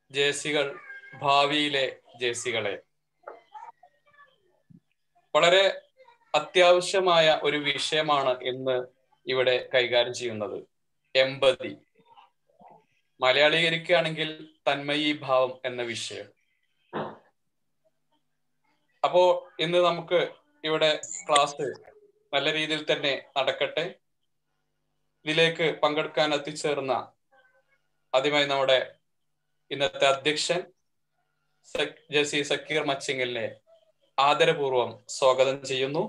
ജേഴ്സികൾ ഭാവിയിലെ ജേഴ്സികളെ വളരെ അത്യാവശ്യമായ ഒരു വിഷയമാണ് ഇന്ന് ഇവിടെ കൈകാര്യം ചെയ്യുന്നത് എമ്പതി മലയാളീകരിക്കുകയാണെങ്കിൽ തന്മയീ ഭാവം എന്ന വിഷയം അപ്പോ ഇന്ന് നമുക്ക് ഇവിടെ ക്ലാസ് നല്ല രീതിയിൽ തന്നെ നടക്കട്ടെ ഇതിലേക്ക് പങ്കെടുക്കാൻ എത്തിച്ചേർന്ന ആദ്യമായി നമ്മുടെ ഇന്നത്തെ അധ്യക്ഷൻ ജസി സക്കീർ മച്ചിങ്ങലിനെ ആദരപൂർവം സ്വാഗതം ചെയ്യുന്നു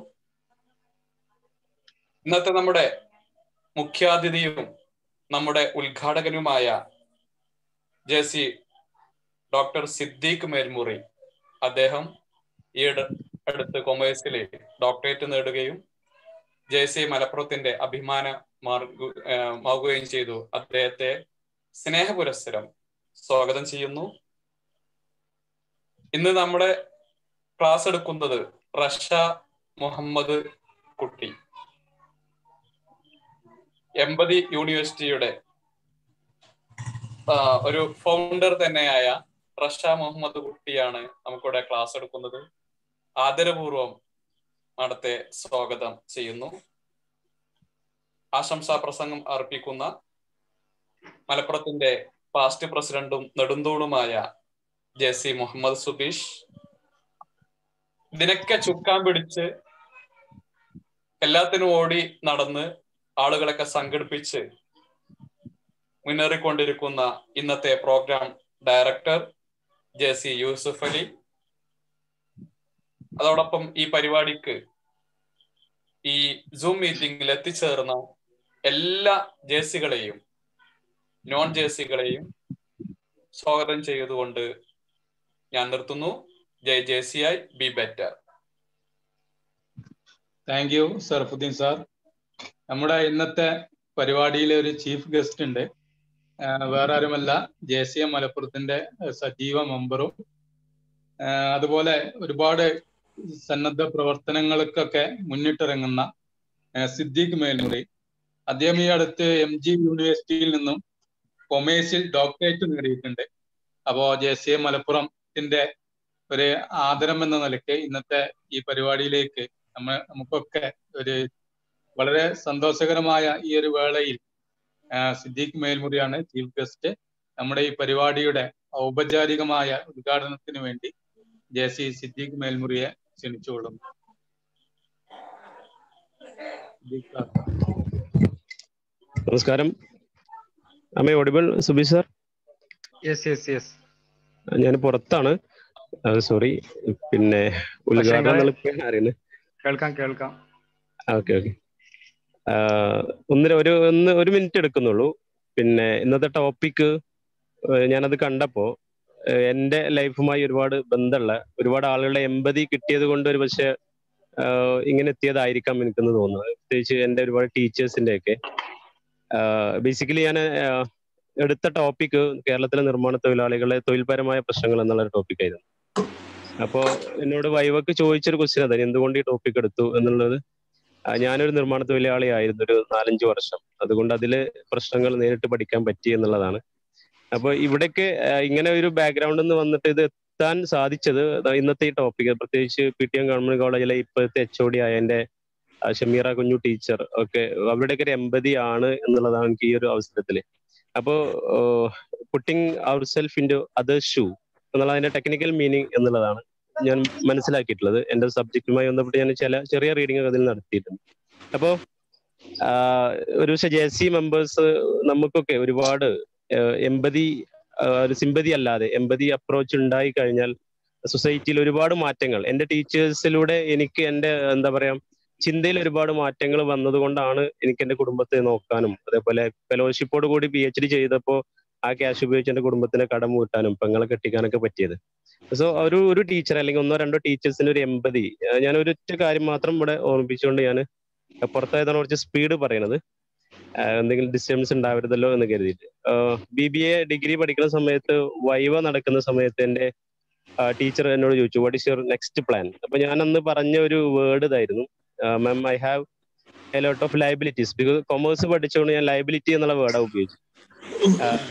ഇന്നത്തെ നമ്മുടെ മുഖ്യാതിഥിയും നമ്മുടെ ഉദ്ഘാടകനുമായ ജെസി ഡോക്ടർ സിദ്ദീഖ് മേൽമുറി അദ്ദേഹം ഈ അടുത്ത് കൊമേഴ്സിൽ ഡോക്ടറേറ്റ് നേടുകയും ജെ സി മലപ്പുറത്തിന്റെ അഭിമാന മാറുകയും ചെയ്തു അദ്ദേഹത്തെ സ്നേഹ പുരസ്സരം സ്വാഗതം ചെയ്യുന്നു ഇന്ന് നമ്മുടെ ക്ലാസ് എടുക്കുന്നത് റഷ മുഹമ്മദ് കുട്ടി എൺപതി യൂണിവേഴ്സിറ്റിയുടെ ഒരു ഫൗണ്ടർ തന്നെയായ റഷ മുഹമ്മദ് കുട്ടിയാണ് നമുക്കിവിടെ ക്ലാസ് എടുക്കുന്നത് ആദരപൂർവം നടത്തെ സ്വാഗതം ചെയ്യുന്നു ആശംസാ പ്രസംഗം അർപ്പിക്കുന്ന മലപ്പുറത്തിന്റെ പാസ്റ്റ് പ്രസിഡന്റും നെടുന്തൂണുമായ ജെ സി മുഹമ്മദ് സുബീഷ് ഇതിനൊക്കെ ചുക്കാൻ പിടിച്ച് എല്ലാത്തിനും ഓടി നടന്ന് ആളുകളൊക്കെ സംഘടിപ്പിച്ച് മുന്നേറിക്കൊണ്ടിരിക്കുന്ന ഇന്നത്തെ programme director J C Yusuf Ali അതോടൊപ്പം ഈ പരിപാടിക്ക് ഈ സൂം മീറ്റിംഗിൽ എത്തിച്ചേർന്ന എല്ലാ ജേഴ്സികളെയും നോൺ ജേഴ്സികളെയും സ്വാഗതം ചെയ്തുകൊണ്ട് ഞാൻ നിർത്തുന്നു ജയ് ജേഴ്സിയായി be better thank you Sarfuddeen sir നമ്മുടെ ഇന്നത്തെ പരിപാടിയിലെ ഒരു ചീഫ് ഗസ്റ്റ് ഉണ്ട് വേറെ ആരുമല്ല ജെ സി എം മലപ്പുറത്തിന്റെ സജീവ മെമ്പറും അതുപോലെ ഒരുപാട് സന്നദ്ധ പ്രവർത്തനങ്ങൾക്കൊക്കെ മുന്നിട്ടിറങ്ങുന്ന സിദ്ദീഖ് മേൽമുറി അദ്ദേഹം ഈ അടുത്ത് എം ജി യൂണിവേഴ്സിറ്റിയിൽ നിന്നും കൊമേഴ്സിൽ ഡോക്ടറേറ്റ് നേടിയിട്ടുണ്ട് അപ്പോ ജെ സി എം മലപ്പുറത്തിന്റെ ഒരു ആദരം എന്ന നിലയ്ക്ക് ഇന്നത്തെ ഈ പരിപാടിയിലേക്ക് നമ്മ നമുക്കൊക്കെ ഒരു വളരെ സന്തോഷകരമായ ഈ ഒരു വേളയിൽ സിദ്ദീഖ് മേൽമുറിയാണ് ചീഫ് ഗസ്റ്റ് നമ്മുടെ ഈ പരിപാടിയുടെ ഔപചാരികമായ ഉദ്ഘാടനത്തിന് വേണ്ടി ജെ സി സിദ്ദീഖ് മേൽമുറിയെ ക്ഷണിച്ചുകൊള്ളുന്നു നമസ്കാരം അമ്മ audible Subi sir yes yes yes ഞാൻ പുറത്താണ് സോറി പിന്നെ ഉദ്ഘാടനം അറിയുന്നത് കേൾക്കാം കേൾക്കാം ഓക്കെ ഓക്കെ ഒന്നര ഒരു ഒന്ന് ഒരു മിനിറ്റ് എടുക്കുന്നുള്ളൂ പിന്നെ ഇന്നത്തെ ടോപ്പിക്ക് ഞാനത് കണ്ടപ്പോ എൻ്റെ ലൈഫുമായി ഒരുപാട് ബന്ധമുള്ള ഒരുപാട് ആളുകളുടെ എമ്പതി കിട്ടിയത് കൊണ്ട് ഒരു പക്ഷെ ഇങ്ങനെ എത്തിയതായിരിക്കാം എനിക്കെന്ന് തോന്നുന്നത് പ്രത്യേകിച്ച് എൻ്റെ ഒരുപാട് ടീച്ചേഴ്സിന്റെ ഒക്കെ ബേസിക്കലി ഞാൻ എടുത്ത ടോപ്പിക്ക് കേരളത്തിലെ നിർമ്മാണ തൊഴിലാളികളെ തൊഴിൽപരമായ പ്രശ്നങ്ങൾ എന്നുള്ള ഒരു ടോപ്പിക് ആയിരുന്നു അപ്പോ എന്നോട് വൈവക്ക് ചോദിച്ചൊരു ക്വസ്റ്റ്യൻ അതാണ് എന്തുകൊണ്ട് ഈ ടോപ്പിക് എടുത്തു എന്നുള്ളത് ഞാനൊരു നിർമ്മാണ തൊഴിലാളി ആയിരുന്നു ഒരു നാലഞ്ച് വർഷം അതുകൊണ്ട് അതില് പ്രശ്നങ്ങൾ നേരിട്ട് പഠിക്കാൻ പറ്റി എന്നുള്ളതാണ് അപ്പൊ ഇവിടേക്ക് ഇങ്ങനെ ഒരു ബാക്ക്ഗ്രൗണ്ടിൽ നിന്ന് വന്നിട്ട് ഇത് എത്താൻ സാധിച്ചത് ഇന്നത്തെ ഈ ടോപ്പിക് പ്രത്യേകിച്ച് പി ടി എം ഗവൺമെന്റ് കോളേജിലെ ഇപ്പോഴത്തെ എച്ച് ഒ ഡി ആയ എന്റെ ഷമീറ കുഞ്ഞു ടീച്ചർ ഒക്കെ അവരുടെയൊക്കെ ഒരു എമ്പതി ആണ് എന്നുള്ളതാണ് എനിക്ക് ഈ ഒരു അവസരത്തില് അപ്പോ പുട്ടിങ് അവർ self in to other shoe എന്നുള്ള അതിന്റെ ടെക്നിക്കൽ മീനിങ് എന്നുള്ളതാണ് ഞാൻ മനസ്സിലാക്കിയിട്ടുള്ളത് എന്റെ സബ്ജക്റ്റുമായി ബന്ധപ്പെട്ട് ഞാൻ ചില ചെറിയ റീഡിംഗ് അതിൽ നടത്തിയിട്ടുണ്ട് അപ്പോ ഒരു പക്ഷെ ജെ സി മെമ്പേഴ്സ് നമുക്കൊക്കെ ഒരുപാട് എമ്പതി ഒരു സിമ്പതി അല്ലാതെ എമ്പതി അപ്രോച്ച് ഉണ്ടായി കഴിഞ്ഞാൽ സൊസൈറ്റിയിൽ ഒരുപാട് മാറ്റങ്ങൾ എന്റെ ടീച്ചേഴ്സിലൂടെ എനിക്ക് എന്റെ എന്താ പറയാ ചിന്തയിൽ ഒരുപാട് മാറ്റങ്ങൾ വന്നതുകൊണ്ടാണ് എനിക്ക് എന്റെ കുടുംബത്തെ നോക്കാനും അതേപോലെ ഫെലോഷിപ്പോട് കൂടി പി എച്ച് ഡി ചെയ്തപ്പോൾ ആ ക്യാഷ് ഉപയോഗിച്ച് എന്റെ കുടുംബത്തിന് കടം വീട്ടാനും പെങ്ങളെ കെട്ടിക്കാനൊക്കെ പറ്റിയത് സോ ഒരു ഒരു ടീച്ചർ അല്ലെങ്കിൽ ഒന്നോ രണ്ടോ ടീച്ചേഴ്സിന്റെ ഒരു എമ്പതി ഞാൻ ഒരു ഒറ്റ കാര്യം മാത്രം ഇവിടെ ഓർമ്മിപ്പിച്ചുകൊണ്ട് ഞാൻ പുറത്തായതാണ് കുറച്ച് സ്പീഡ് പറയണത് എന്തെങ്കിലും ഡിസ്റ്റർബൻസ് ഉണ്ടാവരുതല്ലോ എന്ന് കരുതിയിട്ട് ബി ബി എ ഡിഗ്രി പഠിക്കുന്ന സമയത്ത് വൈവ നടക്കുന്ന സമയത്ത് എന്റെ ടീച്ചർ എന്നോട് ചോദിച്ചു what is your next plan അപ്പൊ ഞാൻ അന്ന് പറഞ്ഞ ഒരു വേർഡ് ഇതായിരുന്നു ma'am I have a lot of liabilities because commerce പഠിച്ചുകൊണ്ട് ഞാൻ ലൈബിലിറ്റി എന്നുള്ള വേർഡാണ് ഉപയോഗിച്ചു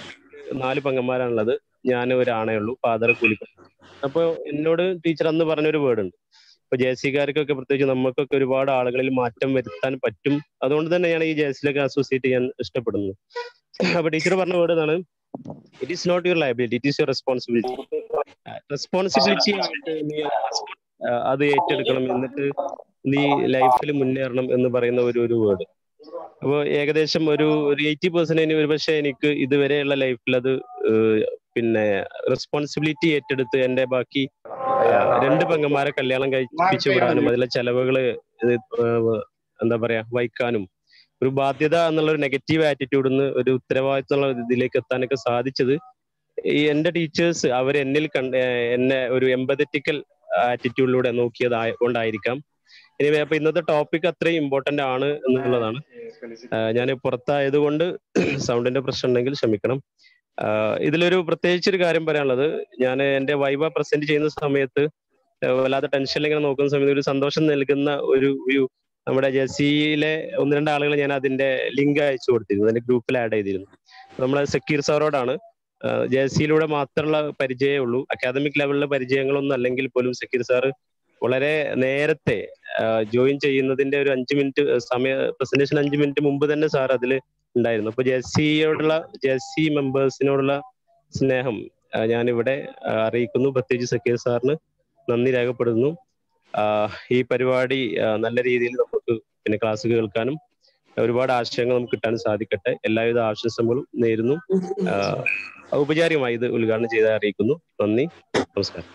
നാല് പെങ്ങന്മാരാണുള്ളത് ഞാൻ ഒരാണേ ഉള്ളൂ ഫാദർ കൂലിപ്പണി അപ്പൊ എന്നോട് ടീച്ചർ അന്ന് പറഞ്ഞൊരു വേർഡ് ഉണ്ട് ഇപ്പൊ ജെ സിക്കാർക്കൊക്കെ പ്രത്യേകിച്ച് നമുക്കൊക്കെ ഒരുപാട് ആളുകളിൽ മാറ്റം വരുത്താൻ പറ്റും അതുകൊണ്ട് തന്നെയാണ് ഈ ജെ സിയിലൊക്കെ അസോസിയേറ്റ് ചെയ്യാൻ ഇഷ്ടപ്പെടുന്നത് അപ്പൊ ടീച്ചർ പറഞ്ഞ വേർഡ് എന്നാണ് it is not your liability it is your responsibility responsibility ആയിട്ട് നീ ആ, അത് ഏറ്റെടുക്കണം എന്നിട്ട് നീ ലൈഫിൽ മുന്നേറണം എന്ന് പറയുന്ന ഒരു ഒരു വേർഡ് അപ്പോൾ ഏകദേശം ഒരു ഒരു എയ്റ്റി പെർസെന്റേജ് ഒരുപക്ഷെ എനിക്ക് ഇതുവരെയുള്ള ലൈഫിൽ അത് ഏഹ്, പിന്നെ റെസ്പോൺസിബിലിറ്റി ഏറ്റെടുത്ത് എന്റെ ബാക്കി ആ, രണ്ട് പെങ്ങന്മാരെ കല്യാണം കഴിപ്പിച്ചു വിടാനും അതിലെ ചെലവുകള് ഇത്, ഏഹ്, എന്താ പറയാ വഹിക്കാനും ഒരു ബാധ്യത എന്നുള്ള ഒരു നെഗറ്റീവ് ആറ്റിറ്റ്യൂഡിൽ നിന്ന് ഒരു ഉത്തരവാദിത്തം എന്നുള്ള ഇതിലേക്ക് എത്താനൊക്കെ സാധിച്ചത് ഈ എന്റെ ടീച്ചേഴ്സ് അവർ എന്നിൽ കണ്ട ഏഹ്, എന്നെ ഒരു എമ്പതറ്റിക്കൽ ആറ്റിറ്റ്യൂഡിലൂടെ നോക്കിയത് കൊണ്ടായിരിക്കാം ഇനി അപ്പൊ ഇന്നത്തെ ടോപ്പിക് അത്രയും ഇമ്പോർട്ടന്റ് ആണ് എന്നുള്ളതാണ് ഞാൻ പുറത്തായത് കൊണ്ട് സൗണ്ടിന്റെ പ്രശ്നം ഉണ്ടെങ്കിൽ ക്ഷമിക്കണം ആഹ് ഇതിലൊരു പ്രത്യേകിച്ച് ഒരു കാര്യം പറയാനുള്ളത് ഞാൻ എന്റെ വൈവ പ്രസന്റ് ചെയ്യുന്ന സമയത്ത് ആഹ് വല്ലാതെ ടെൻഷനിൽ ഇങ്ങനെ നോക്കുന്ന സമയത്ത് ഒരു സന്തോഷം നൽകുന്ന ഒരു ഒരു നമ്മുടെ ജെസിയിലെ ഒന്ന് രണ്ട് ആളുകൾ ഞാൻ അതിന്റെ ലിങ്ക് അയച്ചു കൊടുത്തിരുന്നു അതിന്റെ ഗ്രൂപ്പിൽ ആഡ് ചെയ്തിരുന്നു നമ്മളെ സക്കീർ സാറോടാണ് ജെസിയിലൂടെ മാത്രമുള്ള പരിചയമേ ഉള്ളൂ അക്കാദമിക് ലെവലിലെ പരിചയങ്ങളൊന്നും അല്ലെങ്കിൽ പോലും സക്കീർ സാറ് വളരെ നേരത്തെ ജോയിൻ ചെയ്യുന്നതിന്റെ ഒരു അഞ്ച് മിനിറ്റ് സമയ പ്രസന്റേഷൻ അഞ്ച് മിനിറ്റ് മുമ്പ് തന്നെ സാർ അതിൽ ഉണ്ടായിരുന്നു അപ്പൊ ജെസിയോടുള്ള ജെസി മെമ്പേഴ്സിനോടുള്ള സ്നേഹം ആ, ഞാനിവിടെ ആ, അറിയിക്കുന്നു പ്രത്യേകിച്ച് സക്കീർ സാറിന് നന്ദി രേഖപ്പെടുന്നു ആ, ഈ പരിപാടി ആ, നല്ല രീതിയിൽ നമുക്ക് പിന്നെ ക്ലാസ് കേൾക്കാനും ഒരുപാട് ആശയങ്ങൾ നമുക്ക് കിട്ടാനും സാധിക്കട്ടെ എല്ലാവിധ ആശംസകളും നേരുന്നു ആ, ഔപചാരികമായി ഇത് ഉദ്ഘാടനം ചെയ്ത് അറിയിക്കുന്നു നന്ദി നമസ്കാരം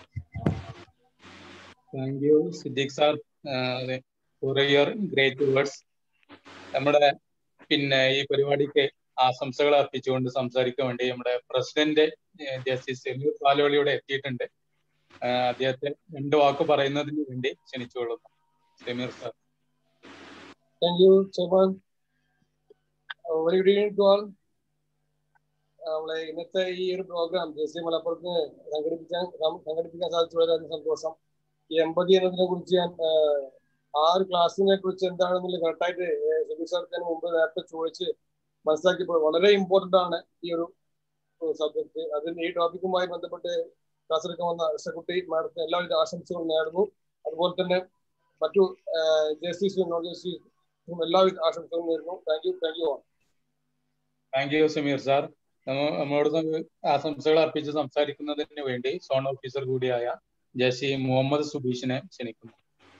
thank you Siddique sir for your great words നമ്മുടെ പിന്നെ ഈ പരിപാടിക്ക് ആശംസകൾ അർപ്പിച്ചുകൊണ്ട് സംസാരിക്കാൻ വേണ്ടി നമ്മുടെ പ്രസിഡന്റ് ഏഹ്, ജസ്റ്റിസ് സെമീർ പാലോളിയുടെ എത്തിയിട്ടുണ്ട് ആഹ് അദ്ദേഹത്തെ രണ്ട് വാക്ക് പറയുന്നതിന് വേണ്ടി ക്ഷണിച്ചുകൊള്ളുന്നു Sameer sir Thank you, Chairman. Uh, very good evening to all. നമ്മളെ ഇന്നത്തെ ഈ ഒരു പ്രോഗ്രാം ദേശീയ മലപ്പുറത്തിന് സംഘടിപ്പിക്കാൻ സം- സംഘടിപ്പിക്കാൻ സാധിച്ചു വളരെയധികം സന്തോഷം ഈ എൺപതി എന്നതിനെ കുറിച്ച് ഞാൻ ആഹ്, ആ ഒരു ക്ലാസ്സിനെ കുറിച്ച് എന്താണെന്നുള്ള കറക്റ്റായിട്ട് സുബി സാർക്ക് മുമ്പ് നേരത്തെ ചോദിച്ച് മനസ്സിലാക്കിയപ്പോൾ വളരെ ഇമ്പോർട്ടന്റ് ആണ് ഈ ഒരു സബ്ജക്ട് അതിന് ഈ ടോപ്പിക്കുമായി ബന്ധപ്പെട്ട് ക്ലാസ് എടുക്കാൻ വന്ന അർഷക്കുട്ടി മാഡത്തിന് എല്ലാവിധ ആശംസകളും നേടുന്നു അതുപോലെ തന്നെ മറ്റു ജസ്റ്റിസും നോൺ ജസ്റ്റിസും എല്ലാവിധ ആശംസകളും നേരുന്നു thank you thank you all thank you Sameer sir നമ്മ നമ്മോട് സം- ആശംസകൾ അർപ്പിച്ച് സംസാരിക്കുന്നതിന് വേണ്ടി സോൺ ഓഫീസർ കൂടിയായ ജസി മുഹമ്മദ് സുബീഷിനെ ക്ഷണിക്കുന്നു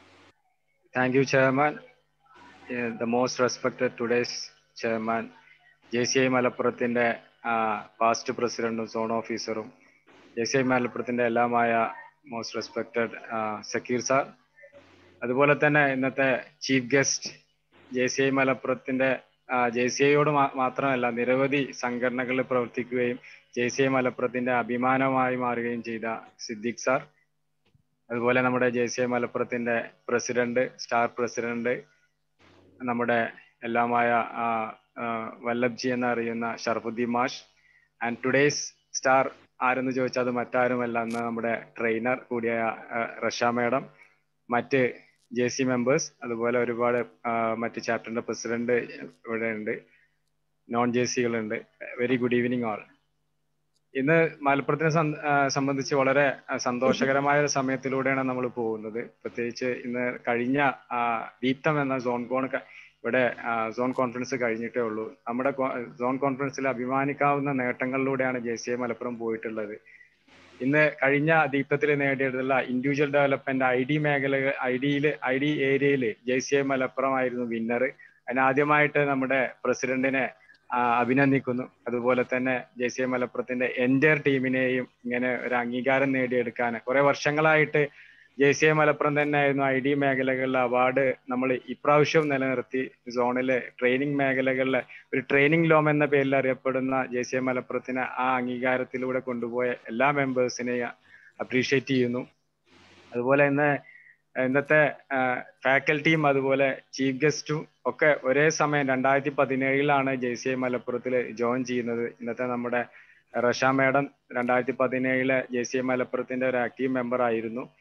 Thank you, Chairman. Uh, the most respected today's Chairman, J C I മലപ്പുറത്തിന്റെ പാസ്റ്റ് പ്രസിഡന്റും സോൺ ഓഫീസറും ജെ സി ഐ മലപ്പുറത്തിന്റെ എല്ലാമായ മോസ്റ്റ് റെസ്പെക്റ്റഡ് സക്കീർ സാർ അതുപോലെ തന്നെ ഇന്നത്തെ chief guest J C I മലപ്പുറത്തിന്റെ ജെ സി ഐയോട് മാത്രമല്ല നിരവധി സംഘടനകളിൽ പ്രവർത്തിക്കുകയും ജെ സി ഐ മലപ്പുറത്തിന്റെ അഭിമാനമായി മാറുകയും ചെയ്ത സിദ്ദിഖ് സാർ അതുപോലെ നമ്മുടെ ജെ സി ഐ മലപ്പുറത്തിന്റെ പ്രസിഡന്റ് സ്റ്റാർ പ്രസിഡന്റ് നമ്മുടെ എല്ലാമായ ആ, ആ, വല്ലഭ്ജി എന്നറിയുന്ന ഷർഫുദ്ദീൻ മാഷ് ആൻഡ് ടുഡേസ് സ്റ്റാർ ആരെന്ന് ചോദിച്ചാൽ അത് മറ്റാരുമല്ല അന്ന് നമ്മുടെ ട്രെയിനർ കൂടിയായ ആ, റഷ മേഡം മറ്റ് ജെ സി മെമ്പേഴ്സ് അതുപോലെ ഒരുപാട് ആ, മറ്റ് ചാപ്റ്ററിന്റെ പ്രസിഡന്റ് ഇവിടെ ഉണ്ട് നോൺ ജെ സികളുണ്ട് വെരി ഗുഡ് ഈവനിങ് ഓൾ ഇന്ന് മലപ്പുറത്തിനെ സം- ആ, സംബന്ധിച്ച് വളരെ ആ, സന്തോഷകരമായ ഒരു സമയത്തിലൂടെയാണ് നമ്മൾ പോകുന്നത് പ്രത്യേകിച്ച് ഇന്ന് കഴിഞ്ഞ ആ, ദീപ്തം എന്ന സോൺ കോൺ ക- ഇവിടെ ആ, സോൺ കോൺഫറൻസ് കഴിഞ്ഞിട്ടേ ഉള്ളൂ നമ്മുടെ കോ- സോൺ കോൺഫറൻസിൽ അഭിമാനിക്കാവുന്ന നേട്ടങ്ങളിലൂടെയാണ് ജെ സി ഐ മലപ്പുറം പോയിട്ടുള്ളത് ഇന്ന് കഴിഞ്ഞ ദീപ്തത്തിൽ നേടിയിട്ടുള്ള ഇൻഡിവിജ്വൽ ഡെവലപ്മെന്റ് ഐ ഡി മേഖല ഐ ഡിയിൽ ഐ ഡി ഏരിയയിൽ ജെ സി ഐ മലപ്പുറം ആയിരുന്നു വിന്നർ അതിനാദ്യമായിട്ട് നമ്മുടെ പ്രസിഡന്റിനെ ആ, അഭിനന്ദിക്കുന്നു അതുപോലെ തന്നെ ജെ സി ഐ മലപ്പുറത്തിന്റെ എൻറ്റയർ ടീമിനെയും ഇങ്ങനെ ഒരു അംഗീകാരം നേടിയെടുക്കാൻ കുറെ വർഷങ്ങളായിട്ട് ജെ സി ഐ മലപ്പുറം തന്നെയായിരുന്നു ഐ ഡി മേഖലകളിലെ അവാർഡ് നമ്മൾ ഇപ്രാവശ്യവും നിലനിർത്തി സോണിലെ ട്രെയിനിങ് മേഖലകളിലെ ഒരു ട്രെയിനിങ് ലോം എന്ന പേരിൽ അറിയപ്പെടുന്ന ജെ സി ഐ മലപ്പുറത്തിനെ ആ അംഗീകാരത്തിലൂടെ കൊണ്ടുപോയ എല്ലാ മെമ്പേഴ്സിനെയും അപ്രീഷിയേറ്റ് ചെയ്യുന്നു അതുപോലെ ഇന്ന് ഇന്നത്തെ ഫാക്കൽറ്റിയും അതുപോലെ ചീഫ് ഗസ്റ്റും ഒക്കെ ഒരേ സമയം രണ്ടായിരത്തി പതിനേഴിലാണ് ജെ സി ഐ മലപ്പുറത്തിൽ ജോയിൻ ചെയ്യുന്നത് ഇന്നത്തെ നമ്മുടെ റഷ മേഡം രണ്ടായിരത്തി പതിനേഴിലെ ജെ സി ഐ മലപ്പുറത്തിന്റെ ഒരു ആക്റ്റീവ് മെമ്പർ ആയിരുന്നു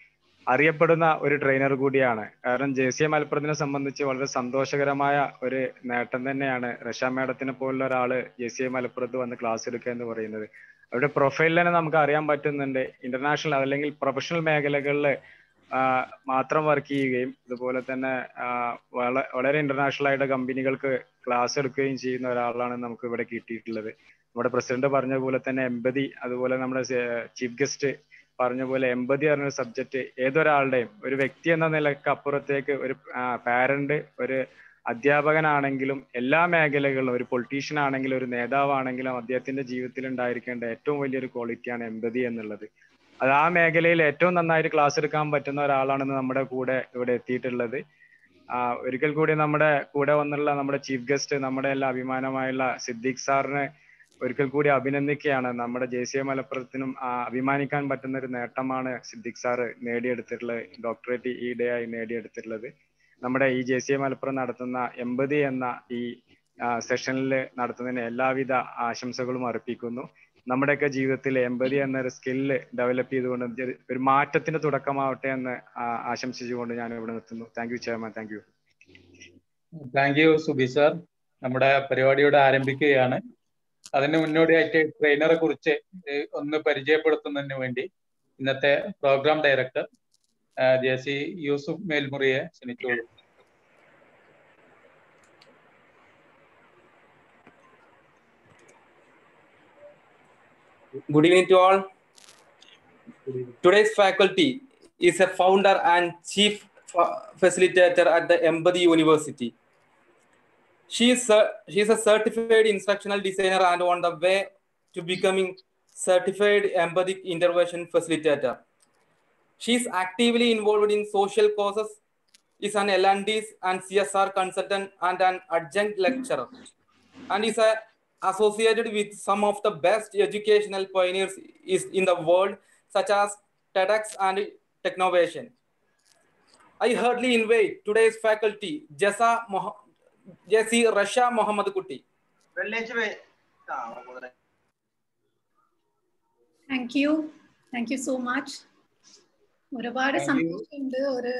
അറിയപ്പെടുന്ന ഒരു ട്രെയിനർ കൂടിയാണ് കാരണം ജെ സി എ മലപ്പുറത്തിനെ സംബന്ധിച്ച് വളരെ സന്തോഷകരമായ ഒരു നേട്ടം തന്നെയാണ് റഷ മാഡത്തിനെ പോലുള്ള ഒരാള് ജെ സി എ മലപ്പുറത്ത് വന്ന് ക്ലാസ് എടുക്കുക എന്ന് പറയുന്നത് അവരുടെ പ്രൊഫൈൽ തന്നെ നമുക്ക് അറിയാൻ പറ്റുന്നുണ്ട് ഇന്റർനാഷണൽ അല്ലെങ്കിൽ പ്രൊഫഷണൽ മേഖലകളിൽ മാത്രം വർക്ക് ചെയ്യുകയും അതുപോലെ തന്നെ വളരെ ഇന്റർനാഷണൽ ആയിട്ട് കമ്പനികൾക്ക് ക്ലാസ് എടുക്കുകയും ചെയ്യുന്ന ഒരാളാണ് നമുക്ക് ഇവിടെ കിട്ടിയിട്ടുള്ളത് നമ്മുടെ പ്രസിഡന്റ് പറഞ്ഞ പോലെ തന്നെ എമ്പതി അതുപോലെ നമ്മുടെ ചീഫ് ഗസ്റ്റ് പറഞ്ഞ പോലെ എമ്പതി പറഞ്ഞ സബ്ജക്ട് ഏതൊരാളുടെയും ഒരു വ്യക്തി എന്ന നിലക്ക് അപ്പുറത്തേക്ക് ഒരു പാരന്റ് ഒരു അധ്യാപകനാണെങ്കിലും എല്ലാ മേഖലകളിലും ഒരു പൊളിറ്റീഷ്യൻ ആണെങ്കിലും ഒരു നേതാവാണെങ്കിലും അദ്ദേഹത്തിന്റെ ജീവിതത്തിൽ ഉണ്ടായിരിക്കേണ്ട ഏറ്റവും വലിയൊരു ക്വാളിറ്റിയാണ് എമ്പതി എന്നുള്ളത് അത് ആ മേഖലയിൽ ഏറ്റവും നന്നായിട്ട് ക്ലാസ് എടുക്കാൻ പറ്റുന്ന ഒരാളാണെന്ന് നമ്മുടെ കൂടെ ഇവിടെ എത്തിയിട്ടുള്ളത് ഒരിക്കൽ കൂടി നമ്മുടെ കൂടെ വന്നുള്ള നമ്മുടെ ചീഫ് ഗസ്റ്റ് നമ്മുടെ എല്ലാ അഭിമാനമായുള്ള സിദ്ദീഖ് സാറിനെ ഒരിക്കൽ കൂടി അഭിനന്ദിക്കുകയാണ് നമ്മുടെ ജെ സി എ മലപ്പുറത്തിനും അഭിമാനിക്കാൻ പറ്റുന്ന ഒരു നേട്ടമാണ് സിദ്ദിഖ് സാറ് നേടിയെടുത്തിട്ടുള്ളത് ഡോക്ടറേറ്റ് ഈ ഡേ ആയി നേടിയെടുത്തിട്ടുള്ളത് നമ്മുടെ ഈ ജെ സി എ മലപ്പുറം നടത്തുന്ന എൺപത് എന്ന ഈ സെഷനിൽ നടത്തുന്നതിന് എല്ലാവിധ ആശംസകളും അർപ്പിക്കുന്നു നമ്മുടെയൊക്കെ ജീവിതത്തിൽ എൺപത് എന്ന ഒരു സ്കില്ല് ഡെവലപ്പ് ചെയ്തുകൊണ്ട് ഒരു മാറ്റത്തിന് തുടക്കമാവട്ടെ എന്ന് ആശംസിച്ചുകൊണ്ട് ഞാൻ ഇവിടെ നിർത്തുന്നു thank you chairman thank you thank you Subi sir നമ്മുടെ പരിപാടിയോടെ ആരംഭിക്കുകയാണ് അതിന് മുന്നോടിയായിട്ട് ട്രെയിനറെ കുറിച്ച് ഒന്ന് പരിചയപ്പെടുത്തുന്നതിന് വേണ്ടി ഇന്നത്തെ programme director J C Yusuf മേൽമുറിയെ ക്ഷണിച്ചോളൂ Good evening to all. Today's faculty is a founder and chief facilitator at the Empathy University. She is, a, she is a certified instructional designer and on the way to becoming certified empathic intervention facilitator. She is actively involved in social causes, is an L&D and CSR consultant and an adjunct lecturer, and is a associated with some of the best educational pioneers is in the world, such as TEDx and Technovation. I heartily invite today's faculty, Jessa Moh- Jesse Rasha Muhammad Kuti. Thank you thank you so much ഒരുപാട് സന്തോഷമുണ്ട് ഒരു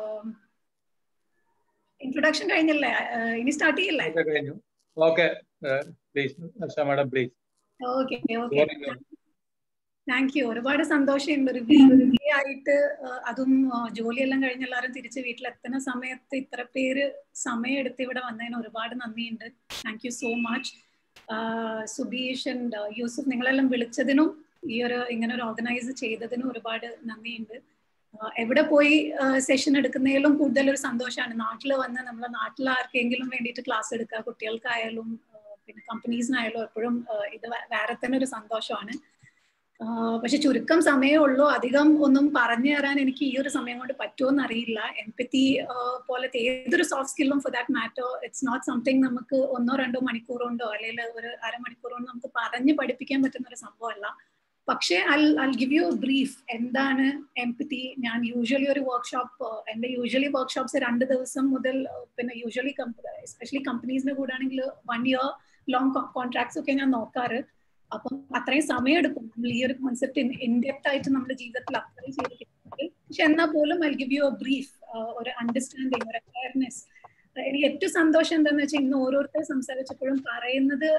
introduction കഴിഞ്ഞല്ലേ ഇനി start ചെയ്യല്ലേ കഴിഞ്ഞു okay please madam please okay okay thank you ഒരുപാട് സന്തോഷമുണ്ട് ഒരു വീ ആയിട്ട് അതും ജോലിയെല്ലാം കഴിഞ്ഞ് എല്ലാവരും തിരിച്ച് വീട്ടിലെത്തുന്ന സമയത്ത് ഇത്ര പേര് സമയം എടുത്ത് ഇവിടെ വന്നതിന് ഒരുപാട് നന്ദിയുണ്ട് thank you so much Subeesh and Yusuf നിങ്ങളെല്ലാം വിളിച്ചതിനും ഈ ഒരു ഇങ്ങനെ ഒരു ഓർഗനൈസ് ചെയ്തതിനും ഒരുപാട് നന്ദിയുണ്ട് എവിടെ പോയി സെഷൻ എടുക്കുന്നതിലും കൂടുതൽ ഒരു സന്തോഷമാണ് നാട്ടിൽ വന്ന് നമ്മളെ നാട്ടിൽ ആർക്കെങ്കിലും വേണ്ടിയിട്ട് ക്ലാസ് എടുക്കുക കുട്ടികൾക്കായാലും പിന്നെ കമ്പനീസിനായാലും എപ്പോഴും ഇത് വേറെ തന്നെ ഒരു സന്തോഷമാണ് പക്ഷെ ചുരുക്കം സമയമേ ഉള്ളൂ അധികം ഒന്നും പറഞ്ഞു തരാൻ എനിക്ക് ഈ ഒരു സമയം കൊണ്ട് പറ്റുമോന്ന് അറിയില്ല എംപത്തി പോലത്തെ ഏതൊരു സോഫ്റ്റ് സ്കില്ലും for that matter it's not something നമുക്ക് ഒന്നോ രണ്ടോ മണിക്കൂർ കൊണ്ടോ അല്ലെങ്കിൽ ഒരു അരമണിക്കൂർ കൊണ്ടോ നമുക്ക് പറഞ്ഞ് പഠിപ്പിക്കാൻ പറ്റുന്ന ഒരു സംഭവമല്ല പക്ഷേ I I give you brief എന്താണ് എംപത്തി ഞാൻ യൂഷ്വലി ഒരു വർക്ക്ഷോപ്പ് എൻ്റെ യൂഷ്വലി വർക്ക്ഷോപ്സ് രണ്ട് ദിവസം മുതൽ പിന്നെ യൂഷ്വലി എസ്പെഷ്യലി കമ്പനീസിന്റെ കൂടെ ആണെങ്കിൽ വൺ ഇയർ ലോങ് കോൺട്രാക്ട്സ് ഒക്കെ ഞാൻ നോക്കാറ് അപ്പം അത്രയും സമയം എടുക്കും നമ്മൾ ഈ ഒരു കോൺസെപ്റ്റ് ഇൻഡെപ്ത് ആയിട്ട് നമ്മുടെ ജീവിതത്തിൽ അപ്ലൈ ചെയ്തിട്ടുണ്ട് പക്ഷെ എന്നാൽ പോലും I give you a brief ഒരു അണ്ടർസ്റ്റാൻഡിങ് ഒരു അവയർനെസ് എനിക്ക് ഏറ്റവും സന്തോഷം എന്താണെന്ന് വെച്ചാൽ ഇന്ന് ഓരോരുത്തർ സംസാരിച്ചപ്പോഴും പറയുന്നത്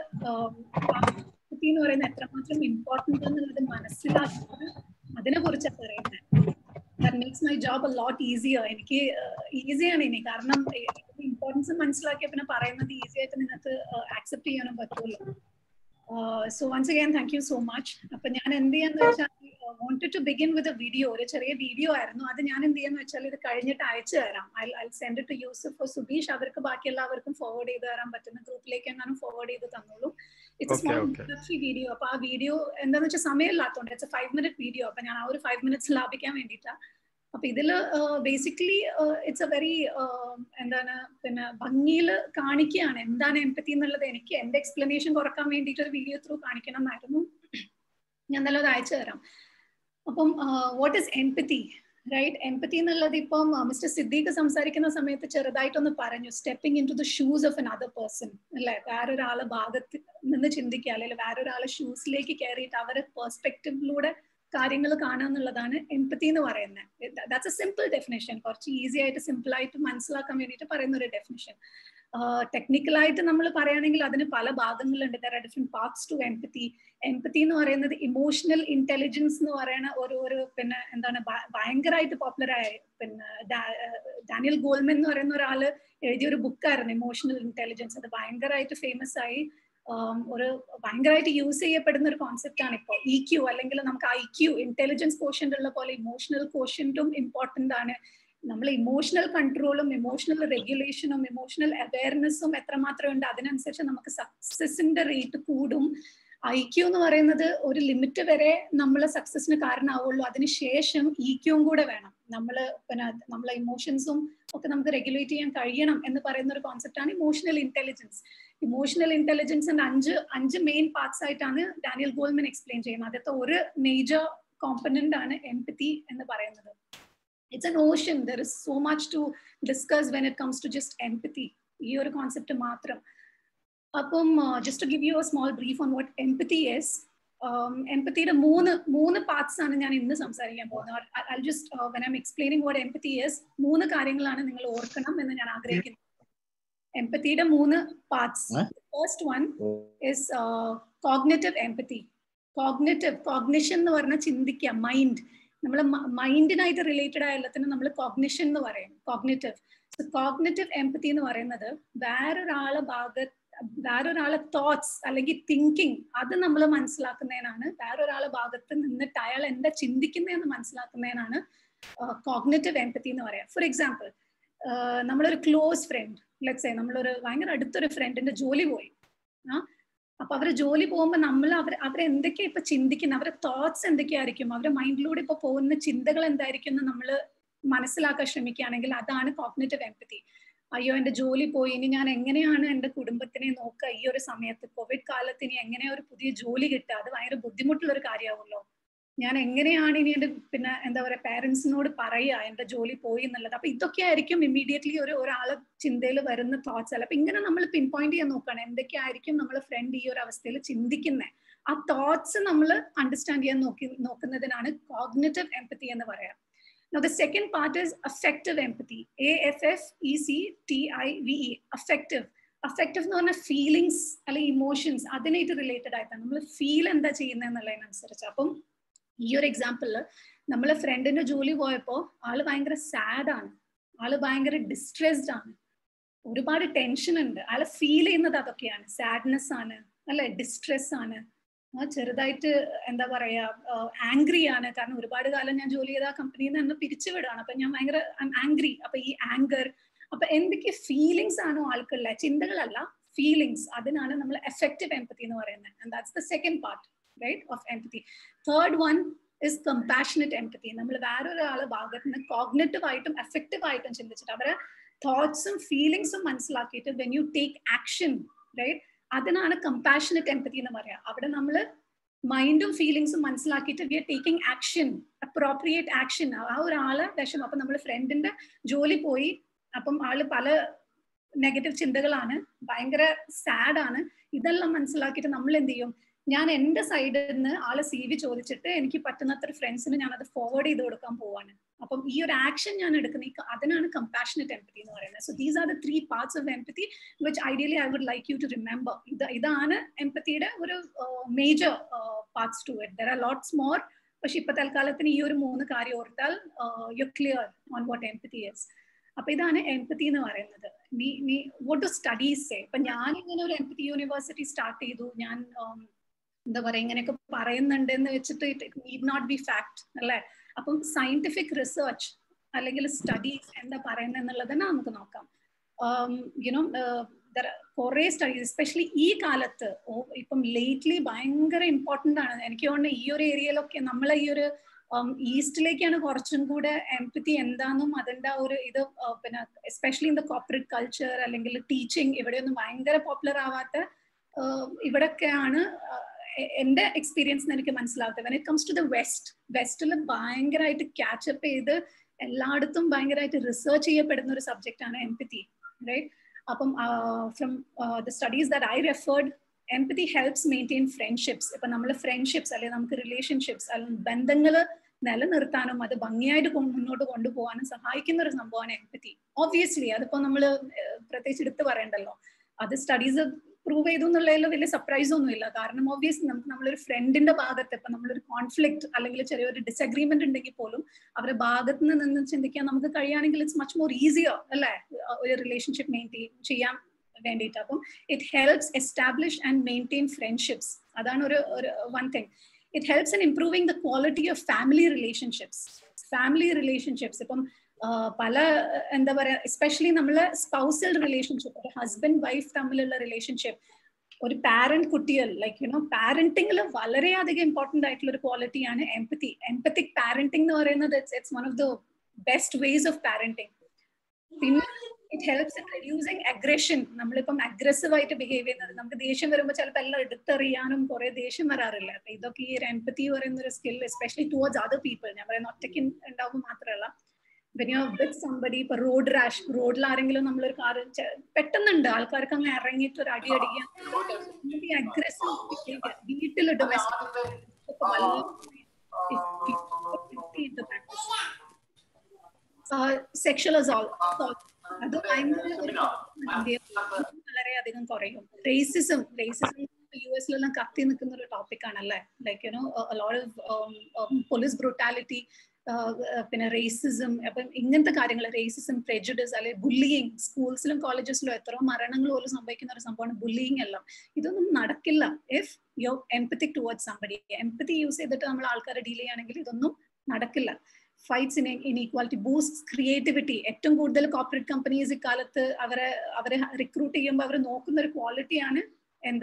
എന്ന് പറയുന്നത് എത്രമാത്രം ഇമ്പോർട്ടൻ്റ് എന്നുള്ളത് മനസ്സിലാക്കുന്നത് അതിനെ കുറിച്ചാണ് പറയുന്നത് that makes my job a lot easier എനിക്ക് ഈസിയാണ് ഇനി കാരണം ഇമ്പോർട്ടൻസ് മനസ്സിലാക്കിയ പിന്നെ പറയുന്നത് ഈസി ആയിട്ട് നിങ്ങൾക്ക് ആക്സെപ്റ്റ് ചെയ്യാനും പറ്റുമല്ലോ so once again thank you so much അപ്പൊ ഞാൻ എന്ത് ചെയ്യാന്ന് വെച്ചാൽ wanted to begin with a video ഒരു ചെറിയ വീഡിയോ ആയിരുന്നു അത് ഞാൻ എന്ത് ചെയ്യാന്ന് വെച്ചാൽ ഇത് കഴിഞ്ഞിട്ട് അയച്ചു തരാം I I send to Yusuf Subeesh അവർക്ക് ബാക്കി എല്ലാവർക്കും ഫോർവേഡ് ചെയ്ത് തരാൻ പറ്റുന്ന ഗ്രൂപ്പിലേക്ക് എങ്ങാനും ഫോർവേഡ് ചെയ്ത് തന്നോളൂ ഇറ്റ്സ് സ്മോൾ വീഡിയോ അപ്പൊ ആ വീഡിയോ എന്താന്ന് വെച്ചാൽ സമയമില്ലാത്തതുകൊണ്ട് ഇറ്റ്സ് ഫൈവ് മിനിറ്റ് വീഡിയോ അപ്പൊ ഞാൻ ആ ഒരു ഫൈവ് മിനിറ്റ്സ് ലാഭിക്കാൻ വേണ്ടിയിട്ടാണ് അപ്പൊ ഇതില് ബേസിക്കലി ഇറ്റ്സ് എ വെരി എന്താണ് പിന്നെ ഭംഗിയിൽ കാണിക്കുകയാണ് എന്താണ് എംപത്തി എന്നുള്ളത് എനിക്ക് എന്റെ എക്സ്പ്ലനേഷൻ കുറക്കാൻ വേണ്ടിയിട്ട് ഒരു വീഡിയോ ത്രൂ കാണിക്കണം എന്നായിരുന്നു ഞാൻ നല്ല അത് അയച്ചു തരാം അപ്പം what is empathy right empathy എന്നുള്ളത് ഇപ്പം മിസ്റ്റർ സിദ്ദീഖ് സംസാരിക്കുന്ന സമയത്ത് ചെറുതായിട്ടൊന്ന് പറഞ്ഞു stepping into the shoes of an other person അല്ലെ വേറൊരാളെ ഭാഗത്ത് നിന്ന് ചിന്തിക്കുക അല്ലെങ്കിൽ വേറൊരാളെ ഷൂസിലേക്ക് കയറിയിട്ട് അവരുടെ പെർസ്പെക്റ്റീവിലൂടെ കാര്യങ്ങൾ കാണുക എന്നുള്ളതാണ് എംപതി എന്ന് പറയുന്നത് ദാറ്റ്സ് എ സിമ്പിൾ ഡെഫിനേഷൻ കുറച്ച് ഈസി ആയിട്ട് സിമ്പിൾ ആയിട്ട് മനസ്സിലാക്കാൻ വേണ്ടിയിട്ട് പറയുന്ന ഒരു ഡെഫിനേഷൻ ടെക്നിക്കലായിട്ട് നമ്മൾ പറയുകയാണെങ്കിൽ അതിന് പല ഭാഗങ്ങളുണ്ട് there are different parts to empathy empathy എന്ന് പറയുന്നത് ഇമോഷണൽ ഇന്റലിജൻസ് എന്ന് പറയുന്ന ഒരു ഒരു പിന്നെ എന്താണ് ഭയങ്കരമായിട്ട് പോപ്പുലർ ആയ പിന്നെ ഡാനിയൽ ഗോൾമൻ എന്ന് പറയുന്ന ഒരാള് എഴുതിയ ഒരു ബുക്കായിരുന്നു ഇമോഷണൽ ഇന്റലിജൻസ് അത് ഭയങ്കരമായിട്ട് ഫേമസ് ആയി ഒരു ഭയങ്കരമായിട്ട് യൂസ് ചെയ്യപ്പെടുന്ന ഒരു കോൺസെപ്റ്റ് ആണ് ഇപ്പോൾ ഇ ക്യു അല്ലെങ്കിൽ നമുക്ക് ഐ ക്യു ഇന്റലിജൻസ് കോഷ്യന്റ് ഉള്ള പോലെ ഇമോഷണൽ കോഷ്യന്റും ഇമ്പോർട്ടന്റ് ആണ് നമ്മൾ ഇമോഷണൽ കൺട്രോളും ഇമോഷണൽ റെഗുലേഷനും ഇമോഷണൽ അവയർനെസ്സും എത്രമാത്രം ഉണ്ട് അതിനനുസരിച്ച് നമുക്ക് സക്സസിന്റെ റേറ്റ് കൂടും ഐ ക്യു എന്ന് പറയുന്നത് ഒരു ലിമിറ്റ് വരെ നമ്മൾ സക്സസിന് കാരണമാവുള്ളൂ അതിനുശേഷം ഇ ക്യൂവും കൂടെ വേണം നമ്മൾ പിന്നെ നമ്മളെ ഇമോഷൻസും ഒക്കെ നമുക്ക് റെഗുലേറ്റ് ചെയ്യാൻ കഴിയണം എന്ന് പറയുന്ന ഒരു കോൺസെപ്റ്റ് ആണ് ഇമോഷണൽ ഇന്റലിജൻസ് ഇമോഷണൽ ഇന്റലിജൻസിന്റെ അഞ്ച് അഞ്ച് മെയിൻ പാർട്സ് ആയിട്ടാണ് ഡാനിയൽ ഗോൾമൻ എക്സ്പ്ലെയിൻ ചെയ്യുന്നത് അതിലത്തെ ഒരു മേജർ കോമ്പനന്റ് ആണ് എംപതി എന്ന് പറയുന്നത് it's an ocean there is so much to discuss when it comes to just empathy ഈ ഒരു കോൺസെപ്റ്റ് മാത്രം അപ്പം just to give you a small brief on what empathy is എംപത്തിയുടെ മൂന്ന് മൂന്ന് പാർട്സ് ആണ് ഞാൻ ഇന്ന് സംസാരിക്കാൻ പോകുന്നത് I just when I'm explaining what empathy is മൂന്ന് കാര്യങ്ങളാണ് നിങ്ങൾ ഓർക്കണം എന്ന് ഞാൻ ആഗ്രഹിക്കുന്നത് എംപത്തിയുടെ മൂന്ന് parts first one is cognitive empathy cognitive cognition എന്ന് പറഞ്ഞാൽ ചിന്തിക്കുക മൈൻഡ് നമ്മൾ മൈൻഡിനായിട്ട് റിലേറ്റഡ് ആയ എല്ലാത്തിനും നമ്മൾ കോഗ്നിഷൻ എന്ന് പറയും കോഗ്നേറ്റീവ് സോ കോഗ്നേറ്റീവ് എംപതി എന്ന് പറയുന്നത് വേറൊരാളെ ഭാഗത്ത് വേറൊരാളെ തോട്ട്സ് അല്ലെങ്കിൽ തിങ്കിങ് അത് നമ്മൾ മനസ്സിലാക്കുന്നതിനാണ് വേറൊരാളെ ഭാഗത്ത് നിന്നിട്ട് അയാൾ എന്താ ചിന്തിക്കുന്നതെന്ന് മനസ്സിലാക്കുന്നതിനാണ് കോഗ്നേറ്റീവ് എംപതി എന്ന് പറയാം ഫോർ എക്സാമ്പിൾ നമ്മളൊരു ക്ലോസ് ഫ്രണ്ട് ലെറ്റ്സ് നമ്മളൊരു ഭയങ്കര അടുത്തൊരു ഫ്രണ്ടിന്റെ ജോലി പോയി ആ അപ്പൊ അവര് ജോലി പോകുമ്പോൾ നമ്മൾ അവർ അവരെന്തൊക്കെയാ ഇപ്പൊ ചിന്തിക്കുന്നത് അവരുടെ തോട്ട്സ് എന്തൊക്കെയായിരിക്കും അവരുടെ മൈൻഡിലൂടെ ഇപ്പൊ പോകുന്ന ചിന്തകൾ എന്തായിരിക്കും എന്ന് നമ്മൾ മനസ്സിലാക്കാൻ ശ്രമിക്കുകയാണെങ്കിൽ അതാണ് കോഗ്നേറ്റീവ് എംപതി അയ്യോ എന്റെ ജോലി പോയി ഇനി ഞാൻ എങ്ങനെയാണ് എന്റെ കുടുംബത്തിനെ നോക്കുക ഈ ഒരു സമയത്ത് കോവിഡ് കാലത്ത് ഇനി എങ്ങനെയാ ഒരു പുതിയ ജോലി കിട്ടുക അത് ഭയങ്കര ബുദ്ധിമുട്ടുള്ള ഒരു കാര്യമാവുമല്ലോ ഞാൻ എങ്ങനെയാണ് ഇനി എന്റെ പിന്നെ എന്താ പറയാ പാരന്റ്സിനോട് പറയുക എന്റെ ജോലി പോയി എന്നുള്ളത് അപ്പൊ ഇതൊക്കെ ആയിരിക്കും ഇമ്മീഡിയറ്റ്ലി ഒരു ഒരാളെ ചിന്തയിൽ വരുന്ന തോട്ട്സ് അല്ല അപ്പൊ ഇങ്ങനെ നമ്മൾ പിൻ പോയിന്റ് ചെയ്യാൻ നോക്കുകയാണ് എന്തൊക്കെയായിരിക്കും നമ്മളെ ഫ്രണ്ട് ഈ ഒരു അവസ്ഥയിൽ ചിന്തിക്കുന്നത് ആ തോട്ട്സ് നമ്മൾ അണ്ടർസ്റ്റാൻഡ് ചെയ്യാൻ നോക്കി നോക്കുന്നതിനാണ് കോഗ്നേറ്റീവ് എംപതി എന്ന് പറയാം Now, the second part is affective empathy. A F F E C T I V E. Affective. Affective എന്ന് പറഞ്ഞാൽ ഫീലിങ്സ് അല്ലെങ്കിൽ ഇമോഷൻസ് അതിനായിട്ട് റിലേറ്റഡ് ആയിട്ടാണ് നമ്മൾ ഫീൽ എന്താ ചെയ്യുന്നത് എന്നുള്ളതിനനുസരിച്ച് അപ്പം ഈ ഒരു എക്സാമ്പിളിൽ നമ്മളെ ഫ്രണ്ടിന്റെ ജോലി പോയപ്പോൾ ആള് ഭയങ്കര സാഡ് ആണ് ആള് ഭയങ്കര ഡിസ്ട്രെസ്ഡ് ആണ് ഒരുപാട് ടെൻഷൻ ഉണ്ട് ആള് ഫീൽ ചെയ്യുന്നത് അതൊക്കെയാണ് സാഡ്നെസ് ആണ് അല്ലെ ഡിസ്ട്രെസ് ആണ് ചെറുതായിട്ട് എന്താ പറയാ ആംഗ്രി ആണ് കാരണം ഒരുപാട് കാലം ഞാൻ ജോലി ചെയ്ത കമ്പനിയിൽ നിന്ന് പിരിച്ചുവിടാണ് അപ്പൊ ഞാൻ ഭയങ്കര ആംഗ്രി അപ്പൊ ഈ ആങ്കർ അപ്പൊ എന്തൊക്കെ ഫീലിങ്സ് ആണോ ആൾക്കുള്ള ചിന്തകളല്ല ഫീലിങ്സ് അതിനാണ് നമ്മൾ എഫക്റ്റീവ് എംപതി എന്ന് പറയുന്നത് and that's the second part right of empathy third one is compassionate empathy നമ്മൾ വേറൊരാളെ ഭാഗത്ത് നിന്ന് കോഗ്നറ്റീവ് ആയിട്ടും എഫക്റ്റീവ് ആയിട്ടും ചിന്തിച്ചിട്ട് അവരെ തോട്ട്സും ഫീലിങ്സും മനസ്സിലാക്കിയിട്ട് when you take action right അതിനാണ് കമ്പാഷനറ്റ് എംപതി എന്ന് പറയാം അവിടെ നമ്മൾ മൈൻഡും ഫീലിങ്സും മനസ്സിലാക്കിയിട്ട് we are taking action appropriate action ആ ഒരാള് വിഷമം അപ്പൊ നമ്മൾ ഫ്രണ്ടിന്റെ ജോലി പോയി അപ്പം ആള് പല നെഗറ്റീവ് ചിന്തകളാണ് ഭയങ്കര സാഡ് ആണ് ഇതെല്ലാം മനസ്സിലാക്കിയിട്ട് നമ്മൾ എന്ത് ചെയ്യും ഞാൻ എന്റെ സൈഡിൽ നിന്ന് ആളെ സി വി ചോദിച്ചിട്ട് എനിക്ക് പറ്റുന്നത്ര ഫ്രണ്ട്സിന് ഞാൻ അത് ഫോർവേഡ് ചെയ്ത് കൊടുക്കാൻ പോവാണ് അപ്പം ഈ ഒരു ആക്ഷൻ ഞാൻ എടുക്കുന്ന അതിനാണ് കമ്പാഷനറ്റ് എംപതി എന്ന് പറയുന്നത് so these are the three parts of empathy which ideally I would like you to remember ഇത് ഇതാണ് എംപതിയുടെ ഒരു major parts to it there are lots more പക്ഷെ ഇപ്പൊ തൽക്കാലത്തിന് ഈ ഒരു മൂന്ന് കാര്യം ഓർത്താൽ you clear on what empathy is അപ്പൊ ഇതാണ് എംപതി എന്ന് പറയുന്നത് നീ നീ വോട്ട് ടു സ്റ്റഡീസ് ഇപ്പൊ ഞാൻ ഇങ്ങനെ ഒരു എംപതി യൂണിവേഴ്സിറ്റി സ്റ്റാർട്ട് ചെയ്തു ഞാൻ എന്താ പറയാ ഇങ്ങനെയൊക്കെ പറയുന്നുണ്ട് എന്ന് വെച്ചിട്ട് it need not be fact അല്ലെ അപ്പം സയന്റിഫിക് റിസർച്ച് അല്ലെങ്കിൽ സ്റ്റഡീസ് എന്താ പറയുന്നത് എന്നുള്ളത് തന്നെ നമുക്ക് നോക്കാം യുനോ കുറെ സ്റ്റഡീസ് എസ്പെഷ്യലി ഈ കാലത്ത് ഇപ്പം ലേറ്റ്ലി ഭയങ്കര ഇമ്പോർട്ടൻ്റ് ആണ് എനിക്ക് തോന്നുന്നു ഈ ഒരു ഏരിയയിലൊക്കെ നമ്മളെ ഈ ഒരു ഈസ്റ്റിലേക്കാണ് കുറച്ചും കൂടെ എംപതി എന്താണെന്നും അതിൻ്റെ ഒരു ഇത് പിന്നെ especially in the corporate culture അല്ലെങ്കിൽ ടീച്ചിങ് ഇവിടെയൊന്നും ഭയങ്കര പോപ്പുലർ ആവാത്ത ഇവിടൊക്കെയാണ് എന്റെ എക്സ്പീരിയൻസ് എനിക്ക് മനസ്സിലാവുന്നത് when it comes to the west വെസ്റ്റിൽ ഭയങ്കരമായിട്ട് ക്യാച്ചപ്പ് ചെയ്ത് എല്ലായിടത്തും ഭയങ്കരമായിട്ട് റിസർച്ച് ചെയ്യപ്പെടുന്ന ഒരു സബ്ജക്റ്റ് ആണ് എംപതി റൈറ്റ് അപ്പം from the studies that I referred empathy helps maintain friendships ഇപ്പൊ നമ്മൾ ഫ്രണ്ട്ഷിപ്സ് അല്ലെങ്കിൽ നമുക്ക് റിലേഷൻഷിപ്സ് അല്ലെങ്കിൽ ബന്ധങ്ങൾ നിലനിർത്താനും അത് ഭംഗിയായിട്ട് മുന്നോട്ട് കൊണ്ടുപോകാനും സഹായിക്കുന്ന ഒരു സംഭവമാണ് എംപതി ഓബ്വിയസ്ലി അതിപ്പോ നമ്മൾ പ്രത്യേകിച്ച് എടുത്ത് പറയണ്ടല്ലോ അത് സ്റ്റഡീസ് പ്രൂവ് ചെയ്തു എന്നുള്ളതിൽ വലിയ സർപ്രൈസ് ഒന്നുമില്ല കാരണം ഓബ്വിയസ്ലി നമുക്ക് നമ്മളൊരു ഫ്രണ്ടിന്റെ ഭാഗത്ത് ഇപ്പൊ നമ്മളൊരു കോൺഫ്ലിക്ട് അല്ലെങ്കിൽ ചെറിയൊരു ഡിസഗ്രിമെന്റ് ഉണ്ടെങ്കിൽ പോലും അവരുടെ ഭാഗത്ത് നിന്ന് ചിന്തിക്കാൻ നമുക്ക് കഴിയുകയാണെങ്കിൽ ഇറ്റ്സ് മച്ച് മോർ ഈസിയർ അല്ലേ ഒരു റിലേഷൻഷിപ്പ് മെയിൻറ്റെയിൻ ചെയ്യാൻ വേണ്ടിയിട്ട് അപ്പം it helps establish and maintain friendships അതാണ് ഒരു one thing it helps in improving the quality of family relationships family relationships ഇപ്പം പല എന്താ പറയാ എസ്പെഷ്യലി നമ്മള് സ്പൗസൽ റിലേഷൻഷിപ്പ് ഒരു ഹസ്ബൻഡ് വൈഫ് തമ്മിലുള്ള റിലേഷൻഷിപ്പ് ഒരു പാരന്റ് കുട്ടികൾ ലൈക്ക് യുനോ പാരന്റിംഗിൽ വളരെയധികം ഇമ്പോർട്ടന്റ് ആയിട്ടുള്ള ഒരു ക്വാളിറ്റിയാണ് എംപതി എംപത്തിക് പാരന്റിംഗ് എന്ന് പറയുന്നത് it's it's one of the best ways of parenting പിന്നെ it helps in reducing aggression നമ്മളിപ്പം അഗ്രസീവ് ആയിട്ട് ബിഹേവ് ചെയ്യുന്നത് നമുക്ക് ദേഷ്യം വരുമ്പോൾ ചിലപ്പോൾ എല്ലാം എടുത്തെറിയാനും കുറെ ദേഷ്യം വരാറില്ല അപ്പൊ ഇതൊക്കെ ഈ ഒരു എംപതി പറയുന്ന ഒരു skill especially towards other people ഞാൻ പറയുന്ന ഒറ്റയ്ക്ക് ഉണ്ടാവുമ്പോൾ മാത്രമല്ല വെൻ യു വിത്ത് സംബഡി ഇപ്പൊ റോഡ് റാഷ് റോഡിൽ ആരെങ്കിലും നമ്മളൊരു കാർ പെട്ടെന്നുണ്ട് ആൾക്കാർക്ക് അങ്ങ് ഇറങ്ങിയിട്ട് ഒരു അടി അടിക്കാൻ അഗ്രസീവ് വീട്ടിൽ സെക്ഷൽ അത് വളരെയധികം കുറയും റേസിസം റേസിസം യു എസിലെല്ലാം കത്തി നിൽക്കുന്ന ഒരു ടോപ്പിക് ആണല്ലേ like you know lot of police brutality പിന്നെ റേസിസം അപ്പം ഇങ്ങനത്തെ കാര്യങ്ങൾ റേസിസം പ്രെജുഡിസ് അല്ലെ ബുള്ളിയിങ് സ്കൂൾസിലും കോളേജസിലും എത്രയോ മരണങ്ങൾ പോലും സംഭവിക്കുന്ന ഒരു സംഭവമാണ് ബുള്ളിയിങ് എല്ലാം ഇതൊന്നും നടക്കില്ല if you empathic towards somebody empathy use ചെയ്തിട്ട് നമ്മൾ ആൾക്കാരെ ഡീൽ ചെയ്യുകയാണെങ്കിൽ ഇതൊന്നും നടക്കില്ല fights in inequality boost creativity ഏറ്റവും കൂടുതൽ കോർപ്പറേറ്റ് കമ്പനീസ് ഇക്കാലത്ത് അവരെ അവരെ റിക്രൂട്ട് ചെയ്യുമ്പോൾ അവർ നോക്കുന്ന ഒരു ക്വാളിറ്റിയാണ് എന്ത്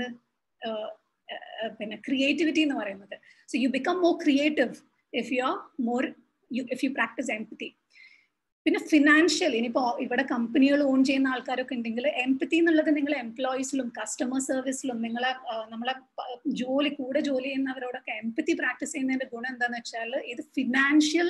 പിന്നെ ക്രിയേറ്റിവിറ്റി എന്ന് പറയുന്നത് so you become more creative if you are more you if you practice empathy പിന്നെ ഫിനാൻഷ്യൽ ഇനിയിപ്പോ ഇവിടെ കമ്പനികൾ ഓൺ ചെയ്യുന്ന ആൾക്കാരൊക്കെ ഉണ്ടെങ്കിൽ എംപതി എന്നുള്ളത് നിങ്ങൾ എംപ്ലോയീസിലും കസ്റ്റമർ സർവീസിലും നിങ്ങളെ നമ്മളെ ജോലി കൂടെ ജോലി ചെയ്യുന്നവരോടൊക്കെ എംപതി പ്രാക്ടീസ് ചെയ്യുന്നതിന്റെ ഗുണം എന്താന്ന് വെച്ചാൽ ഇത് ഫിനാൻഷ്യൽ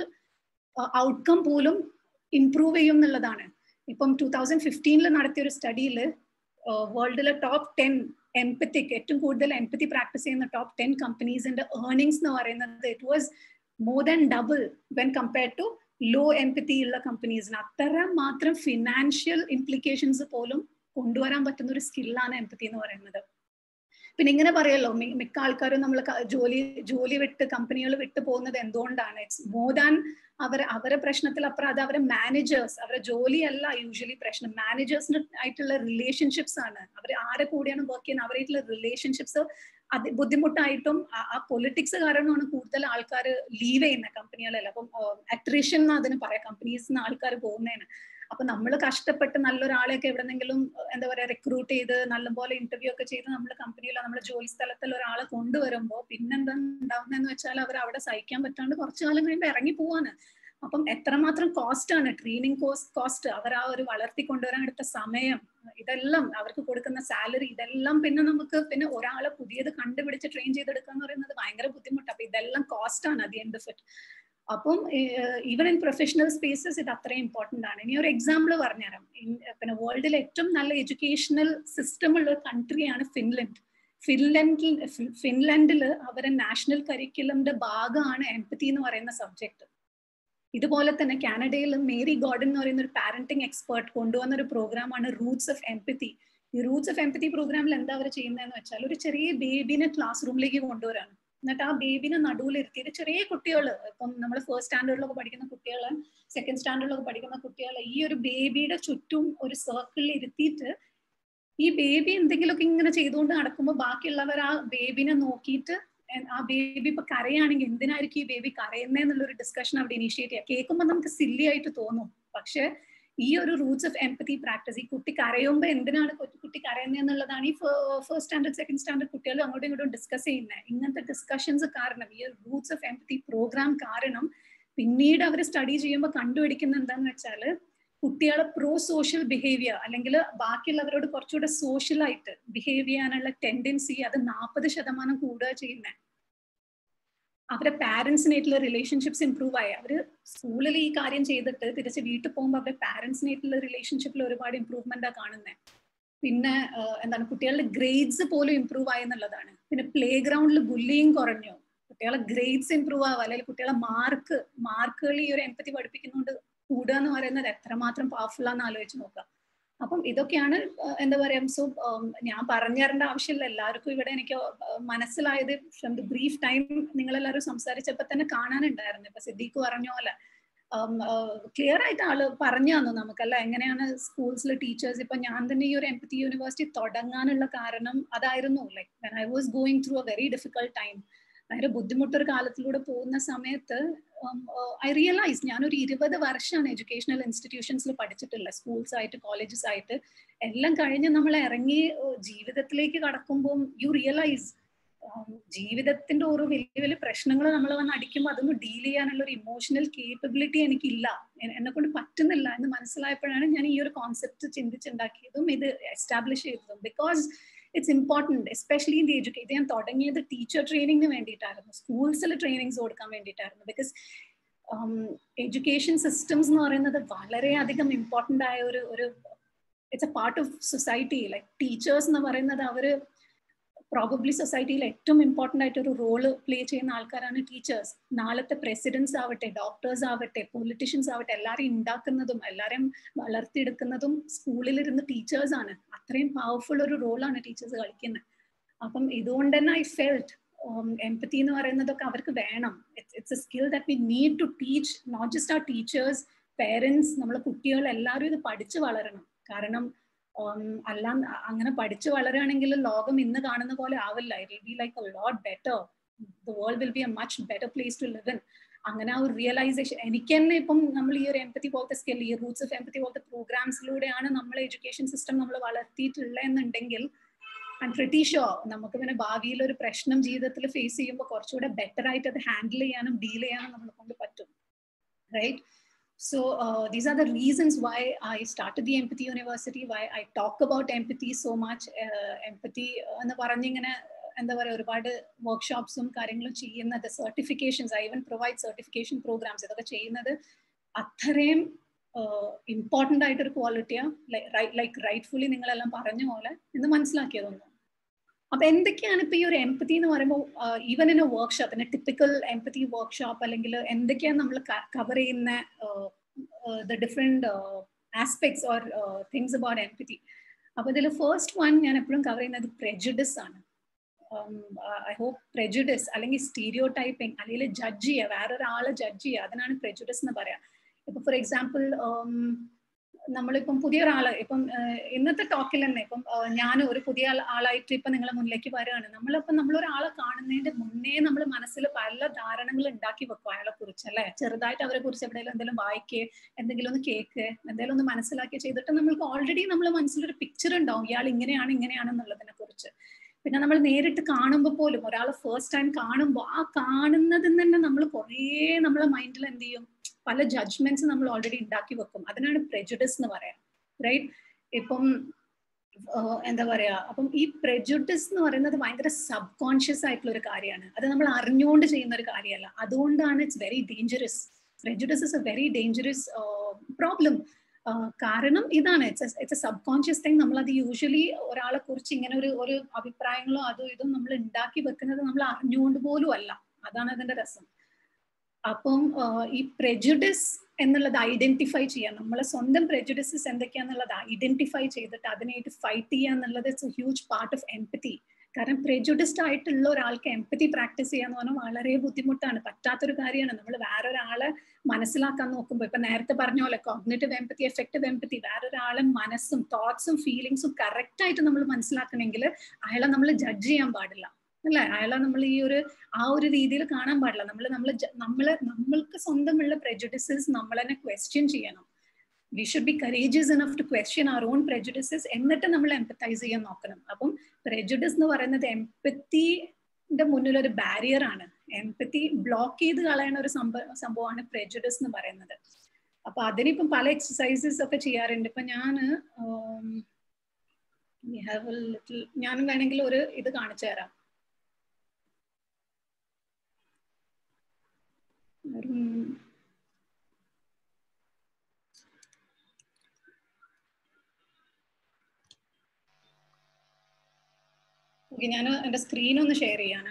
ഔട്ട്കം പോലും ഇംപ്രൂവ് ചെയ്യും എന്നുള്ളതാണ് ഇപ്പം ടൂ തൗസൻഡ് ഫിഫ്റ്റീനിൽ നടത്തിയ ഒരു സ്റ്റഡിയിൽ വേൾഡിലെ ടോപ്പ് ടെൻ എംപത്തിക് ഏറ്റവും കൂടുതൽ എംപതി പ്രാക്ടീസ് ചെയ്യുന്ന ടോപ്പ് ടെൻ കമ്പനീസിന്റെ ഏർണിങ്സ് എന്ന് പറയുന്നത് it was more than double when compared to low empathy ഉള്ള കമ്പനീസിന് അത്ര മാത്രം ഫിനാൻഷ്യൽ ഇംപ്ലിക്കേഷൻസ് പോലും കൊണ്ടുവരാൻ പറ്റുന്ന ഒരു സ്കില്ലാണ് എംപതി എന്ന് പറയുന്നത് പിന്നെ ഇങ്ങനെ പറയല്ലോ മിക്ക ആൾക്കാരും നമ്മൾ ജോലി ജോലി വിട്ട് കമ്പനികൾ വിട്ട് പോകുന്നത് എന്തുകൊണ്ടാണ് ഇറ്റ്സ് മോർ ദാൻ അവർ അവരെ പ്രശ്നത്തിൽ അപ്പുറം അത് അവരെ മാനേജേഴ്സ് അവരെ ജോലിയല്ല യൂഷ്വലി പ്രശ്നം മാനേജേഴ്സിന് ആയിട്ടുള്ള റിലേഷൻഷിപ്സ് ആണ് അവർ ആരെ കൂടിയാണ് വർക്ക് ചെയ്യുന്നത് അവരായിട്ടുള്ള റിലേഷൻഷിപ്സ് അത് ബുദ്ധിമുട്ടായിട്ടും ആ പൊളിറ്റിക്സ് കാരണമാണ് കൂടുതൽ ആൾക്കാർ ലീവ് ചെയ്യുന്നത് കമ്പനികളല്ല അപ്പം അട്രീഷൻ എന്ന് അതിന് പറയാം കമ്പനീസിൽ നിന്ന് ആൾക്കാർ പോകുന്നതിന് അപ്പൊ നമ്മൾ കഷ്ടപ്പെട്ട് നല്ലൊരാളെയൊക്കെ എവിടെന്നെങ്കിലും എന്താ പറയാ റിക്രൂട്ട് ചെയ്ത് നല്ലപോലെ ഇന്റർവ്യൂ ഒക്കെ ചെയ്ത് നമ്മൾ കമ്പനിയിലോ നമ്മുടെ ജോലി സ്ഥലത്തിൽ ഒരാളെ കൊണ്ടുവരുമ്പോൾ പിന്നെന്താ ഉണ്ടാവുന്നതെന്ന് വെച്ചാൽ അവർ അവിടെ സഹിക്കാൻ പറ്റാണ്ട് കുറച്ചു കാലം കഴിയുമ്പോൾ ഇറങ്ങി പോവാണ് അപ്പം എത്രമാത്രം കോസ്റ്റ് ആണ് ട്രെയിനിങ് കോസ്റ്റ് കോസ്റ്റ് അവർ ആ ഒരു വളർത്തി കൊണ്ടുവരാൻ എടുത്ത സമയം ഇതെല്ലാം അവർക്ക് കൊടുക്കുന്ന സാലറി ഇതെല്ലാം പിന്നെ നമുക്ക് പിന്നെ ഒരാളെ പുതിയത് കണ്ടുപിടിച്ച് ട്രെയിൻ ചെയ്തെടുക്കുക എന്ന് പറയുന്നത് ഭയങ്കര ബുദ്ധിമുട്ടാണ് അപ്പൊ ഇതെല്ലാം കോസ്റ്റ് ആണ് അതി എൻഡ് ഓഫ് ഇറ്റ് അപ്പം ഈവൻ ഇൻ പ്രൊഫഷണൽ സ്പേസസ് ഇത് അത്രയും ഇമ്പോർട്ടൻ്റ് ആണ് ഇനി ഒരു എക്സാമ്പിൾ പറഞ്ഞുതരാം പിന്നെ വേൾഡിലെ ഏറ്റവും നല്ല എഡ്യൂക്കേഷണൽ സിസ്റ്റം ഉള്ള ഒരു കൺട്രിയാണ് ഫിൻലൻഡ് ഫിൻലൻഡിൽ ഫിൻലൻഡിൽ അവരെ നാഷണൽ കരിക്കുലമിന്റെ ഭാഗമാണ് എംപതി എന്ന് പറയുന്ന സബ്ജക്ട് ഇതുപോലെ തന്നെ കാനഡയിൽ മേരി ഗോർഡൻ എന്ന് പറയുന്ന ഒരു പാരന്റിംഗ് എക്സ്പേർട്ട് കൊണ്ടുവന്ന ഒരു പ്രോഗ്രാമാണ് റൂട്ട്സ് ഓഫ് എംപതി ഈ റൂട്ട്സ് ഓഫ് എംപതി പ്രോഗ്രാമിൽ എന്താ അവർ ചെയ്യുന്നതെന്ന് വെച്ചാൽ ഒരു ചെറിയ ബേബിനെ ക്ലാസ് റൂമിലേക്ക് കൊണ്ടുവരാണ് എന്നിട്ട് ആ ബേബിനെ നടുവിലിരുത്തിയിട്ട് ചെറിയ കുട്ടികൾ ഇപ്പം നമ്മൾ ഫസ്റ്റ് സ്റ്റാൻഡേർഡിലൊക്കെ പഠിക്കുന്ന കുട്ടികൾ സെക്കൻഡ് സ്റ്റാൻഡേർഡിലൊക്കെ പഠിക്കുന്ന കുട്ടികൾ ഈ ഒരു ബേബിയുടെ ചുറ്റും ഒരു സർക്കിളിൽ ഇരുത്തിയിട്ട് ഈ ബേബി എന്തെങ്കിലുമൊക്കെ ഇങ്ങനെ ചെയ്തുകൊണ്ട് നടക്കുമ്പോൾ ബാക്കിയുള്ളവർ ആ ബേബിനെ നോക്കിയിട്ട് ആ ബേബി ഇപ്പൊ കരയാണെങ്കിൽ എന്തിനായിരിക്കും ഈ ബേബി കരയുന്നതെന്നുള്ള ഒരു ഡിസ്കഷൻ അവിടെ ഇനീഷ്യേറ്റ് ചെയ്യാം കേൾക്കുമ്പോൾ നമുക്ക് സില്ലി ആയിട്ട് തോന്നും പക്ഷെ ഈ ഒരു റൂട്ട്സ് ഓഫ് എംപതി പ്രാക്ടീസ് ഈ കുട്ടി കരയുമ്പോൾ എന്തിനാണ് കുട്ടി കരയുന്നത് എന്നുള്ളതാണ് ഈ ഫസ്റ്റ് സ്റ്റാൻഡേർഡ് സെക്കൻഡ് സ്റ്റാൻഡേർഡ് കുട്ടികൾ അങ്ങോട്ടും ഇങ്ങോട്ടും ഡിസ്കസ് ചെയ്യുന്നത് ഇങ്ങനത്തെ ഡിസ്കഷൻസ് കാരണം ഈ റൂട്ട്സ് ഓഫ് എംപതി പ്രോഗ്രാം കാരണം പിന്നീട് അവർ സ്റ്റഡി ചെയ്യുമ്പോൾ കണ്ടുപിടിക്കുന്ന എന്താന്ന് വെച്ചാൽ കുട്ടികളെ പ്രോ സോഷ്യൽ ബിഹേവിയർ അല്ലെങ്കിൽ ബാക്കിയുള്ളവരോട് കുറച്ചുകൂടെ സോഷ്യലായിട്ട് ബിഹേവ് ചെയ്യാനുള്ള ടെൻഡൻസി അത് നാൽപ്പത് ശതമാനം കൂടുക ചെയ്യുന്നത് അവരെ പാരന്റ്സിനായിട്ടുള്ള റിലേഷൻഷിപ്സ് ഇമ്പ്രൂവ് ആയി അവര് സ്കൂളിൽ ഈ കാര്യം ചെയ്തിട്ട് തിരിച്ച് വീട്ടിൽ പോകുമ്പോൾ അവരുടെ പാരന്റ്സിനായിട്ടുള്ള റിലേഷൻഷിപ്പിൽ ഒരുപാട് ഇമ്പ്രൂവ്മെന്റ് കാണുന്നത് പിന്നെ എന്താണ് കുട്ടികളുടെ ഗ്രേഡ്സ് പോലും ഇമ്പ്രൂവ് ആയി എന്നുള്ളതാണ് പിന്നെ പ്ലേ ഗ്രൗണ്ടിൽ ബുള്ളിങ് കുറഞ്ഞു കുട്ടികളെ ഗ്രേഡ്സ് ഇമ്പ്രൂവ് ആവുക അല്ലെങ്കിൽ കുട്ടികളെ മാർക്ക് മാർക്കുകൾ ഈ ഒരു എമ്പത്തി പഠിപ്പിക്കുന്നതുകൊണ്ട് കൂടുക എന്ന് പറയുന്നത് എത്രമാത്രം പവർഫുൾ ആണെന്ന് ആലോചിച്ച് നോക്കുക അപ്പം ഇതൊക്കെയാണ് എന്താ പറയാ സോ ഞാൻ പറഞ്ഞു തരേണ്ട ആവശ്യമില്ല എല്ലാവർക്കും ഇവിടെ എനിക്ക് മനസ്സിലായത് ഫ്രം ദി ബ്രീഫ് ടൈം നിങ്ങളെല്ലാവരും സംസാരിച്ചപ്പോൾ തന്നെ കാണാനുണ്ടായിരുന്നു ഇപ്പൊ സിദ്ദീഖ് പറഞ്ഞ പോലെ ക്ലിയർ ആയിട്ട് ആള് പറഞ്ഞു തന്നു നമുക്കല്ല എങ്ങനെയാണ് സ്കൂൾസിലെ ടീച്ചേഴ്സ് ഇപ്പൊ ഞാൻ തന്നെ ഈ ഒരു എംപത്തി യൂണിവേഴ്സിറ്റി തുടങ്ങാനുള്ള കാരണം അതായിരുന്നു like when I was going through a very difficult time ഭയങ്കര ബുദ്ധിമുട്ടൊരു കാലത്തിലൂടെ പോകുന്ന സമയത്ത് ഐ റിയലൈസ് ഞാനൊരു ഇരുപത് വർഷമാണ് എഡ്യൂക്കേഷണൽ ഇൻസ്റ്റിറ്റ്യൂഷൻസിൽ പഠിച്ചിട്ടുള്ളത് സ്കൂൾസ് ആയിട്ട് കോളേജസ് ആയിട്ട് എല്ലാം കഴിഞ്ഞ് നമ്മൾ ഇറങ്ങി ജീവിതത്തിലേക്ക് കടക്കുമ്പോൾ യു റിയലൈസ് ജീവിതത്തിന്റെ ഓരോ വലിയ വലിയ പ്രശ്നങ്ങൾ നമ്മൾ വന്ന് അടിക്കുമ്പോൾ അതൊന്ന് ഡീൽ ചെയ്യാനുള്ള ഒരു ഇമോഷണൽ കേപ്പബിലിറ്റി എനിക്കില്ല എന്നെ കൊണ്ട് പറ്റുന്നില്ല എന്ന് മനസ്സിലായപ്പോഴാണ് ഞാൻ ഈ ഒരു കോൺസെപ്റ്റ് ചിന്തിച്ചുണ്ടാക്കിയതും ഇത് എസ്റ്റാബ്ലിഷ് ചെയ്തതും because it's important especially in the educate ഞാൻ തുടങ്ങിയത് ടീച്ചർ ട്രെയിനിങ്ങിന് വേണ്ടിയിട്ടായിരുന്നു സ്കൂൾസിൽ ട്രെയിനിങ്സ് കൊടുക്കാൻ വേണ്ടിയിട്ടായിരുന്നു ബിക്കോസ് എഡ്യൂക്കേഷൻ സിസ്റ്റംസ് എന്ന് പറയുന്നത് വളരെയധികം ഇമ്പോർട്ടൻ്റ് ആയ ഒരു ഒരു it's a part of society like teachers എന്ന് പറയുന്നത് അവർ പ്രോബബ്ലി സൊസൈറ്റിയിൽ ഏറ്റവും ഇമ്പോർട്ടൻ്റ് ആയിട്ട് ഒരു റോള് പ്ലേ ചെയ്യുന്ന ആൾക്കാരാണ് ടീച്ചേഴ്സ് നാളത്തെ പ്രസിഡൻസ് ആവട്ടെ ഡോക്ടേഴ്സ് ആവട്ടെ പൊളിറ്റീഷ്യൻസ് ആവട്ടെ എല്ലാവരെയും ഉണ്ടാക്കുന്നതും എല്ലാവരെയും വളർത്തിയെടുക്കുന്നതും സ്കൂളിലിരുന്ന് ടീച്ചേഴ്സ് ആണ് അത്രയും പവർഫുൾ ഒരു റോളാണ് ടീച്ചേഴ്സ് കളിക്കുന്നത് അപ്പം ഇതുകൊണ്ട് തന്നെ ഐ ഫെൽറ്റ് എംപത്തി എന്ന് പറയുന്നതൊക്കെ അവർക്ക് വേണം it's a skill that we need to teach not just uh teachers parents നമ്മളെ കുട്ടികൾ എല്ലാവരും ഇത് പഠിച്ചു വളരണം കാരണം അല്ല അങ്ങനെ പഠിച്ചു വളരുകയാണെങ്കിൽ ലോകം ഇന്ന് കാണുന്ന പോലെ ആവില്ല it will be like a lot better the world will be a much better place to live in അങ്ങനെ ആ ഒരു റിയലൈസേഷൻ എനിക്ക് തന്നെ ഇപ്പം നമ്മൾ ഈ ഒരു എംപത്തി പോലത്തെ സ്കിൽ ഈ റൂട്ട്സ് ഓഫ് എംപത്തി പോലത്തെ പ്രോഗ്രാംസിലൂടെയാണ് നമ്മൾ എഡ്യൂക്കേഷൻ സിസ്റ്റം നമ്മൾ വളർത്തിയിട്ടുള്ളതെന്നുണ്ടെങ്കിൽ ഐ പ്രിറ്റി ഷോ നമുക്ക് പിന്നെ ഭാവിയിൽ ഒരു പ്രശ്നം ജീവിതത്തിൽ ഫേസ് ചെയ്യുമ്പോൾ കുറച്ചുകൂടെ ബെറ്റർ ആയിട്ട് അത് ഹാൻഡിൽ ചെയ്യാനും ഡീൽ ചെയ്യാനും നമ്മളെ കൊണ്ട് പറ്റും right So uh, these are the reasons why I started the Empathy University, why I talk about empathy so much. Uh, empathy എന്ന് പറഞ്ഞിങ്ങനെ എന്താ പറയുക ഒരുപാട് വർക്ക്ഷോപ്സും കാര്യങ്ങളും ചെയ്യുന്നത് certifications I even provide certification programs ഇതൊക്കെ ചെയ്യുന്നത് അത്രയും ഇമ്പോർട്ടൻ്റ് ആയിട്ടൊരു ക്വാളിറ്റിയാണ് ലൈക്ക് റൈറ്റ്ഫുള്ളി നിങ്ങളെല്ലാം പറഞ്ഞ പോലെ എന്ന് മനസ്സിലാക്കിയതൊന്നും അപ്പൊ എന്തൊക്കെയാണ് ഇപ്പൊ ഈ ഒരു എംപതി എന്ന് പറയുമ്പോൾ even in a workshop in typical empathy workshop അല്ലെങ്കിൽ എന്തൊക്കെയാണ് നമ്മൾ കവർ ചെയ്യുന്ന the different aspects or things about empathy അപ്പൊ ഇതിൽ ഫസ്റ്റ് വൺ ഞാൻ എപ്പോഴും കവർ ചെയ്യുന്നത് പ്രെജുഡിസ് ആണ് ഐ ഹോപ്പ് പ്രെജുഡിസ് അല്ലെങ്കിൽ സ്റ്റീരിയോ ടൈപ്പിംഗ് അല്ലെങ്കിൽ ജഡ്ജ് ചെയ്യുക വേറൊരാളെ ജഡ്ജ് ചെയ്യുക അതിനാണ് പ്രെജുഡിസ് എന്ന് പറയാം ഇപ്പൊ ഫോർ എക്സാമ്പിൾ നമ്മളിപ്പം പുതിയ ഒരാള് ഇപ്പം ഇന്നത്തെ ടോക്കിൽ തന്നെ ഇപ്പം ഞാൻ ഒരു പുതിയ ആളായിട്ട് ഇപ്പൊ നിങ്ങളെ മുന്നിലേക്ക് വരികയാണ് നമ്മളിപ്പം നമ്മളൊരാളെ കാണുന്നതിന്റെ മുന്നേ നമ്മൾ മനസ്സിൽ പല ധാരണകൾ ഉണ്ടാക്കി വെക്കും അയാളെ കുറിച്ച് അല്ലെ ചെറുതായിട്ട് അവരെ കുറിച്ച് എവിടെയെങ്കിലും എന്തെങ്കിലും വായിക്കേ എന്തെങ്കിലും ഒന്ന് കേക്ക് എന്തെങ്കിലും ഒന്ന് മനസ്സിലാക്കി ചെയ്തിട്ട് നമ്മൾക്ക് ഓൾറെഡി നമ്മളെ മനസ്സിലൊരു പിക്ചർ ഉണ്ടാവും ഇയാൾ ഇങ്ങനെയാണ് ഇങ്ങനെയാണെന്നുള്ളതിനെ കുറിച്ച് പിന്നെ നമ്മൾ നേരിട്ട് കാണുമ്പോൾ പോലും ഒരാൾ ഫസ്റ്റ് ടൈം കാണുമ്പോൾ ആ കാണുന്നതിൽ തന്നെ നമ്മൾ കുറേ നമ്മളെ മൈൻഡിൽ എന്ത് ചെയ്യും പല ജഡ്ജ്മെന്റ്സ് നമ്മൾ ഓൾറെഡി ഉണ്ടാക്കി വെക്കും അതിനാണ് പ്രെജുഡിസ് എന്ന് പറയാം റൈറ്റ് ഇപ്പം എന്താ പറയാ അപ്പം ഈ പ്രെജുഡിസ് എന്ന് പറയുന്നത് ഭയങ്കര സബ് കോൺഷ്യസ് ആയിട്ടുള്ള ഒരു കാര്യമാണ് അത് നമ്മൾ അറിഞ്ഞുകൊണ്ട് ചെയ്യുന്ന ഒരു കാര്യമല്ല അതുകൊണ്ടാണ് it's very dangerous prejudice is a very dangerous problem കാരണം ഇതാണ് it's it's a subconscious thing നമ്മൾ അത് യൂഷ്വലി ഒരാളെ കുറിച്ച് ഇങ്ങനെ ഒരു ഒരു അഭിപ്രായങ്ങളോ അതോ ഇതും നമ്മൾ ഉണ്ടാക്കി വെക്കുന്നത് നമ്മൾ അറിഞ്ഞുകൊണ്ട് പോലും അല്ല അതാണ് അതിന്റെ രസം അപ്പം ഈ പ്രെജുഡിസ് എന്നുള്ളത് ഐഡന്റിഫൈ ചെയ്യാം നമ്മളെ സ്വന്തം പ്രെജുഡിസസ് എന്തൊക്കെയാന്നുള്ളത് ഐഡന്റിഫൈ ചെയ്തിട്ട് അതിനായിട്ട് ഫൈറ്റ് ചെയ്യുക എന്നുള്ളത് it's a huge part of empathy കാരണം പ്രെജുഡിസ്ഡ് ആയിട്ടുള്ള ഒരാൾക്ക് എംപതി പ്രാക്ടീസ് ചെയ്യാന്ന് പറഞ്ഞാൽ വളരെ ബുദ്ധിമുട്ടാണ് പറ്റാത്തൊരു കാര്യമാണ് നമ്മൾ വേറൊരാളെ മനസ്സിലാക്കാൻ നോക്കുമ്പോൾ ഇപ്പൊ നേരത്തെ പറഞ്ഞ പോലെ കോഗ്നേറ്റീവ് എംപതി എഫക്റ്റീവ് എംപതി വേറൊരാളെ മനസ്സും തോട്ട്സും ഫീലിങ്സും കറക്റ്റ് ആയിട്ട് നമ്മൾ മനസ്സിലാക്കണമെങ്കിൽ അയാളെ നമ്മൾ ജഡ്ജ് ചെയ്യാൻ പാടില്ല അല്ലെ അയാളെ നമ്മൾ ഈ ഒരു ആ ഒരു രീതിയിൽ കാണാൻ പാടില്ല നമ്മൾ നമ്മൾ നമ്മള് നമ്മൾക്ക് സ്വന്തമുള്ള പ്രെജുഡിസസ് നമ്മൾ തന്നെ ക്വസ്റ്റ്യൻ ചെയ്യണം we should be courageous enough to question our own prejudices എന്നിട്ട് നമ്മൾ എംപത്തൈസ് ചെയ്യാൻ നോക്കണം അപ്പം പ്രെജുഡിസ് എന്ന് പറയുന്നത് എംപത്തിന്റെ മുന്നിൽ ഒരു ബാരിയർ ആണ് എംപത്തി ബ്ലോക്ക് ചെയ്ത് കളയുന്ന ഒരു സംഭവ സംഭവമാണ് പ്രെജുഡിസ് എന്ന് പറയുന്നത് അപ്പൊ അതിനിപ്പം പല എക്സസൈസസ് ഒക്കെ ചെയ്യാറുണ്ട് ഇപ്പൊ ഞാൻ ഞാൻ വേണമെങ്കിൽ ഒരു ഇത് കാണിച്ചു തരാം ഓക്കെ ഞാൻ എൻ്റെ സ്ക്രീൻ ഒന്ന് ഷെയർ ചെയ്യാണ്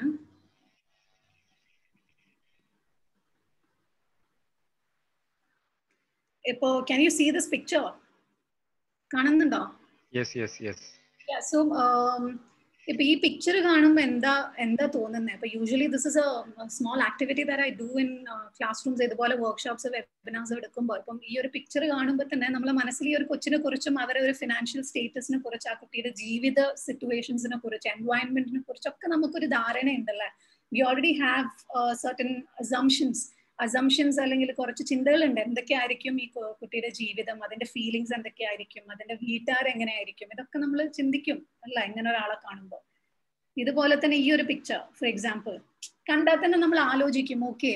ഇപ്പോ can you see this picture കാണുന്നുണ്ടോ യെസ് യെസ് യെസ് സോ ഇപ്പൊ ഈ പിക്ചർ കാണുമ്പോൾ എന്താ എന്താ തോന്നുന്നത് ഇപ്പൊ usually this is a small activity that I do in classrooms ഇതുപോലെ വർക്ക്ഷോപ്സ് വെബിനാർസ് എടുക്കുമ്പോൾ ഇപ്പം ഈ ഒരു പിക്ചർ കാണുമ്പോൾ തന്നെ നമ്മളെ മനസ്സിൽ ഈ ഒരു കൊച്ചിനെ കുറിച്ചും അവരുടെ ഒരു ഫിനാൻഷ്യൽ സ്റ്റേറ്റസിനെ കുറിച്ച് ആ കുട്ടിയുടെ ജീവിത സിറ്റുവേഷൻസിനെ കുറിച്ച് എൻവയൺമെന്റിനെ കുറിച്ചൊക്കെ നമുക്കൊരു ധാരണ ഉണ്ടല്ലേ we already have certain assumptions assumptions അല്ലെങ്കിൽ കുറച്ച് ചിന്തകളുണ്ട് എന്തൊക്കെയായിരിക്കും ഈ കുട്ടിയുടെ ജീവിതം അതിന്റെ ഫീലിങ്സ് എന്തൊക്കെയായിരിക്കും അതിന്റെ വീട്ടുകാർ എങ്ങനെയായിരിക്കും ഇതൊക്കെ നമ്മൾ ചിന്തിക്കും അല്ല ഇങ്ങനെ ഒരാളെ കാണുമ്പോൾ ഇതുപോലെ തന്നെ ഈ ഒരു പിക്ചർ ഫോർ എക്സാമ്പിൾ കണ്ടാൽ തന്നെ നമ്മൾ ആലോചിക്കും ഓക്കെ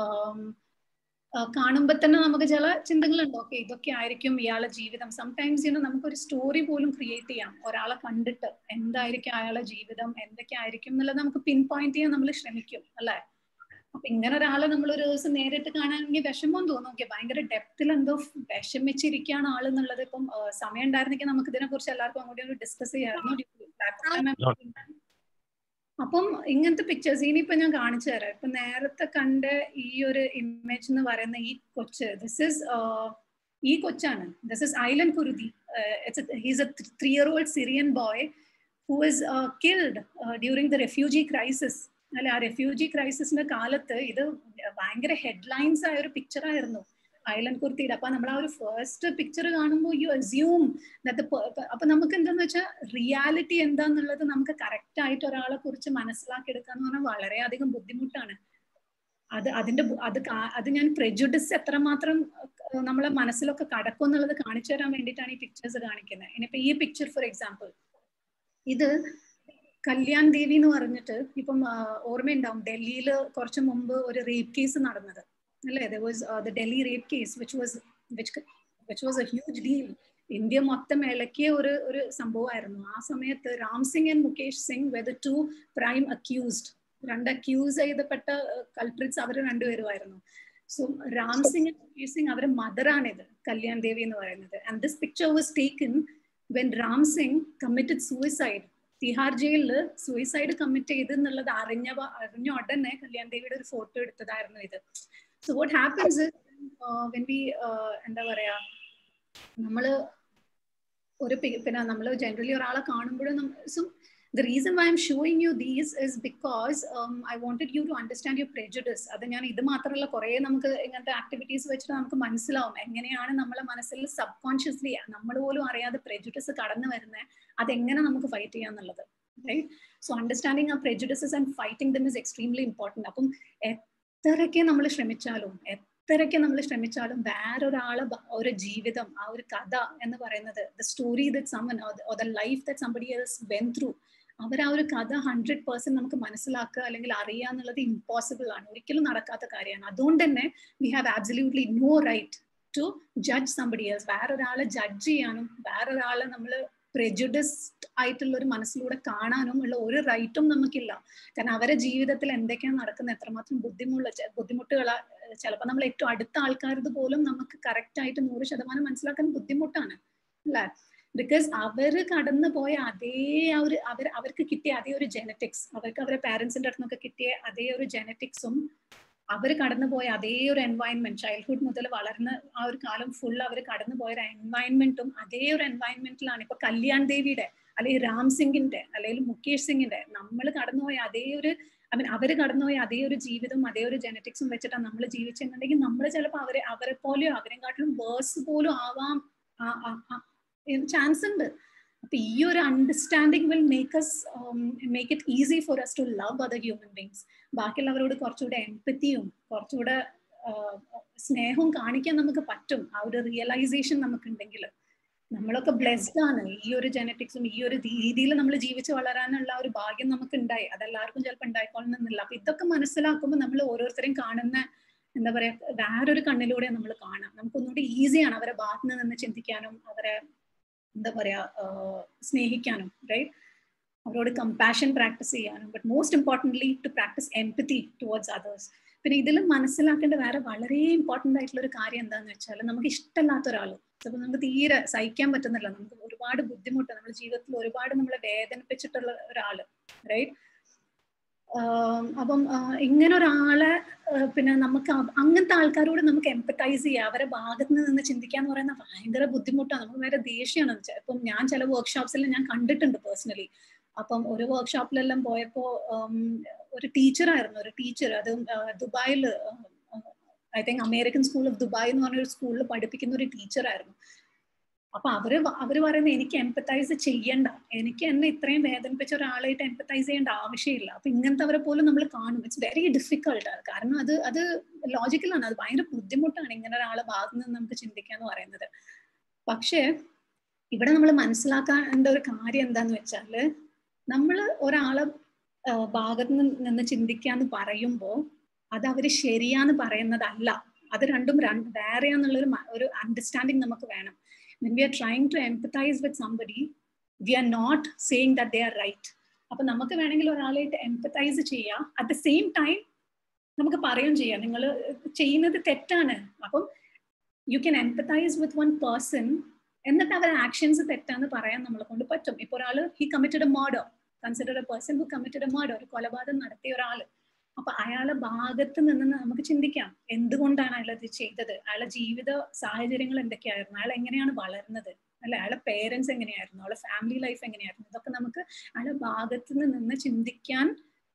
കാണുമ്പോൾ തന്നെ നമുക്ക് ചില ചിന്തകളുണ്ട് ഓക്കെ ഇതൊക്കെ ആയിരിക്കും ഇയാളെ ജീവിതം സംടൈംസ് ഇന്ന് നമുക്കൊരു സ്റ്റോറി പോലും ക്രിയേറ്റ് ചെയ്യാം ഒരാളെ കണ്ടിട്ട് എന്തായിരിക്കും അയാളെ ജീവിതം എന്തൊക്കെ ആയിരിക്കും എന്നുള്ളത് നമുക്ക് പിൻ പോയിന്റ് ചെയ്യാൻ നമ്മൾ ശ്രമിക്കും അല്ലേ അപ്പൊ ഇങ്ങനെ ഒരാളെ നമ്മൾ ഒരു ദിവസം നേരിട്ട് കാണാനെങ്കിൽ വിഷമം തോന്നും ഓക്കെ ഭയങ്കര ഡെപ്തിൽ എന്തോ വിഷമിച്ചിരിക്കുകയാണ് ആൾ എന്നുള്ളത് ഇപ്പം സമയം ഉണ്ടായിരുന്നെങ്കിൽ നമുക്ക് ഇതിനെ കുറിച്ച് എല്ലാവർക്കും അങ്ങോട്ട് ഒന്ന് ഡിസ്കസ് ചെയ്യാമായിരുന്നു അപ്പം ഇങ്ങനത്തെ പിക്ചേഴ്സ് ഇനിയിപ്പോ ഞാൻ കാണിച്ചു തരാം ഇപ്പൊ നേരത്തെ കണ്ട ഈ ഒരു ഇമേജ് എന്ന് പറയുന്ന ഈ കൊച്ച് ദിസ് ഇസ് ഈ കൊച്ചാണ് this is Aylan Kurdi he's a three year old Syrian boy who is killed during the refugee crisis അല്ലെ ആ റെഫ്യൂജി ക്രൈസിസിന്റെ കാലത്ത് ഇത് ഭയങ്കര ഹെഡ്ലൈൻസ് ആയ ഒരു പിക്ചർ ആയിരുന്നു ഐലൻഡ് കുർത്തിയുടെ അപ്പൊ നമ്മൾ ആ ഒരു ഫസ്റ്റ് പിക്ചർ കാണുമ്പോൾ യു അസ്യൂം അപ്പൊ നമുക്ക് എന്താന്ന് വെച്ചാൽ റിയാലിറ്റി എന്താന്നുള്ളത് നമുക്ക് കറക്റ്റ് ആയിട്ട് ഒരാളെ കുറിച്ച് മനസ്സിലാക്കിയെടുക്കുക എന്ന് പറഞ്ഞാൽ വളരെയധികം ബുദ്ധിമുട്ടാണ് അത് അതിന്റെ അത് അത് ഞാൻ പ്രജുഡിസ് എത്രമാത്രം നമ്മളെ മനസ്സിലൊക്കെ കടക്കും എന്നുള്ളത് കാണിച്ചു തരാൻ വേണ്ടിയിട്ടാണ് ഈ പിക്ചേഴ്സ് കാണിക്കുന്നത് ഇനിയിപ്പോ ഈ പിക്ചർ ഫോർ എക്സാമ്പിൾ ഇത് കല്യാൺ ദേവി എന്ന് പറഞ്ഞിട്ട് ഇപ്പം ഓർമ്മയുണ്ടാവും ഡൽഹിയിൽ കുറച്ച് മുമ്പ് ഒരു റേപ്പ് കേസ് നടന്നത് അല്ലേ there was the Delhi rape case which was which which was a huge deal India മൊത്തം ഇളക്കിയ ഒരു ഒരു സംഭവമായിരുന്നു ആ സമയത്ത് രാം സിംഗ് ആൻഡ് മുകേഷ് സിംഗ് വെദർ ടു പ്രൈം അക്യൂസ്ഡ് രണ്ട് അക്യൂസ് ചെയ്തപ്പെട്ട കൾപ്രിറ്റ്സ് അവർ രണ്ടുപേരുമായിരുന്നു സോ രാം സിംഗ് ആൻഡ് മുകേഷ് സിംഗ് അവരുടെ മദറാണിത് കല്യാൺ ദേവി എന്ന് പറയുന്നത് and this picture was taken when Ram Singh committed suicide Tihar ജയിലിൽ സൂയിസൈഡ് കമ്മിറ്റ് ചെയ്ത് എന്നുള്ളത് അറിഞ്ഞ അറിഞ്ഞ ഉടനെ കല്യാൺ ദേവിയുടെ ഒരു ഫോട്ടോ എടുത്തതായിരുന്നു ഇത് so what happens when be എന്താ പറയാ നമ്മള് ഒരു പിന്നെ നമ്മൾ ജനറലി ഒരാളെ കാണുമ്പോഴും so the reason why i'm showing you these is because um, i wanted you to understand your prejudice അത് ഞാൻ ഇത് മാത്രമല്ല കുറേ നമുക്ക് ഇങ്ങനത്തെ ആക്ടിവിറ്റീസ് വെച്ചിട്ട് നമുക്ക് മനസ്സിലാവും എങ്ങനെയാണ് നമ്മളെ മനസ്സിൽ സബ് കോൺഷ്യസ്ലി നമ്മൾ പോലും അറിയാതെ prejudice കടന്നു വരുന്നത് അതെങ്ങനെ നമുക്ക് ഫൈറ്റ് ചെയ്യാന്നുള്ളത് റൈറ്റ് സോ അണ്ടർസ്റ്റാൻഡിങ് ആ prejudices and fighting them is extremely important അപ്പം എത്രയൊക്കെ നമ്മൾ ശ്രമിച്ചാലും എത്രയൊക്കെ നമ്മൾ ശ്രമിച്ചാലും വേറൊരാളെ ഒരു ജീവിതം ആ ഒരു കഥ എന്ന് പറയുന്നത് the story that someone the life that somebody else went through അവർ ആ ഒരു കഥ ഹൺഡ്രഡ് പേഴ്സെന്റ് നമുക്ക് മനസ്സിലാക്കുക അല്ലെങ്കിൽ അറിയുക എന്നുള്ളത് ഇമ്പോസിബിൾ ആണ് ഒരിക്കലും നടക്കാത്ത കാര്യമാണ് അതുകൊണ്ട് തന്നെ we have absolutely no right to judge somebody else വേറൊരാളെ ജഡ്ജ് ചെയ്യാനും വേറൊരാളെ നമ്മൾ പ്രെജുഡിസ്ഡ് ആയിട്ടുള്ള ഒരു മനസ്സിലൂടെ കാണാനും ഉള്ള ഒരു റൈറ്റും നമുക്കില്ല കാരണം അവരെ ജീവിതത്തിൽ എന്തൊക്കെയാണ് നടക്കുന്നത് എത്രമാത്രം ബുദ്ധിമുള്ള ബുദ്ധിമുട്ടുകൾ ചിലപ്പോൾ നമ്മൾ ഏറ്റവും അടുത്ത ആൾക്കാരത് പോലും നമുക്ക് കറക്റ്റ് ആയിട്ട് നൂറ് ശതമാനം മനസ്സിലാക്കാൻ ബുദ്ധിമുട്ടാണ് അല്ലേ ബിക്കോസ് അവര് കടന്നു പോയ അതേ ആ ഒരു അവർ അവർക്ക് കിട്ടിയ അതേ ഒരു ജെനറ്റിക്സ് അവർക്ക് അവരുടെ പാരന്റ്സിന്റെ അടുത്ത് നിന്നൊക്കെ കിട്ടിയ അതേ ഒരു ജെനറ്റിക്സും അവർ കടന്നുപോയ അതേ ഒരു എൻവയൺമെന്റ് ചൈൽഡ്ഹുഡ് മുതൽ വളർന്ന ആ ഒരു കാലം ഫുൾ അവർ കടന്നുപോയ ഒരു എൻവയൺമെന്റും അതേ ഒരു എൻവയൺമെന്റിലാണ് ഇപ്പൊ കല്യാൺ ദേവിയുടെ അല്ലെങ്കിൽ രാം സിംഗിന്റെ അല്ലെങ്കിൽ മുകേഷ് സിംഗിന്റെ നമ്മൾ കടന്നുപോയ അതേ ഒരു ഐ മീൻ അവർ കടന്നുപോയ അതേ ഒരു ജീവിതം അതേ ഒരു ജനറ്റിക്സും വെച്ചിട്ടാണ് നമ്മൾ ജീവിച്ചെന്നുണ്ടെങ്കിൽ നമ്മൾ ചിലപ്പോൾ അവരെ അവരെ പോലെയോ അവരെക്കാട്ടിലും വേഴ്സ് പോലും ആവാം ചാൻസ് ഉണ്ട് അപ്പൊ ഈ ഒരു understanding will make us make it easy for us to love other human beings ബാക്കിയുള്ളവരോട് കുറച്ചുകൂടെ എംപത്തിയും കുറച്ചുകൂടെ സ്നേഹവും കാണിക്കാൻ നമുക്ക് പറ്റും ആ ഒരു റിയലൈസേഷൻ നമുക്കുണ്ടെങ്കിൽ നമ്മളൊക്കെ ബ്ലെസ്ഡ് ആണ് ഈ ഒരു ജനറ്റിക്സും ഈ ഒരു രീതിയിൽ നമ്മൾ ജീവിച്ച് വളരാനുള്ള ഒരു ഭാഗ്യം നമുക്ക് ഉണ്ടായി അതെല്ലാവർക്കും ചിലപ്പോൾ ഉണ്ടായിക്കൊള്ളുന്നില്ല അപ്പൊ ഇതൊക്കെ മനസ്സിലാക്കുമ്പോൾ നമ്മൾ ഓരോരുത്തരെയും കാണുന്ന എന്താ പറയാ വേറൊരു കണ്ണിലൂടെ നമ്മൾ കാണാം നമുക്കൊന്നുകൂടി ഈസിയാണ് അവരെ ഭാഗത്ത് നിന്ന് ചിന്തിക്കാനും അവരെ എന്താ പറയാ സ്നേഹിക്കാനും റൈറ്റ് അവരോട് കമ്പാഷൻ പ്രാക്ടീസ് ചെയ്യാനും but most importantly to practice empathy towards others പിന്നെ ഇതിൽ മനസ്സിലാക്കേണ്ട വേറെ വളരെ ഇമ്പോർട്ടൻ്റ് ആയിട്ടുള്ള ഒരു കാര്യം എന്താണെന്ന് വെച്ചാൽ നമുക്ക് ഇഷ്ടമല്ലാത്ത ഒരാൾ ചിലപ്പോൾ നമുക്ക് തീരെ സഹിക്കാൻ പറ്റുന്നില്ല നമുക്ക് ഒരുപാട് ബുദ്ധിമുട്ട് നമ്മുടെ ജീവിതത്തിൽ ഒരുപാട് നമ്മളെ വേദനിപ്പിച്ചിട്ടുള്ള ഒരാൾ റൈറ്റ് അപ്പം ഇങ്ങനെ ഒരാളെ പിന്നെ നമുക്ക് അങ്ങനത്തെ ആൾക്കാരോട് നമുക്ക് എംപത്തൈസ് ചെയ്യാം അവരെ ഭാഗത്ത് നിന്ന് ചിന്തിക്കുക എന്ന് പറയുന്നത് ഭയങ്കര ബുദ്ധിമുട്ടാണ് നമുക്ക് വേറെ ദേഷ്യമാണ് ഇപ്പം ഞാൻ ചില വർക്ക്ഷോപ്സിൽ ഞാൻ കണ്ടിട്ടുണ്ട് പേഴ്സണലി അപ്പം ഒരു വർക്ക്ഷോപ്പിലെല്ലാം പോയപ്പോ ഒരു ടീച്ചറായിരുന്നു ഒരു ടീച്ചർ അത് ദുബായിൽ I think American school of Dubai എന്ന് പറഞ്ഞൊരു സ്കൂളിൽ പഠിപ്പിക്കുന്ന ഒരു ടീച്ചറായിരുന്നു അപ്പൊ അവര് അവര് പറയുന്നത് എനിക്ക് എംപത്തൈസ് ചെയ്യണ്ട എനിക്ക് എന്നെ ഇത്രയും വേദനിപ്പിച്ച ഒരാളായിട്ട് എംപത്തൈസ് ചെയ്യേണ്ട ആവശ്യമില്ല അപ്പൊ ഇങ്ങനത്തെ അവരെ പോലും നമ്മൾ കാണും ഇറ്റ്സ് വെരി ഡിഫിക്കൾട്ട് കാരണം അത് അത് ലോജിക്കലാണ് അത് ഭയങ്കര ബുദ്ധിമുട്ടാണ് ഇങ്ങനെ ഒരാളെ ഭാഗത്ത് നിന്ന് നമുക്ക് ചിന്തിക്കാന്ന് പറയുന്നത് പക്ഷേ ഇവിടെ നമ്മൾ മനസ്സിലാക്കേണ്ട ഒരു കാര്യം എന്താന്ന് വെച്ചാല് നമ്മൾ ഒരാളെ ഭാഗത്ത് നിന്ന് ചിന്തിക്കാന്ന് പറയുമ്പോൾ അത് അവര് ശരിയാന്ന് പറയുന്നതല്ല അത് രണ്ടും വേറെയാന്നുള്ളൊരു ഒരു അണ്ടർസ്റ്റാൻഡിങ് നമുക്ക് വേണം when we are trying to empathize with somebody we are not saying that they are right അപ്പൊ നമുക്ക് വേണമെങ്കിൽ ഒരാളായിട്ട് എംപത്തൈസ് ചെയ്യാം അറ്റ് ദ സെയിം ടൈം നമുക്ക് പറയുകയും ചെയ്യാം നിങ്ങൾ ചെയ്യുന്നത് തെറ്റാണ് അപ്പം you can empathise with one person എന്നിട്ട് അവരുടെ ആക്ഷൻസ് തെറ്റാന്ന് പറയാൻ നമ്മളെ കൊണ്ട് പറ്റും ഇപ്പൊ ഒരാൾ he committed a murder consider a person who committed a murder ഒരു കൊലപാതകം നടത്തിയ ഒരാൾ അപ്പൊ അയാളെ ഭാഗത്ത് നിന്ന് നമുക്ക് ചിന്തിക്കാം എന്തുകൊണ്ടാണ് അയാൾ ഇത് ചെയ്തത് അയാളെ ജീവിത സാഹചര്യങ്ങൾ എന്തൊക്കെയായിരുന്നു അയാൾ എങ്ങനെയാണ് വളർന്നത് അല്ലെ അയാളെ പേരൻസ് എങ്ങനെയായിരുന്നു അയാളെ ഫാമിലി ലൈഫ് എങ്ങനെയായിരുന്നു ഇതൊക്കെ നമുക്ക് അയാളെ ഭാഗത്ത് നിന്ന് ചിന്തിക്കാൻ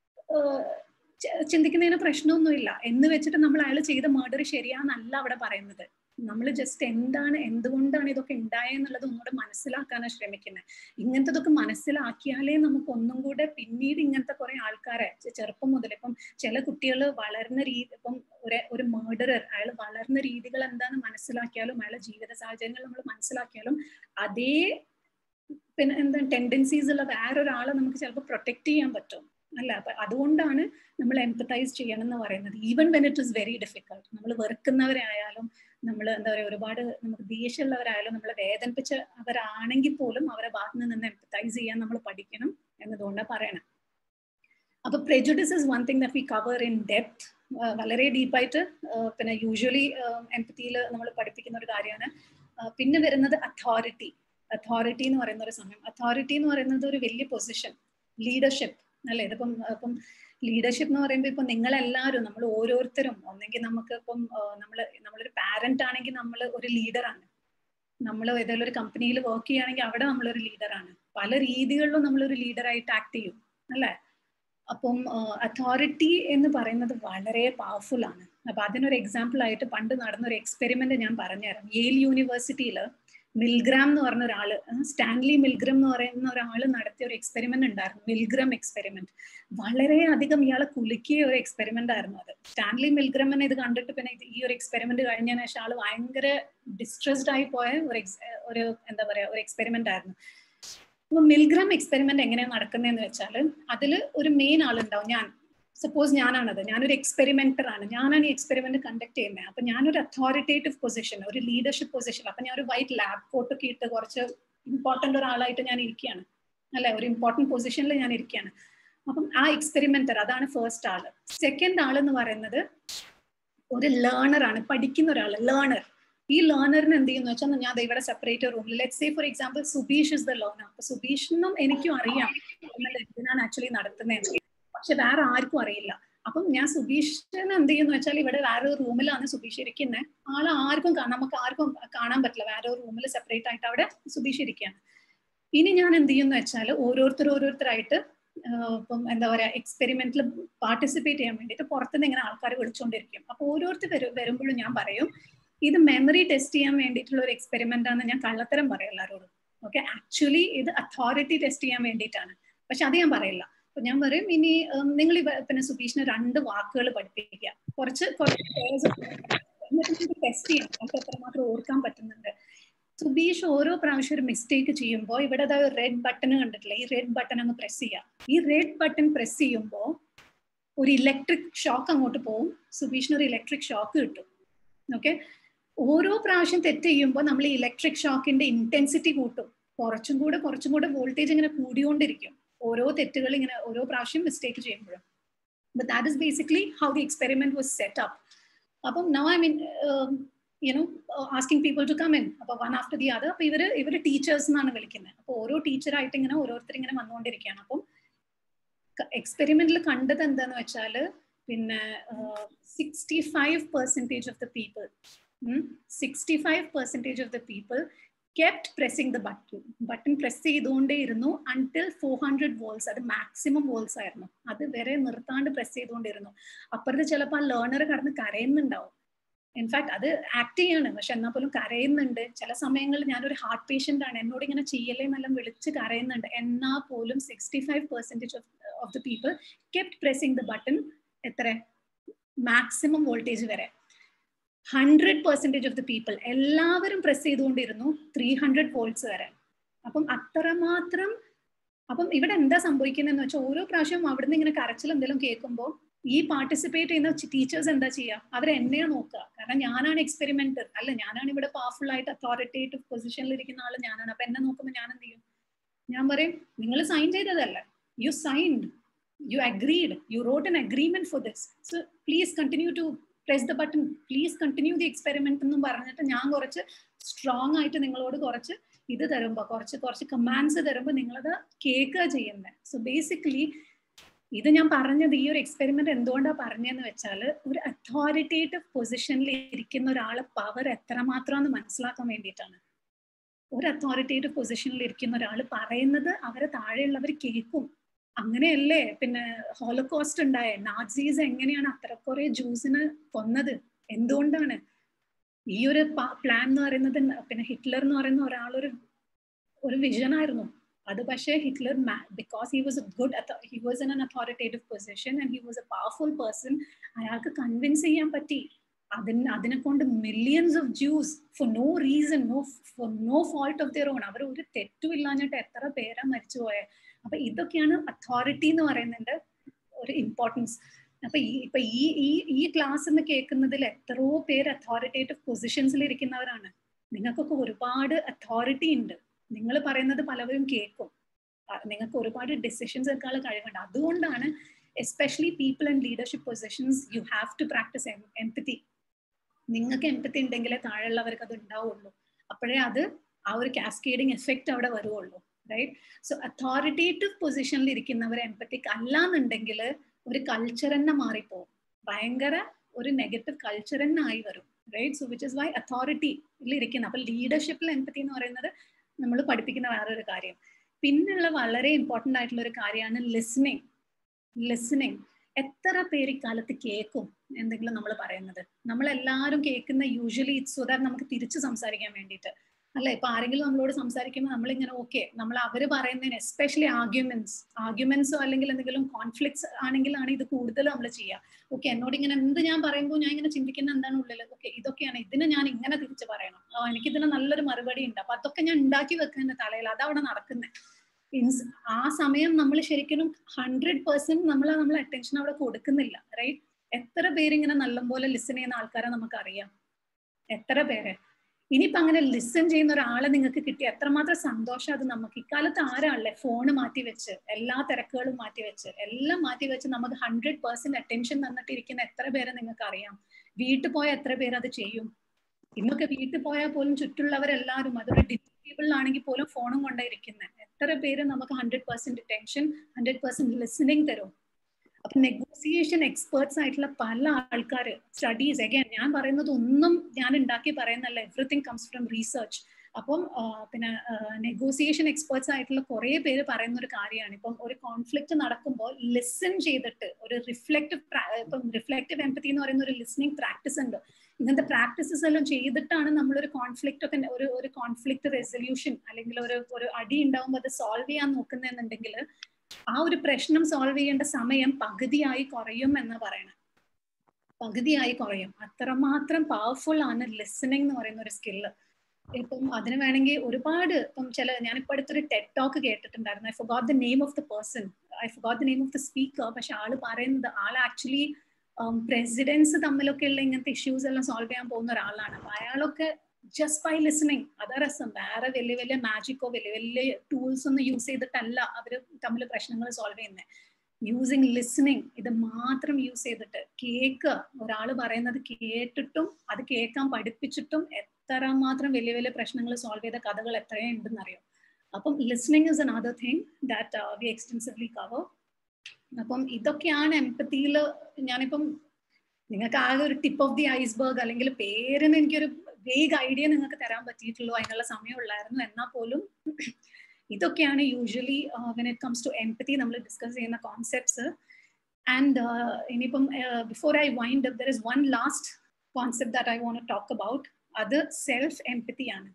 ചിന്തിക്കുന്നതിന് പ്രശ്നമൊന്നുമില്ല എന്ന് വെച്ചിട്ട് നമ്മൾ അയാൾ ചെയ്ത മർഡർ ശരിയാന്നല്ല അവിടെ പറയുന്നത് നമ്മൾ ജസ്റ്റ് എന്താണ് എന്തുകൊണ്ടാണ് ഇതൊക്കെ ഉണ്ടായെന്നുള്ളത് ഒന്നുകൂടെ മനസ്സിലാക്കാനാണ് ശ്രമിക്കുന്നത് ഇങ്ങനത്തതൊക്കെ മനസ്സിലാക്കിയാലേ നമുക്ക് ഒന്നും കൂടെ പിന്നീട് ഇങ്ങനത്തെ കുറെ ആൾക്കാരെ ചെറുപ്പം മുതൽ ഇപ്പം ചില കുട്ടികൾ വളർന്ന രീതി ഇപ്പം ഒരു ഒരു മേർഡറർ അയാൾ വളർന്ന രീതികൾ എന്താന്ന് മനസ്സിലാക്കിയാലും അയാളെ ജീവിത സാഹചര്യങ്ങൾ നമ്മൾ മനസ്സിലാക്കിയാലും അതേ പിന്നെ എന്താ ടെൻഡൻസീസ് ഉള്ള വേറൊരാളെ നമുക്ക് ചിലപ്പോൾ പ്രൊട്ടക്ട് ചെയ്യാൻ പറ്റും അല്ല അപ്പൊ അതുകൊണ്ടാണ് നമ്മൾ എംപത്തൈസ് ചെയ്യണം എന്ന് പറയുന്നത് even when it is very difficult നമ്മൾ വെറുക്കുന്നവരായാലും നമ്മൾ എന്താ പറയുക ഒരുപാട് നമുക്ക് ദേഷ്യമുള്ളവരായാലും നമ്മളെ വേദനിപ്പിച്ചവരാണെങ്കിൽ പോലും അവരെ ഭാഗത്ത് നിന്ന് എംപത്തൈസ് ചെയ്യാൻ നമ്മൾ പഠിക്കണം എന്നതുകൊണ്ടാണ് പറയണം അപ്പൊ prejudice is one thing that we cover in depth വളരെ ഡീപ്പായിട്ട് പിന്നെ യൂഷ്വലി എംപത്തിയിൽ നമ്മൾ പഠിപ്പിക്കുന്ന ഒരു കാര്യമാണ് പിന്നെ വരുന്നത് അതോറിറ്റി അതോറിറ്റി എന്ന് പറയുന്ന ഒരു സമയം അതോറിറ്റി എന്ന് പറയുന്നത് ഒരു വലിയ പൊസിഷൻ ലീഡർഷിപ്പ് അല്ലേ ഇതിപ്പം ഇപ്പം ലീഡർഷിപ്പ് എന്ന് പറയുമ്പോൾ ഇപ്പൊ നിങ്ങളെല്ലാവരും നമ്മൾ ഓരോരുത്തരും ഒന്നെങ്കിൽ നമുക്ക് ഇപ്പം നമ്മൾ നമ്മളൊരു പാരന്റ് ആണെങ്കിൽ നമ്മൾ ഒരു ലീഡറാണ് നമ്മൾ ഏതെങ്കിലും ഒരു കമ്പനിയിൽ വർക്ക് ചെയ്യുകയാണെങ്കിൽ അവിടെ നമ്മളൊരു ലീഡറാണ് പല രീതികളിലും നമ്മളൊരു ലീഡറായിട്ട് ആക്ട് ചെയ്യും അല്ലേ അപ്പം അതോറിറ്റി എന്ന് പറയുന്നത് വളരെ പവർഫുൾ ആണ് അപ്പൊ അതിനൊരു എക്സാമ്പിൾ ആയിട്ട് പണ്ട് നടന്ന ഒരു എക്സ്പെരിമെന്റ് ഞാൻ പറഞ്ഞുതരാം യേൽ യൂണിവേഴ്സിറ്റിയിൽ മിൽഗ്രാം എന്ന് പറഞ്ഞ ഒരാള് സ്റ്റാൻലി മിൽഗ്രാം എന്ന് പറയുന്ന ഒരാൾ നടത്തിയ ഒരു എക്സ്പെരിമെന്റ് ഉണ്ടായിരുന്നു മിൽഗ്രാം എക്സ്പെരിമെന്റ് വളരെ അധികം ഇയാളെ കുലുക്കിയ ഒരു എക്സ്പെരിമെന്റ് ആയിരുന്നു അത് സ്റ്റാൻലി മിൽഗ്രാമിനെ ഇത് കണ്ടിട്ട് പിന്നെ ഈ ഒരു എക്സ്പെരിമെന്റ് കഴിഞ്ഞതിന് ശേഷം ആള് ഭയങ്കര ഡിസ്ട്രസ്ഡ് ആയി പോയ ഒരു ഒരു എന്താ പറയാ ഒരു എക്സ്പെരിമെന്റ് ആയിരുന്നു അപ്പൊ മിൽഗ്രാം എക്സ്പെരിമെന്റ് എങ്ങനെയാണ് നടക്കുന്നതെന്ന് വെച്ചാൽ അതിൽ ഒരു മെയിൻ ആളുണ്ടാവും ഞാൻ സപ്പോസ് ഞാനാണത് ഞാനൊരു എക്സ്പെരിമെന്റർ ആണ് ഞാനാണ് ഈ എക്സ്പെരിമെന്റ് കണ്ടക്ട് ചെയ്യുന്നത് അപ്പൊ ഞാനൊരു അതോറിറ്റേറ്റീവ് പൊസിഷൻ ഒരു ലീഡർഷിപ്പ് പൊസിഷൻ അപ്പൊ ഞാൻ ഒരു വൈറ്റ് ലാബ് കോട്ടൊക്കെ ഇട്ട് കുറച്ച് ഇമ്പോർട്ടന്റ് ഒരാളായിട്ട് ഞാൻ ഇരിക്കുകയാണ് അല്ലെ ഒരു ഇമ്പോർട്ടന്റ് പൊസിഷനിൽ ഞാൻ ഇരിക്കുകയാണ് അപ്പം ആ എക്സ്പെരിമെന്റർ അതാണ് ഫസ്റ്റ് ആള് സെക്കൻഡ് ആൾ എന്ന് പറയുന്നത് ഒരു ലേണർ ആണ് പഠിക്കുന്ന ഒരാൾ ലേണർ ഈ ലേണറിന് എന്ത് ചെയ്യുന്നു വെച്ചാൽ ഞാൻ ഇവിടെ സെപ്പറേറ്റ് റൂമിൽ let say for example Subeesh is the learner അപ്പൊ സുബീഷിനും എനിക്കും അറിയാം എന്തിനാണ് ആക്ച്വലി നടത്തുന്നത് പക്ഷെ വേറെ ആർക്കും അറിയില്ല അപ്പം ഞാൻ സുബീഷിനെ എന്ത് ചെയ്യുന്നു വെച്ചാൽ ഇവിടെ വേറെ ഒരു റൂമിലാണ് സുബീഷ് ഇരിക്കുന്നത് ആളെ ആർക്കും നമുക്ക് ആർക്കും കാണാൻ പറ്റില്ല വേറെ ഒരു റൂമിൽ സെപ്പറേറ്റ് ആയിട്ട് അവിടെ സുബീഷ് ഇരിക്കുകയാണ് ഇനി ഞാൻ എന്ത് ചെയ്യുന്നു വെച്ചാൽ ഓരോരുത്തർ ഓരോരുത്തരായിട്ട് ഇപ്പം എന്താ പറയാ എക്സ്പെരിമെന്റിൽ പാർട്ടിസിപ്പേറ്റ് ചെയ്യാൻ വേണ്ടിയിട്ട് പുറത്തുനിന്ന് ഇങ്ങനെ ആൾക്കാർ വിളിച്ചുകൊണ്ടിരിക്കും അപ്പൊ ഓരോരുത്തർ വരും വരുമ്പോഴും ഞാൻ പറയും ഇത് മെമ്മറി ടെസ്റ്റ് ചെയ്യാൻ വേണ്ടിയിട്ടുള്ള ഒരു എക്സ്പെരിമെന്റ് ആണെന്ന് ഞാൻ കള്ളത്തരം പറയും എല്ലാവരോടും ഓക്കെ ആക്ച്വലി ഇത് അതോറിറ്റി ടെസ്റ്റ് ചെയ്യാൻ വേണ്ടിയിട്ടാണ് പക്ഷെ അത് ഞാൻ പറയില്ല അപ്പൊ ഞാൻ പറയും ഇനി നിങ്ങൾ പിന്നെ സുബീഷിന് രണ്ട് വാക്കുകൾ പഠിപ്പിക്കുക കുറച്ച് കുറച്ച് ടെസ്റ്റ് ചെയ്യാം നമുക്ക് എത്രമാത്രം ഓർക്കാൻ പറ്റുന്നുണ്ട് സുബീഷ് ഓരോ പ്രാവശ്യം ഒരു മിസ്റ്റേക്ക് ചെയ്യുമ്പോൾ ഇവിടെ റെഡ് ബട്ടൺ കണ്ടിട്ടില്ല ഈ റെഡ് ബട്ടൺ അങ്ങ് പ്രസ് ചെയ്യാം ഈ റെഡ് ബട്ടൺ പ്രസ് ചെയ്യുമ്പോൾ ഒരു ഇലക്ട്രിക് ഷോക്ക് അങ്ങോട്ട് പോകും സുബീഷിന് ഒരു ഇലക്ട്രിക് ഷോക്ക് കിട്ടും ഓക്കെ ഓരോ പ്രാവശ്യം തെറ്റ് ചെയ്യുമ്പോൾ നമ്മൾ ഈ ഇലക്ട്രിക് ഷോക്കിന്റെ ഇന്റൻസിറ്റി കൂട്ടും കുറച്ചും കൂടെ കുറച്ചും കൂടെ വോൾട്ടേജ് ഇങ്ങനെ കൂടിക്കൊണ്ടിരിക്കും ഓരോ തെറ്റുകൾ ഇങ്ങനെ ഓരോ പ്രാവശ്യം മിസ്റ്റേക്ക് ചെയ്യുമ്പോഴും but that is basically how the experiment was set up അപ്പം now i mean um, you know uh, asking people to come in അപ്പൊ one after the other അപ്പൊ ഇവര് ഇവര് ടീച്ചേഴ്സ് എന്നാണ് വിളിക്കുന്നത് അപ്പൊ ഓരോ ടീച്ചറായിട്ട് ഇങ്ങനെ ഓരോരുത്തർ ഇങ്ങനെ വന്നുകൊണ്ടിരിക്കുകയാണ് അപ്പം എക്സ്പെരിമെന്റിൽ കണ്ടത് എന്താന്ന് വെച്ചാൽ പിന്നെ sixty five percentage of the people sixty five percentage of the people kept pressing the button button press ചെയ്തുകൊണ്ടേ ഇരുന്നു അൺടിൽ ഫോർ ഹൺഡ്രഡ് വോൾസ് അത് മാക്സിമം വോൾസ് ആയിരുന്നു അത് വരെ നിർത്താണ്ട് പ്രസ് ചെയ്തുകൊണ്ടിരുന്നു അപ്പുറത്ത് ചിലപ്പോൾ ആ ലേണർ കടന്ന് കരയുന്നുണ്ടാവും ഇൻഫാക്ട് അത് ആക്ട് ചെയ്യാണ് പക്ഷെ എന്നാൽ പോലും കരയുന്നുണ്ട് ചില സമയങ്ങളിൽ ഞാനൊരു ഹാർട്ട് പേഷ്യൻ്റ് ആണ് എന്നോട് ഇങ്ങനെ ചെയ്യലേ എന്നെല്ലാം വിളിച്ച് കരയുന്നുണ്ട് എന്നാൽ പോലും sixty five percentage of of the people kept pressing the button എത്ര മാക്സിമം വോൾട്ടേജ് വരെ hundred percentage of the people എല്ലാവരും പ്രസ് ചെയ്തുകൊണ്ടിരുന്നു ത്രീ ഹൺഡ്രഡ് വോൾട്സ് വരെ അപ്പം അത്രമാത്രം അപ്പം ഇവിടെ എന്താ സംഭവിക്കുന്നതെന്ന് വെച്ചാൽ ഓരോ പ്രാവശ്യവും അവിടുന്ന് ഇങ്ങനെ കരച്ചിൽ എന്തെങ്കിലും കേൾക്കുമ്പോൾ ഈ പാർട്ടിസിപ്പേറ്റ് ചെയ്യുന്ന ടീച്ചേഴ്സ് എന്താ ചെയ്യുക അവർ എന്നെയാ നോക്കുക കാരണം ഞാനാണ് എക്സ്പെരിമെന്റർ അല്ല ഞാനാണ് ഇവിടെ പവർഫുൾ ആയിട്ട് അതോറിറ്റേറ്റീവ് പൊസിഷനിൽ ഇരിക്കുന്ന ആൾ ഞാനാണ് അപ്പൊ എന്നെ നോക്കുമ്പോൾ ഞാൻ എന്ത് ചെയ്യും ഞാൻ പറയും നിങ്ങൾ സൈൻ ചെയ്തതല്ല you signed you agreed you wrote an agreement for this so please continue to press the button please continue the experiment എന്നും പറഞ്ഞിട്ട് ഞാൻ കുറച്ച് സ്ട്രോങ് ആയിട്ട് നിങ്ങളോട് കുറച്ച് ഇത് തരുമ്പോൾ കുറച്ച് കുറച്ച് കമാൻഡ്സ് തരുമ്പോൾ നിങ്ങളത് കേൾക്കുക ചെയ്യുന്നത് സോ ബേസിക്കലി ഇത് ഞാൻ പറഞ്ഞത് ഈ ഒരു എക്സ്പെരിമെന്റ് എന്തുകൊണ്ടാണ് പറഞ്ഞതെന്ന് വെച്ചാൽ ഒരു അതോറിറ്റേറ്റീവ് പൊസിഷനിൽ ഇരിക്കുന്ന ഒരാളെ പവർ എത്രമാത്രമെന്ന് മനസ്സിലാക്കാൻ വേണ്ടിയിട്ടാണ് ഒരു അതോറിറ്റേറ്റീവ് പൊസിഷനിൽ ഇരിക്കുന്ന ഒരാൾ പറയുന്നത് അവരെ താഴെയുള്ളവർ കേൾക്കും അങ്ങനെയല്ലേ പിന്നെ ഹോളോകോസ്റ്റ് ഉണ്ടായ നാസീസ് എങ്ങനെയാണ് അത്ര കുറെ ജൂസിന് കൊന്നത് എന്തുകൊണ്ടാണ് ഈ ഒരു പ്ലാൻ എന്ന് പറയുന്നത് പിന്നെ ഹിറ്റ്ലർ എന്ന് പറയുന്ന ഒരാളൊരു ഒരു വിഷനായിരുന്നു അത് പക്ഷേ Hitler because he was a good he was in an authoritative position and he was a powerful person അയാൾക്ക് കൺവിൻസ് ചെയ്യാൻ പറ്റി അതിന് അതിനെ കൊണ്ട് millions of Jews for no reason no for no fault of their own അവർ ഒരു തെറ്റും ഇല്ലാഞ്ഞിട്ട് എത്ര പേരാ മരിച്ചു പോയത് അപ്പൊ ഇതൊക്കെയാണ് അതോറിറ്റി എന്ന് പറയുന്നതിന്റെ ഒരു ഇമ്പോർട്ടൻസ് അപ്പൊ ഈ ഇപ്പൊ ഈ ഈ ഈ ക്ലാസ് എന്ന് കേൾക്കുന്നതിൽ എത്രയോ പേര് അതോറിറ്റേറ്റീവ് പൊസിഷൻസിൽ ഇരിക്കുന്നവരാണ് നിങ്ങൾക്കൊക്കെ ഒരുപാട് അതോറിറ്റി ഉണ്ട് നിങ്ങൾ പറയുന്നത് പലവരും കേൾക്കും നിങ്ങൾക്ക് ഒരുപാട് ഡിസിഷൻസ് എടുക്കാനുള്ള കഴിവുണ്ട് അതുകൊണ്ടാണ് especially people and leadership positions you have to practice empathy നിങ്ങൾക്ക് എംപതി ഉണ്ടെങ്കിലേ താഴെയുള്ളവർക്ക് അത് ഉണ്ടാവുള്ളൂ അപ്പോഴേ അത് ആ ഒരു കാസ്കേഡിങ് എഫക്റ്റ് അവിടെ വരുവുള്ളൂ റൈറ്റ് സോ അതോറിറ്റേറ്റീവ് പൊസിഷനിൽ ഇരിക്കുന്നവർ എംപത്തിക് അല്ലാന്നുണ്ടെങ്കിൽ ഒരു കൾച്ചർ തന്നെ മാറിപ്പോവും ഭയങ്കര ഒരു നെഗറ്റീവ് കൾച്ചർ തന്നെ ആയി വരും right so which is why അതോറിറ്റിയിൽ ഇരിക്കുന്ന അപ്പൊ ലീഡർഷിപ്പിൽ എംപത്തി എന്ന് പറയുന്നത് നമ്മൾ പഠിപ്പിക്കുന്ന വേറൊരു കാര്യം പിന്നുള്ള വളരെ ഇമ്പോർട്ടൻ്റ് ആയിട്ടുള്ള ഒരു കാര്യമാണ് ലിസണിങ് ലിസണിങ് എത്ര പേര് ഇക്കാലത്ത് കേൾക്കും എന്തെങ്കിലും നമ്മൾ പറയുന്നത് നമ്മൾ എല്ലാവരും കേൾക്കുന്ന യൂഷ്വലി ഇറ്റ്സ് സോ ദാറ്റ് നമുക്ക് തിരിച്ച് സംസാരിക്കാൻ വേണ്ടിയിട്ട് അല്ല ഇപ്പൊ ആരെങ്കിലും നമ്മളോട് സംസാരിക്കുമ്പോൾ നമ്മളിങ്ങനെ ഓക്കെ നമ്മൾ അവര് പറയുന്നതിന് എസ്പെഷ്യലി ആർഗ്യുമെന്റ്സ് ആർഗ്യുമെന്റ്സോ അല്ലെങ്കിൽ എന്തെങ്കിലും കോൺഫ്ലിക്ട്സ് ആണെങ്കിലാണ് ഇത് കൂടുതൽ നമ്മൾ ചെയ്യുക ഓക്കെ എന്നോട് ഇങ്ങനെ എന്ത് ഞാൻ പറയുമ്പോൾ ഞാൻ ഇങ്ങനെ ചിന്തിക്കുന്ന എന്താണ് ഉള്ളിൽ ഓക്കെ ഇതൊക്കെയാണ് ഇതിന് ഞാൻ ഇങ്ങനെ തിരിച്ച് പറയണം ആ എനിക്ക് ഇതിന് നല്ലൊരു മറുപടി ഉണ്ട് അപ്പൊ അതൊക്കെ ഞാൻ ഉണ്ടാക്കി വെക്കുന്ന തലയിൽ അതവിടെ നടക്കുന്നത് മീൻസ് ആ സമയം നമ്മൾ ശരിക്കും ഹൺഡ്രഡ് പെർസെന്റ് നമ്മൾ നമ്മൾ അറ്റൻഷൻ അവിടെ കൊടുക്കുന്നില്ല റൈറ്റ് എത്ര പേരിങ്ങനെ നല്ലപോലെ ലിസൺ ചെയ്യുന്ന ആൾക്കാരെ നമുക്കറിയാം എത്ര പേരെ ഇനിയിപ്പോ അങ്ങനെ ലിസൺ ചെയ്യുന്ന ഒരാളെ നിങ്ങൾക്ക് കിട്ടി എത്രമാത്രം സന്തോഷം അത് നമുക്ക് ഇക്കാലത്ത് ആരാളെ ഫോണ് മാറ്റി വെച്ച് എല്ലാ തിരക്കുകളും മാറ്റി വെച്ച് എല്ലാം മാറ്റി വെച്ച് നമുക്ക് ഹൺഡ്രഡ് പെർസെന്റ് അറ്റൻഷൻ തന്നിട്ട് ഇരിക്കുന്ന എത്ര പേരെ നിങ്ങൾക്ക് അറിയാം വീട്ടിൽ പോയ എത്ര പേര് അത് ചെയ്യും ഇന്നൊക്കെ വീട്ടിൽ പോയാൽ പോലും ചുറ്റുള്ളവരെല്ലാവരും അതൊരു ഡിസേബിൾ ആണെങ്കിൽ പോലും ഫോണും കൊണ്ടേ ഇരിക്കുന്നത് എത്ര പേര് നമുക്ക് hundred percent attention hundred percent listening തരും അപ്പൊ നെഗോസിയേഷൻ എക്സ്പേർട്സ് ആയിട്ടുള്ള പല ആൾക്കാർ സ്റ്റഡീസ് അഗൈൻ ഞാൻ പറയുന്നത് ഒന്നും ഞാൻ ഉണ്ടാക്കി പറയുന്നല്ല എവറിത്തിങ് കംസ് ഫ്രം റീസെർച്ച് അപ്പം പിന്നെ നെഗോസിയേഷൻ എക്സ്പേർട്സ് ആയിട്ടുള്ള കുറെ പേര് പറയുന്ന ഒരു കാര്യമാണ് ഇപ്പം ഒരു കോൺഫ്ലിക്റ്റ് നടക്കുമ്പോൾ ലിസൺ ചെയ്തിട്ട് ഒരു റിഫ്ലക്റ്റീവ് ഇപ്പം റിഫ്ലക്റ്റീവ് എംപതി എന്ന് പറയുന്ന ഒരു ലിസണിങ് പ്രാക്ടീസ് ഉണ്ട് ഇങ്ങനത്തെ പ്രാക്ടീസസ് എല്ലാം ചെയ്തിട്ടാണ് നമ്മളൊരു കോൺഫ്ലിക്റ്റ് ഒക്കെ ഒരു ഒരു കോൺഫ്ലിക്റ്റ് റെസൊല്യൂഷൻ അല്ലെങ്കിൽ ഒരു ഒരു അടി ഉണ്ടാവുമ്പോൾ അത് സോൾവ് ചെയ്യാൻ നോക്കുന്നെന്നുണ്ടെങ്കിൽ ആ ഒരു പ്രശ്നം സോൾവ് ചെയ്യേണ്ട സമയം പകുതിയായി കുറയും എന്ന് പറയണം പകുതിയായി കുറയും അത്രമാത്രം പവർഫുൾ ആണ് ലിസണിങ് എന്ന് പറയുന്ന ഒരു സ്കില്ല് ഇപ്പം അതിന് വേണമെങ്കിൽ ഒരുപാട് ഇപ്പം ചില ഞാനിപ്പോ അടുത്തൊരു ടെറ്റ് ടോക്ക് കേട്ടിട്ടുണ്ടായിരുന്നു I forgot the name of the person I forgot the name of the speaker പക്ഷെ ആള് പറയുന്നത് ആൾ ആക്ച്വലി പ്രസിഡൻസ് തമ്മിലൊക്കെ ഉള്ള ഇങ്ങനത്തെ ഇഷ്യൂസ് എല്ലാം സോൾവ് ചെയ്യാൻ പോകുന്ന ഒരാളാണ് അപ്പൊ അയാളൊക്കെ ജസ്റ്റ് ബൈ ലിസണിങ് അതാ രസം വേറെ വലിയ വലിയ മാജിക്കോ വലിയ വലിയ ടൂൾസ് ഒന്നും യൂസ് ചെയ്തിട്ടല്ല അവർ തമ്മിൽ പ്രശ്നങ്ങൾ സോൾവ് ചെയ്യുന്നത് യൂസിങ് ലിസണിങ് ഇത് മാത്രം യൂസ് ചെയ്തിട്ട് കേൾക്കുക ഒരാൾ പറയുന്നത് കേട്ടിട്ടും അത് കേൾക്കാൻ പഠിപ്പിച്ചിട്ടും എത്ര മാത്രം വലിയ വലിയ പ്രശ്നങ്ങൾ സോൾവ് ചെയ്ത കഥകൾ എത്രയും ഉണ്ടെന്നറിയാം അപ്പം listening is another thing that we extensively cover അപ്പം ഇതൊക്കെയാണ് എംപത്തിയിൽ ഞാനിപ്പം നിങ്ങൾക്ക് ആകെ ഒരു ടിപ്പ് ഓഫ് ദി ഐസ്ബർഗ് അല്ലെങ്കിൽ പേരിന് എനിക്കൊരു വേഗ് ഐഡിയ നിങ്ങൾക്ക് തരാൻ പറ്റിയിട്ടുള്ളൂ അതിനുള്ള സമയമുള്ളായിരുന്നു എന്നാൽ പോലും ഇതൊക്കെയാണ് usually when it comes to empathy നമ്മൾ ഡിസ്കസ് ചെയ്യുന്ന കോൺസെപ്റ്റ്സ് ആൻഡ് ഇനിയിപ്പം before I wind there is one last concept that I want talk about അത് സെൽഫ് എംപത്തി ആണ്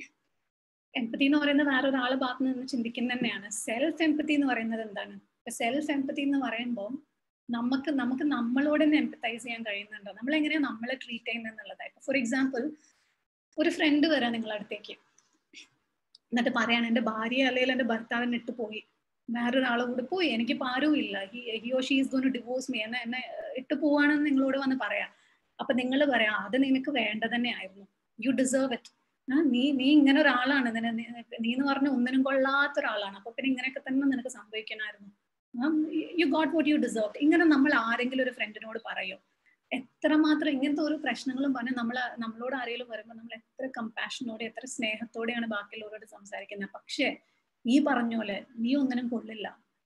എംപത്തി എന്ന് പറയുന്നത് വേറെ ഒരാളെ ഭാഗത്ത് നിന്ന് ചിന്തിക്കുന്ന തന്നെയാണ് സെൽഫ് എംപത്തി എന്ന് പറയുന്നത് എന്താണ് സെൽഫ് എംപത്തി എന്ന് പറയുമ്പോൾ നമുക്ക് നമുക്ക് നമ്മളോട് തന്നെ എംപത്തൈസ് ചെയ്യാൻ കഴിയുന്നുണ്ടോ നമ്മൾ എങ്ങനെയാണ് നമ്മളെ ട്രീറ്റ് ചെയ്യുന്നത് എന്നുള്ളതായിട്ട് ഫോർ എക്സാമ്പിൾ ഒരു ഫ്രണ്ട് വരാം നിങ്ങളുടെ അടുത്തേക്ക് എന്നിട്ട് പറയാണ് എൻ്റെ ഭാര്യ അല്ലെങ്കിൽ എൻ്റെ ഭർത്താവിനെ ഇട്ട് പോയി വേറൊരാളെ കൂടെ പോയി എനിക്ക് ആരും ഇല്ല ഹിയോ she is gone divorce me എന്നെ എന്നെ ഇട്ട് പോവാണെന്ന് നിങ്ങളോട് വന്ന് പറയാം അപ്പൊ നിങ്ങൾ പറയാം അത് നിനക്ക് വേണ്ട തന്നെ ആയിരുന്നു യു ഡിസേർവ് ഇറ്റ് നീ നീ ഇങ്ങനെ ഒരാളാണ് നീ എന്ന് പറഞ്ഞ ഒന്നിനും കൊള്ളാത്ത ഒരാളാണ് അപ്പൊ പിന്നെ ഇങ്ങനെയൊക്കെ തന്നെ നിനക്ക് സംഭവിക്കണമായിരുന്നു you got what you deserve ഇങ്ങനെ നമ്മൾ ആരെങ്കിലും ഒരു ഫ്രണ്ടിനോട് പറയോ എത്രമാത്രം ഇങ്ങനത്തെ ഒരു പ്രശ്നങ്ങളും പറഞ്ഞ് നമ്മൾ നമ്മളോട് ആരെങ്കിലും വരുമ്പോൾ നമ്മൾ എത്ര കമ്പാഷനോടെ എത്ര സ്നേഹത്തോടെയാണ് ബാക്കിയുള്ളവരോട് സംസാരിക്കുന്നത് പക്ഷേ ഈ പറഞ്ഞ പോലെ നീ ഒന്നിനും കൊള്ളില്ല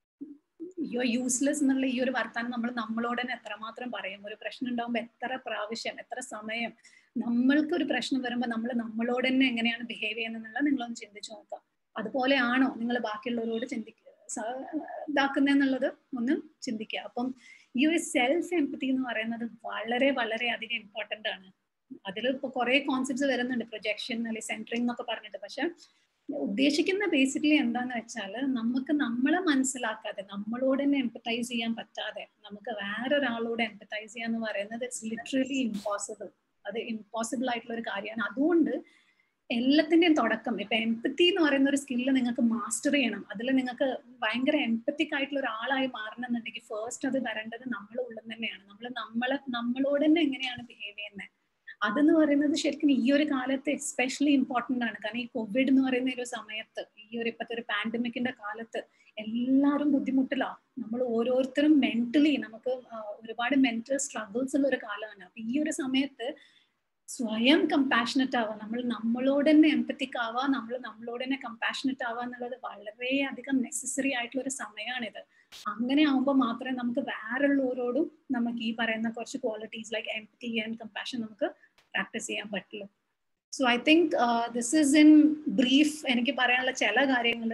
യു യൂസ്ലെസ് എന്നുള്ള ഈ ഒരു വർത്താനം നമ്മൾ നമ്മളോട് തന്നെ എത്രമാത്രം പറയും ഒരു പ്രശ്നം ഉണ്ടാകുമ്പോൾ എത്ര പ്രാവശ്യം എത്ര സമയം നമ്മൾക്ക് ഒരു പ്രശ്നം വരുമ്പോൾ നമ്മൾ നമ്മളോട് തന്നെ എങ്ങനെയാണ് ബിഹേവ് ചെയ്യുന്നത് നിങ്ങളൊന്ന് ചിന്തിച്ചു നോക്കുക അതുപോലെയാണോ നിങ്ങൾ ബാക്കിയുള്ളവരോട് ചിന്തിക്കുക ഇതാക്കുന്നെന്നുള്ളത് ഒന്ന് ചിന്തിക്കുക അപ്പം ഈ ഒരു സെൽഫ് എംപതി എന്ന് പറയുന്നത് വളരെ വളരെ അധികം ഇമ്പോർട്ടൻ്റ് ആണ് അതിൽ ഇപ്പോൾ കുറേ കോൺസെപ്റ്റ്സ് വരുന്നുണ്ട് പ്രൊജക്ഷൻ അല്ലെങ്കിൽ സെൻറ്ററിങ് എന്നൊക്കെ പറഞ്ഞിട്ട് പക്ഷെ ഉദ്ദേശിക്കുന്ന ബേസിക്കലി എന്താന്ന് വെച്ചാൽ നമുക്ക് നമ്മളെ മനസ്സിലാക്കാതെ നമ്മളോട് തന്നെ എംപത്തൈസ് ചെയ്യാൻ പറ്റാതെ നമുക്ക് വേറൊരാളോട് എംപത്തൈസ് ചെയ്യാന്ന് പറയുന്നത് ഇറ്റ്സ് ലിറ്ററലി ഇമ്പോസിബിൾ അത് ഇമ്പോസിബിൾ ആയിട്ടുള്ള ഒരു കാര്യമാണ് അതുകൊണ്ട് എല്ലാത്തിൻ്റെയും തുടക്കം ഇപ്പൊ എംപത്തി എന്ന് പറയുന്ന ഒരു സ്കില്ല് നിങ്ങൾക്ക് മാസ്റ്റർ ചെയ്യണം അതിൽ നിങ്ങൾക്ക് ഭയങ്കര എംപത്തിക് ആയിട്ടുള്ള ഒരാളായി മാറണമെന്നുണ്ടെങ്കിൽ ഫസ്റ്റ് അത് വരേണ്ടത് നമ്മൾ ഉള്ളിൽ തന്നെയാണ് നമ്മൾ നമ്മളെ നമ്മളോട് തന്നെ എങ്ങനെയാണ് ബിഹേവ് ചെയ്യുന്നത് അതെന്ന് പറയുന്നത് ശരിക്കും ഈ ഒരു കാലത്ത് എസ്പെഷ്യലി ഇമ്പോർട്ടൻ്റ് ആണ് കാരണം ഈ കോവിഡ് എന്ന് പറയുന്ന ഒരു സമയത്ത് ഈ ഒരു ഇപ്പോഴത്തെ ഒരു പാൻഡമിക്കിന്റെ കാലത്ത് എല്ലാവരും ബുദ്ധിമുട്ടിലാണ് നമ്മൾ ഓരോരുത്തരും മെന്റലി നമുക്ക് ഒരുപാട് മെന്റൽ സ്ട്രഗിൾസ് ഉള്ള ഒരു കാലമാണ് അപ്പൊ ഈ ഒരു സമയത്ത് സ്വയം കമ്പാഷനറ്റ് ആവുക നമ്മൾ നമ്മളോട് തന്നെ എംപത്തിക് ആവുക നമ്മൾ നമ്മളോട് തന്നെ കമ്പാഷനറ്റ് ആവുക എന്നുള്ളത് വളരെയധികം നെസസറി ആയിട്ടുള്ള ഒരു സമയമാണിത് അങ്ങനെ ആവുമ്പോൾ മാത്രമേ നമുക്ക് വേറുള്ളവരോടും നമുക്ക് ഈ പറയുന്ന കുറച്ച് qualities like empathy and compassion നമുക്ക് പ്രാക്ടീസ് ചെയ്യാൻ പറ്റുള്ളൂ so I think this is in brief എനിക്ക് പറയാനുള്ള ചില കാര്യങ്ങൾ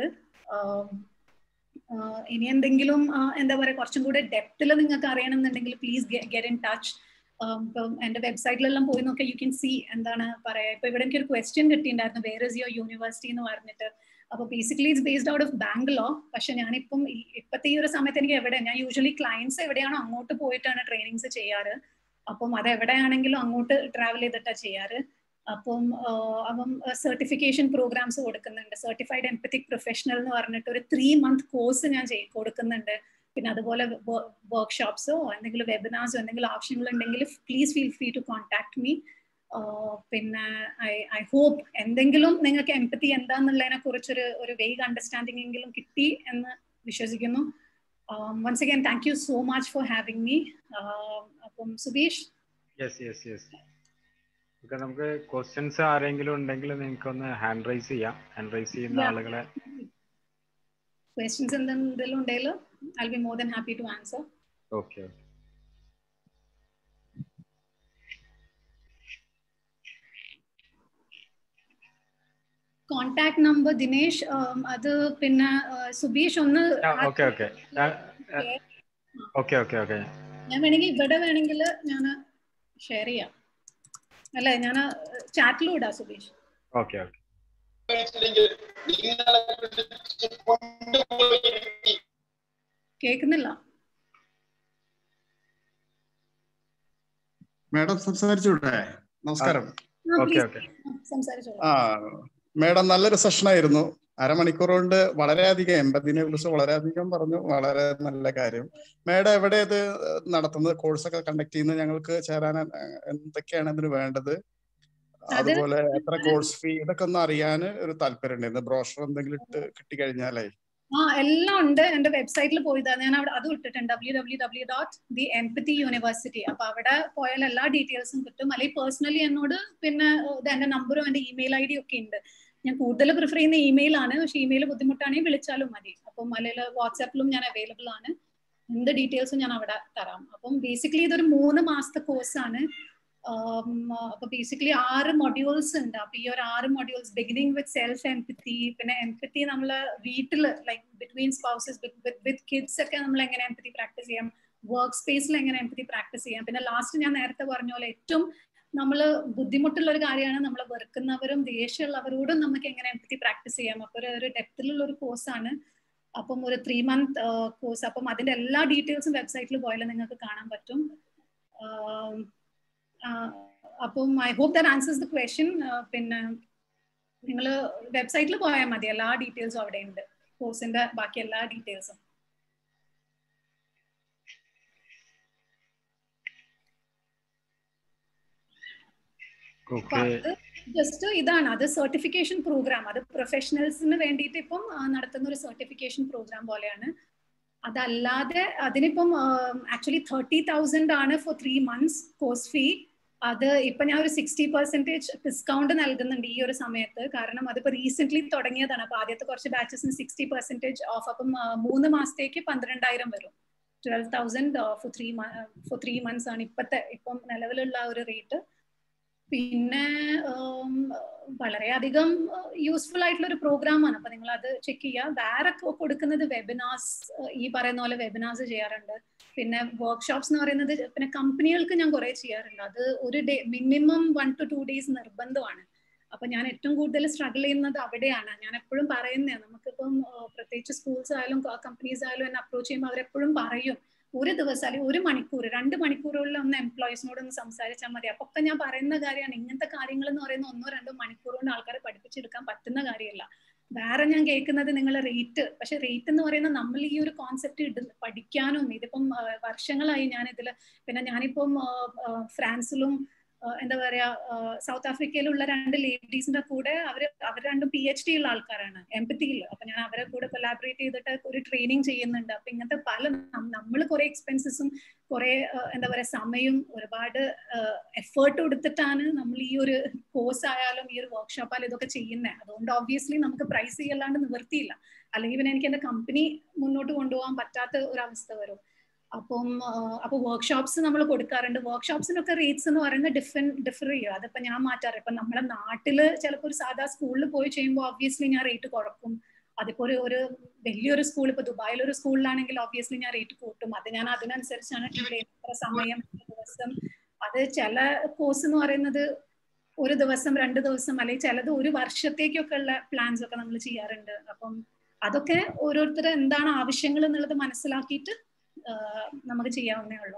ഇനി എന്തെങ്കിലും എന്താ പറയുക കുറച്ചും കൂടെ ഡെപ്തിൽ നിങ്ങൾക്ക് അറിയണമെന്നുണ്ടെങ്കിൽ പ്ലീസ് ഗെറ്റ് ഇൻ ടച്ച് ഇപ്പം എൻ്റെ വെബ്സൈറ്റിലെല്ലാം പോയി നോക്കിയാൽ യു ക്യാൻ സി എന്താണ് പറയാ ഇപ്പൊ ഇവിടെ എനിക്ക് ഒരു ക്വസ്റ്റ്യൻ കിട്ടിയിട്ടുണ്ടായിരുന്നു വേർ ഇസ് യുവർ യൂണിവേഴ്സിറ്റി എന്ന് പറഞ്ഞിട്ട് അപ്പൊ basically it's based out of Bangalore പക്ഷെ ഞാനിപ്പം ഇപ്പോഴത്തെ ഈ ഒരു സമയത്ത് എനിക്ക് എവിടെ ഞാൻ യൂഷ്വലി ക്ലയൻസ് എവിടെയാണോ അങ്ങോട്ട് പോയിട്ടാണ് ട്രെയിനിങ്സ് ചെയ്യാറ് അപ്പം അത് എവിടെയാണെങ്കിലും അങ്ങോട്ട് ട്രാവൽ ചെയ്തിട്ടാണ് ചെയ്യാറ് അപ്പം അപ്പം സർട്ടിഫിക്കേഷൻ പ്രോഗ്രാംസ് കൊടുക്കുന്നുണ്ട് സർട്ടിഫൈഡ് എംപത്തിക് പ്രൊഫഷണൽ എന്ന് പറഞ്ഞിട്ട് ഒരു ത്രീ മന്ത് കോഴ്സ് ഞാൻ കൊടുക്കുന്നുണ്ട് പിന്നെ അതുപോലെ വർക്ക്ഷോപ്സോ എന്തെങ്കിലും വെബിനാർസോ എന്തെങ്കിലും ആവശ്യങ്ങളുണ്ടെങ്കിൽ please feel free to contact me പിന്നെ ഐ ഐ ഹോപ്പ് എന്തെങ്കിലും നിങ്ങൾക്ക് എംപത്തി എന്താന്നുള്ളതിനെ കുറിച്ചൊരു ഒരു വെയ്ഗ് അണ്ടർസ്റ്റാൻഡിംഗ് എങ്കിലും കിട്ടി എന്ന് വിശ്വസിക്കുന്നു once again thank you so much for having me അപ്പം Subeesh yes yes yes okay നമുക്ക് ക്വസ്റ്റ്യൻസ് ആരെങ്കിലും ഉണ്ടെങ്കിൽ നിങ്ങൾക്ക് ഒന്ന് ഹാൻഡ് റൈസ് ചെയ്യാം ഹാൻഡ് റൈസ് ചെയ്യുന്ന ആളുകളെ ക്വസ്റ്റ്യൻസ് എന്തെങ്കിലും ഉണ്ടെങ്കിൽ I be more than happy to answer okay okay contact number Dinesh അത് പിന്നെ സുബീഷ് ഒന്ന് okay okay okay okay okay ഞാൻ വേണമെങ്കിൽ ഇവിടെ വേണമെങ്കിൽ ഞാൻ ഷെയർ ചെയ്യാം അല്ലേ ഞാൻ ചാറ്റിലും ഇടാം സുബീഷ് ഓക്കെ ഓക്കെ കേൾക്കുന്നില്ല മാഡം സംസാരിച്ചൂടെ നമസ്കാരം ഓക്കെ ഓക്കെ സംസാരിച്ചോളൂ ആ മാഡം നല്ലൊരു സെഷനായിരുന്നു അരമണിക്കൂർ കൊണ്ട് വളരെയധികം എൺപതിനെ കുറിച്ച് വളരെയധികം പറഞ്ഞു വളരെ നല്ല കാര്യം മാഡം എവിടെ ഇത് നടത്തുന്നത് കോഴ്സൊക്കെ കണ്ടക്ട് ചെയ്യുന്നത് ഞങ്ങൾക്ക് ചേരാൻ എന്തൊക്കെയാണ് ഇതിന് വേണ്ടത് അതുപോലെ എത്ര കോഴ്സ് ഫീ ഇതൊക്കെ ഒന്ന് അറിയാൻ ഒരു താല്പര്യം ഉണ്ടായിരുന്നു ബ്രോഷർ എന്തെങ്കിലും ഇട്ട് കിട്ടിക്കഴിഞ്ഞാലേ ആ എല്ലാം ഉണ്ട് എന്റെ വെബ്സൈറ്റിൽ പോയതാ ഞാൻ അവിടെ അത് ഇട്ടിട്ടുണ്ട് W W W dot the empathy university അപ്പൊ അവിടെ പോയാൽ എല്ലാ ഡീറ്റെയിൽസും കിട്ടും അല്ലെങ്കിൽ പേഴ്സണലി എന്നോട് പിന്നെ ഇത് എന്റെ നമ്പറും എന്റെ ഇമെയിൽ ഐ ഡി ഒക്കെ ഉണ്ട് ഞാൻ കൂടുതൽ പ്രിഫർ ചെയ്യുന്ന ഇമെയിൽ ആണ് പക്ഷെ ഇമെയിൽ ബുദ്ധിമുട്ടാണെങ്കിൽ വിളിച്ചാലും മതി അപ്പം അല്ലെങ്കിൽ വാട്സാപ്പിലും ഞാൻ അവൈലബിൾ ആണ് എന്ത് ഡീറ്റെയിൽസും ഞാൻ അവിടെ തരാം അപ്പം ബേസിക്കലി ഇതൊരു മൂന്ന് മാസത്തെ കോഴ്സാണ് അപ്പൊ ബേസിക്കലി ആറ് മൊഡ്യൂൾസ് ഉണ്ട് അപ്പൊ ഈ ഒരു ആറ് modules beginning with self empathy പിന്നെ എംപത്തി നമ്മള് വീട്ടില് like between spouses with kids ഒക്കെ നമ്മൾ എങ്ങനെ എംപത്തി പ്രാക്ടീസ് ചെയ്യാം വർക്ക് സ്പേസിൽ എങ്ങനെ എംപത്തി പ്രാക്ടീസ് ചെയ്യാം പിന്നെ ലാസ്റ്റ് ഞാൻ നേരത്തെ പറഞ്ഞ പോലെ ഏറ്റവും നമ്മൾ ബുദ്ധിമുട്ടുള്ള ഒരു കാര്യമാണ് നമ്മൾ വെറുക്കുന്നവരും ദേഷ്യമുള്ളവരോടും നമുക്ക് എങ്ങനെ എംപത്തി പ്രാക്ടീസ് ചെയ്യാം അപ്പൊ ഒരു ഡെപ്തിലുള്ള ഒരു കോഴ്സാണ് അപ്പം ഒരു ത്രീ മന്ത് കോഴ്സ് അപ്പം അതിന്റെ എല്ലാ ഡീറ്റെയിൽസും വെബ്സൈറ്റിൽ പോയാൽ നിങ്ങൾക്ക് കാണാൻ പറ്റും അപ്പം I hope that answers the question പിന്നെ നിങ്ങൾ വെബ്സൈറ്റിൽ പോയാൽ മതി എല്ലാ ഡീറ്റെയിൽസും അവിടെ ഉണ്ട് കോഴ്സിന്റെ ബാക്കി എല്ലാ ഡീറ്റെയിൽസും ജസ്റ്റ് ഇതാണ് അത് സർട്ടിഫിക്കേഷൻ പ്രോഗ്രാം അത് പ്രൊഫഷണൽസിന് വേണ്ടിയിട്ട് ഇപ്പം നടത്തുന്ന ഒരു സർട്ടിഫിക്കേഷൻ പ്രോഗ്രാം പോലെയാണ് അതല്ലാതെ അതിനിപ്പം ആക്ച്വലി തേർട്ടി തൗസൻഡ് ആണ് for three months course fee അത് ഇപ്പൊ ഞാൻ ഒരു സിക്സ്റ്റി പെർസെന്റേജ് ഡിസ്കൗണ്ട് നൽകുന്നുണ്ട് ഈ ഒരു സമയത്ത് കാരണം അതിപ്പോ റീസെന്റ് തുടങ്ങിയതാണ് അപ്പൊ ആദ്യത്തെ കുറച്ച് ബാച്ചസിന് സിക്സ്റ്റി പെർസെന്റേജ് ഓഫ് അപ്പം മൂന്ന് മാസത്തേക്ക് പന്ത്രണ്ടായിരം വരും twelve thousand for three for three months ആണ് ഇപ്പത്തെ ഇപ്പം നിലവിലുള്ള ഒരു റേറ്റ് പിന്നെ വളരെയധികം യൂസ്ഫുൾ ആയിട്ടുള്ള ഒരു പ്രോഗ്രാമാണ് അപ്പൊ നിങ്ങൾ അത് ചെക്ക് ചെയ്യുക വേറെ കൊടുക്കുന്നത് വെബിനാർസ് ഈ പറയുന്ന പോലെ വെബിനാർസ് ചെയ്യാറുണ്ട് പിന്നെ വർക്ക്ഷോപ്സ് എന്ന് പറയുന്നത് പിന്നെ കമ്പനികൾക്ക് ഞാൻ കുറെ ചെയ്യാറുണ്ട് അത് ഒരു day minimum one two two days നിർബന്ധമാണ് അപ്പൊ ഞാൻ ഏറ്റവും കൂടുതൽ സ്ട്രഗിൾ ചെയ്യുന്നത് അവിടെയാണ് ഞാൻ എപ്പോഴും പറയുന്നത് നമുക്കിപ്പം പ്രത്യേകിച്ച് സ്കൂൾസ് ആയാലും കമ്പനീസ് ആയാലും എന്നെ അപ്രോച്ച് ചെയ്യുമ്പോൾ അവരെപ്പോഴും പറയും ഒരു ദിവസം അല്ലെങ്കിൽ ഒരു മണിക്കൂർ രണ്ട് മണിക്കൂറുകളിൽ ഒന്ന് എംപ്ലോയീസിനോട് ഒന്ന് സംസാരിച്ചാൽ മതി അപ്പൊ ഒക്കെ ഞാൻ പറയുന്ന കാര്യമാണ് ഇങ്ങനത്തെ കാര്യങ്ങൾ എന്ന് പറയുന്ന ഒന്നോ രണ്ടോ മണിക്കൂർ കൊണ്ട് ആൾക്കാരെ പഠിപ്പിച്ചെടുക്കാൻ പറ്റുന്ന കാര്യമല്ല വേറെ ഞാൻ കേൾക്കുന്നത് നിങ്ങൾ റേറ്റ് പക്ഷെ റേറ്റ് എന്ന് പറയുന്നത് നമ്മൾ ഈ ഒരു കോൺസെപ്റ്റ് ഇട പഠിക്കാനും ഇതിപ്പം വർഷങ്ങളായി ഞാൻ ഇതിൽ പിന്നെ ഞാനിപ്പം ഫ്രാൻസിലും എന്താ പറയാ സൗത്ത് ആഫ്രിക്കയിലുള്ള രണ്ട് ലേഡീസിന്റെ കൂടെ അവർ അവർ രണ്ടും പി എച്ച് ഡി ഉള്ള ആൾക്കാരാണ് എംപത്തിയിൽ അപ്പൊ ഞാൻ അവരെ കൂടെ കൊലാബറേറ്റ് ചെയ്തിട്ട് ഒരു ട്രെയിനിങ് ചെയ്യുന്നുണ്ട് അപ്പൊ ഇങ്ങനത്തെ പല നമ്മൾ കുറെ എക്സ്പെൻസസും കുറെ എന്താ പറയാ സമയവും ഒരുപാട് എഫേർട്ട് കൊടുത്തിട്ടാണ് നമ്മൾ ഈ ഒരു കോഴ്സ് ആയാലും ഈ ഒരു വർക്ക്ഷോപ്പ് ആയാലും ഇതൊക്കെ ചെയ്യുന്നത് അതുകൊണ്ട് ഓബ്വിയസ്ലി നമുക്ക് പ്രൈസ് ചെയ്യല്ലാണ്ട് നിവർത്തിയില്ല അല്ലെങ്കിൽ പിന്നെ എനിക്ക് എന്റെ കമ്പനി മുന്നോട്ട് കൊണ്ടുപോകാൻ പറ്റാത്ത ഒരു അവസ്ഥ വരും അപ്പം അപ്പൊ വർക്ക്ഷോപ്സ് നമ്മൾ കൊടുക്കാറുണ്ട് വർക്ക്ഷോപ്സിനൊക്കെ റേറ്റ്സ് എന്ന് പറയുന്നത് ഡിഫറൻ ഡിഫർ ചെയ്യും അതിപ്പോ ഞാൻ മാറ്റാറ് ഇപ്പൊ നമ്മുടെ നാട്ടില് ചിലപ്പോൾ ഒരു സാധാ സ്കൂളിൽ പോയി ചെയ്യുമ്പോൾ ഒബ്വിയസ്ലി ഞാൻ റേറ്റ് കുറക്കും അതിപ്പോ ഒരു ഒരു വലിയൊരു സ്കൂൾ ഇപ്പൊ ദുബായിൽ ഒരു സ്കൂളിലാണെങ്കിൽ ഒബ്വിയസ്ലി ഞാൻ റേറ്റ് കൂട്ടും അത് ഞാൻ അതിനനുസരിച്ചാണ് എത്ര സമയം ദിവസം അത് ചില കോഴ്സ് എന്ന് പറയുന്നത് ഒരു ദിവസം രണ്ട് ദിവസം അല്ലെങ്കിൽ ചിലത് ഒരു വർഷത്തേക്കൊക്കെ ഉള്ള പ്ലാൻസ് ഒക്കെ നമ്മൾ ചെയ്യാറുണ്ട് അപ്പം അതൊക്കെ ഓരോരുത്തർ എന്താണ് ആവശ്യങ്ങൾ എന്നുള്ളത് മനസ്സിലാക്കിയിട്ട് നമുക്ക് ചെയ്യാവുന്നേ ഉള്ളൂ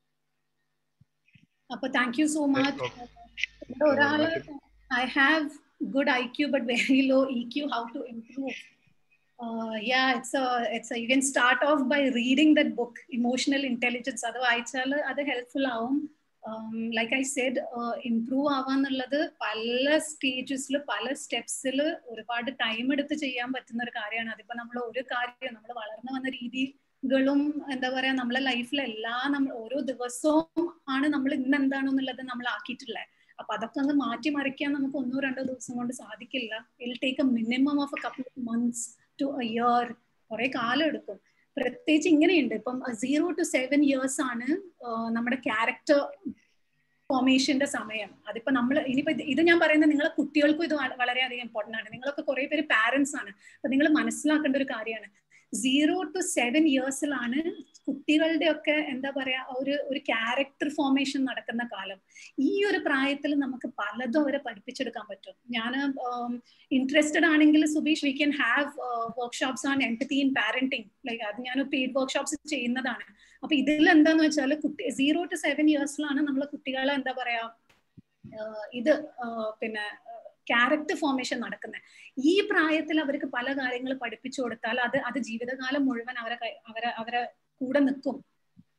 അപ്പൊ താങ്ക് യു സോ മച്ച് ഒരാള് I have good I Q but very low E Q how to improve yeah it's a it's a you can start off by reading that book emotional intelligence അത് വായിച്ചാൽ അത് helpful ആവും like I said improve ആവാന്നുള്ളത് പല സ്റ്റേജസിൽ പല സ്റ്റെപ്സിൽ ഒരുപാട് time എടുത്ത് ചെയ്യാൻ പറ്റുന്ന ഒരു കാര്യമാണ് അതിപ്പോ നമ്മൾ ഒരു കാര്യം നമ്മൾ വളർന്നു വന്ന രീതി കളും എന്താ പറയാ നമ്മളെ ലൈഫിൽ എല്ലാ നമ്മൾ ഓരോ ദിവസവും ആണ് നമ്മൾ ഇന്ന് എന്താണെന്നുള്ളത് നമ്മൾ ആക്കിയിട്ടുള്ളത് അപ്പൊ അതൊക്കെ ഒന്ന് മാറ്റി മറിക്കാൻ നമുക്ക് ഒന്നോ രണ്ടോ ദിവസം കൊണ്ട് സാധിക്കില്ല it'll take a minimum of a couple of months to a year കുറെ കാലം എടുക്കും പ്രത്യേകിച്ച് ഇങ്ങനെയുണ്ട് ഇപ്പം സീറോ ടു സെവൻ ഇയേഴ്സ് ആണ് നമ്മുടെ ക്യാരക്ടർ ഫോർമേഷന്റെ സമയം അതിപ്പോ നമ്മൾ ഇനിയിപ്പോ ഇത് ഞാൻ പറയുന്നത് നിങ്ങളെ കുട്ടികൾക്കും ഇത് വളരെയധികം ഇമ്പോർട്ടൻ്റ് ആണ് നിങ്ങളൊക്കെ കുറെ പേര് പാരന്റ്സ് ആണ് അപ്പൊ നിങ്ങൾ മനസ്സിലാക്കേണ്ട ഒരു കാര്യമാണ് സീറോ ടു സെവൻ ഇയേഴ്സിലാണ് കുട്ടികളുടെ ഒക്കെ എന്താ പറയാ ഒരു ഒരു ക്യാരക്ടർ ഫോർമേഷൻ നടക്കുന്ന കാലം ഈ ഒരു പ്രായത്തിൽ നമുക്ക് പലതും അവരെ പഠിപ്പിച്ചെടുക്കാൻ പറ്റും ഞാൻ ഇൻട്രസ്റ്റഡ് ആണെങ്കിൽ Subeesh we can have workshops on empathy in parenting like അത് ഞാൻ പെയ്ഡ് വർക്ക്ഷോപ്സ് ചെയ്യുന്നതാണ് അപ്പൊ ഇതിൽ എന്താന്ന് വെച്ചാൽ കുട്ടി സീറോ ടു സെവൻ ഇയേഴ്സിലാണ് നമ്മൾ കുട്ടികളെ എന്താ പറയാ ഇത് പിന്നെ ക്യാരക്ടർ ഫോർമേഷൻ നടക്കുന്നത് ഈ പ്രായത്തിൽ അവർക്ക് പല കാര്യങ്ങൾ പഠിപ്പിച്ചു കൊടുത്താൽ അത് അത് ജീവിതകാലം മുഴുവൻ അവരെ അവരെ അവരെ കൂടെ നിൽക്കും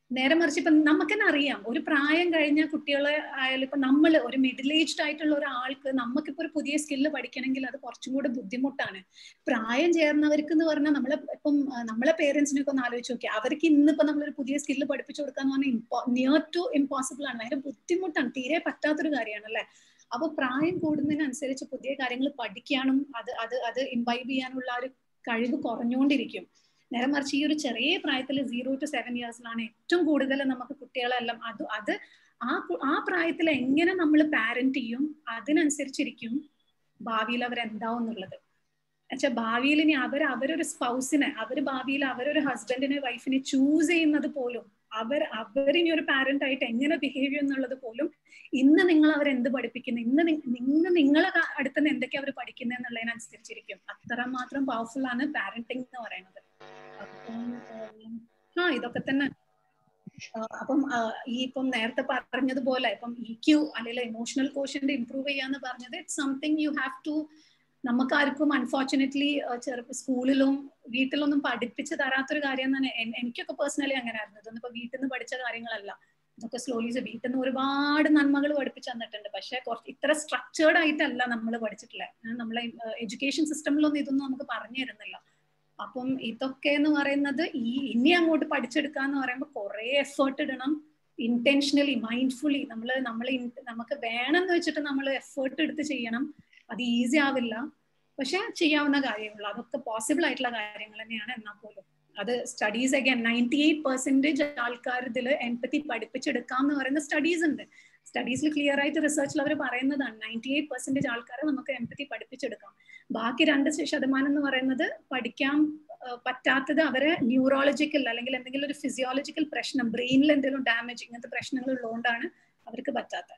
നേരെ മറിച്ച് ഇപ്പൊ നമുക്ക് തന്നെ അറിയാം ഒരു പ്രായം കഴിഞ്ഞ കുട്ടികളെ ആയാലും ഇപ്പൊ നമ്മൾ ഒരു മിഡിൽ ഏജ്ഡ് ആയിട്ടുള്ള ഒരാൾക്ക് നമുക്കിപ്പോ ഒരു പുതിയ സ്കില്ല് പഠിക്കണമെങ്കിൽ അത് കുറച്ചും കൂടെ ബുദ്ധിമുട്ടാണ് പ്രായം ചേർന്നവർക്ക് എന്ന് പറഞ്ഞാൽ നമ്മളെ ഇപ്പം ആ, നമ്മളെ പേരൻസിനെ ഒക്കെ ഒന്ന് ആലോചിച്ച് നോക്കി അവർക്ക് ഇന്നിപ്പോ നമ്മളൊരു പുതിയ സ്കില്ല് പഠിപ്പിച്ചു കൊടുക്കാന്ന് പറഞ്ഞാൽ ഇമ്പോ നിയർ ടു ഇമ്പോസിബിൾ ആണ് ഭയങ്കര ബുദ്ധിമുട്ടാണ് തീരെ പറ്റാത്തൊരു കാര്യമാണ് അല്ലെ അപ്പൊ പ്രായം കൂടുന്നതിനനുസരിച്ച് പുതിയ കാര്യങ്ങൾ പഠിക്കാനും അത് അത് അത് ഇംബൈബ് ചെയ്യാനുള്ള ആ ഒരു കഴിവ് കുറഞ്ഞുകൊണ്ടിരിക്കും നേരെ മറിച്ച് ഈ ഒരു ചെറിയ പ്രായത്തിൽ സീറോ ടു സെവൻ ഇയേഴ്സിലാണ് ഏറ്റവും കൂടുതൽ നമുക്ക് കുട്ടികളെല്ലാം അത് അത് ആ കു- ആ പ്രായത്തിൽ എങ്ങനെ നമ്മൾ പാരന്റ് ചെയ്യും അതിനനുസരിച്ചിരിക്കും ഭാവിയിൽ അവർ എന്താവും എന്നുള്ളത് എന്നുവെച്ചാൽ ഭാവിയിൽ ഇനി അവർ അവരൊരു സ്പൗസിനെ അവർ ഭാവിയിൽ അവരൊരു ഹസ്ബൻഡിനെ വൈഫിനെ ചൂസ് ചെയ്യുന്നത് പോലും അവർ അവരിനി ഒരു പാരന്റ് ആയിട്ട് എങ്ങനെ ബിഹേവ് ചെയ്യും എന്നുള്ളത് പോലും ഇന്ന് നിങ്ങൾ അവർ എന്ത് പഠിപ്പിക്കുന്നു ഇന്ന് നി- ഇന്ന് നിങ്ങളെ ക- അടുത്ത് നിന്ന് എന്തൊക്കെ അവർ പഠിക്കുന്നത് എന്നുള്ളതിനനുസരിച്ചിരിക്കും അത്രമാത്രം പവർഫുൾ ആണ് പാരന്റിങ് എന്ന് പറയുന്നത് അപ്പം ഉം, ആ ഇതൊക്കെ തന്നെ ആ, അപ്പം ആ, ഈ ഇപ്പം നേരത്തെ പറഞ്ഞതുപോലെ ഇപ്പം ഇ ക്യു അല്ലെങ്കിൽ ഇമോഷണൽ കോഷ്യന്റ് ഇംപ്രൂവ് ചെയ്യാന്ന് പറഞ്ഞത് it's something you have to നമുക്കാർക്കും അൺഫോർച്ചുനേറ്റ്ലി ചെറുപ്പ സ്കൂളിലും വീട്ടിലൊന്നും പഠിപ്പിച്ച് തരാത്തൊരു കാര്യം തന്നെ എൻ- എനിക്കൊക്കെ പേഴ്സണലി അങ്ങനെ ആയിരുന്നു ഇതൊന്നും ഇപ്പൊ വീട്ടിൽ നിന്ന് പഠിച്ച കാര്യങ്ങളല്ല ഇതൊക്കെ സ്ലോലി വീട്ടിൽ നിന്ന് ഒരുപാട് നന്മകൾ പഠിപ്പിച്ചു തന്നിട്ടുണ്ട് പക്ഷെ കുറച്ച് ഇത്ര സ്ട്രക്ചേർഡ് ആയിട്ടല്ല നമ്മൾ പഠിച്ചിട്ടില്ല ഏഹ് നമ്മളെ എഡ്യൂക്കേഷൻ സിസ്റ്റമിലൊന്നും ഇതൊന്നും നമുക്ക് പറഞ്ഞു തരുന്നില്ല അപ്പം ഇതൊക്കെ എന്ന് പറയുന്നത് ഈ ഇനി അങ്ങോട്ട് പഠിച്ചെടുക്കാന്ന് പറയുമ്പോൾ കുറെ എഫേർട്ട് ഇടണം ഇന്റൻഷനലി മൈൻഡ്ഫുള്ളി നമ്മൾ നമ്മൾ നമുക്ക് വേണമെന്ന് വെച്ചിട്ട് നമ്മൾ എഫേർട്ട് എടുത്ത് ചെയ്യണം അത് ഈസി ആവില്ല പക്ഷെ ചെയ്യാവുന്ന കാര്യമുള്ളൂ അതൊക്കെ പോസിബിൾ ആയിട്ടുള്ള കാര്യങ്ങൾ തന്നെയാണ് എന്നാൽ പോലും അത് studies again ninety eight percentage ആൾക്കാർ ഇതിൽ എംപത്തി പഠിപ്പിച്ചെടുക്കാം എന്ന് പറയുന്ന സ്റ്റഡീസ് ഉണ്ട് സ്റ്റഡീസിൽ ക്ലിയർ ആയിട്ട് റിസർച്ചിൽ അവർ പറയുന്നതാണ് നയൻറ്റി എയ്റ്റ് പെർസെന്റേജ് ആൾക്കാരെ നമുക്ക് എംപത്തി പഠിപ്പിച്ചെടുക്കാം ബാക്കി രണ്ട് ശതമാനം എന്ന് പറയുന്നത് പഠിക്കാൻ ആ, പറ്റാത്തത് അവരെ ന്യൂറോളജിക്കൽ അല്ലെങ്കിൽ എന്തെങ്കിലും ഒരു ഫിസിയോളജിക്കൽ പ്രശ്നം ബ്രെയിനിൽ എന്തെങ്കിലും ഡാമേജ് ഇങ്ങനത്തെ പ്രശ്നങ്ങൾ ഉള്ളതുകൊണ്ടാണ് അവർക്ക് പറ്റാത്തത്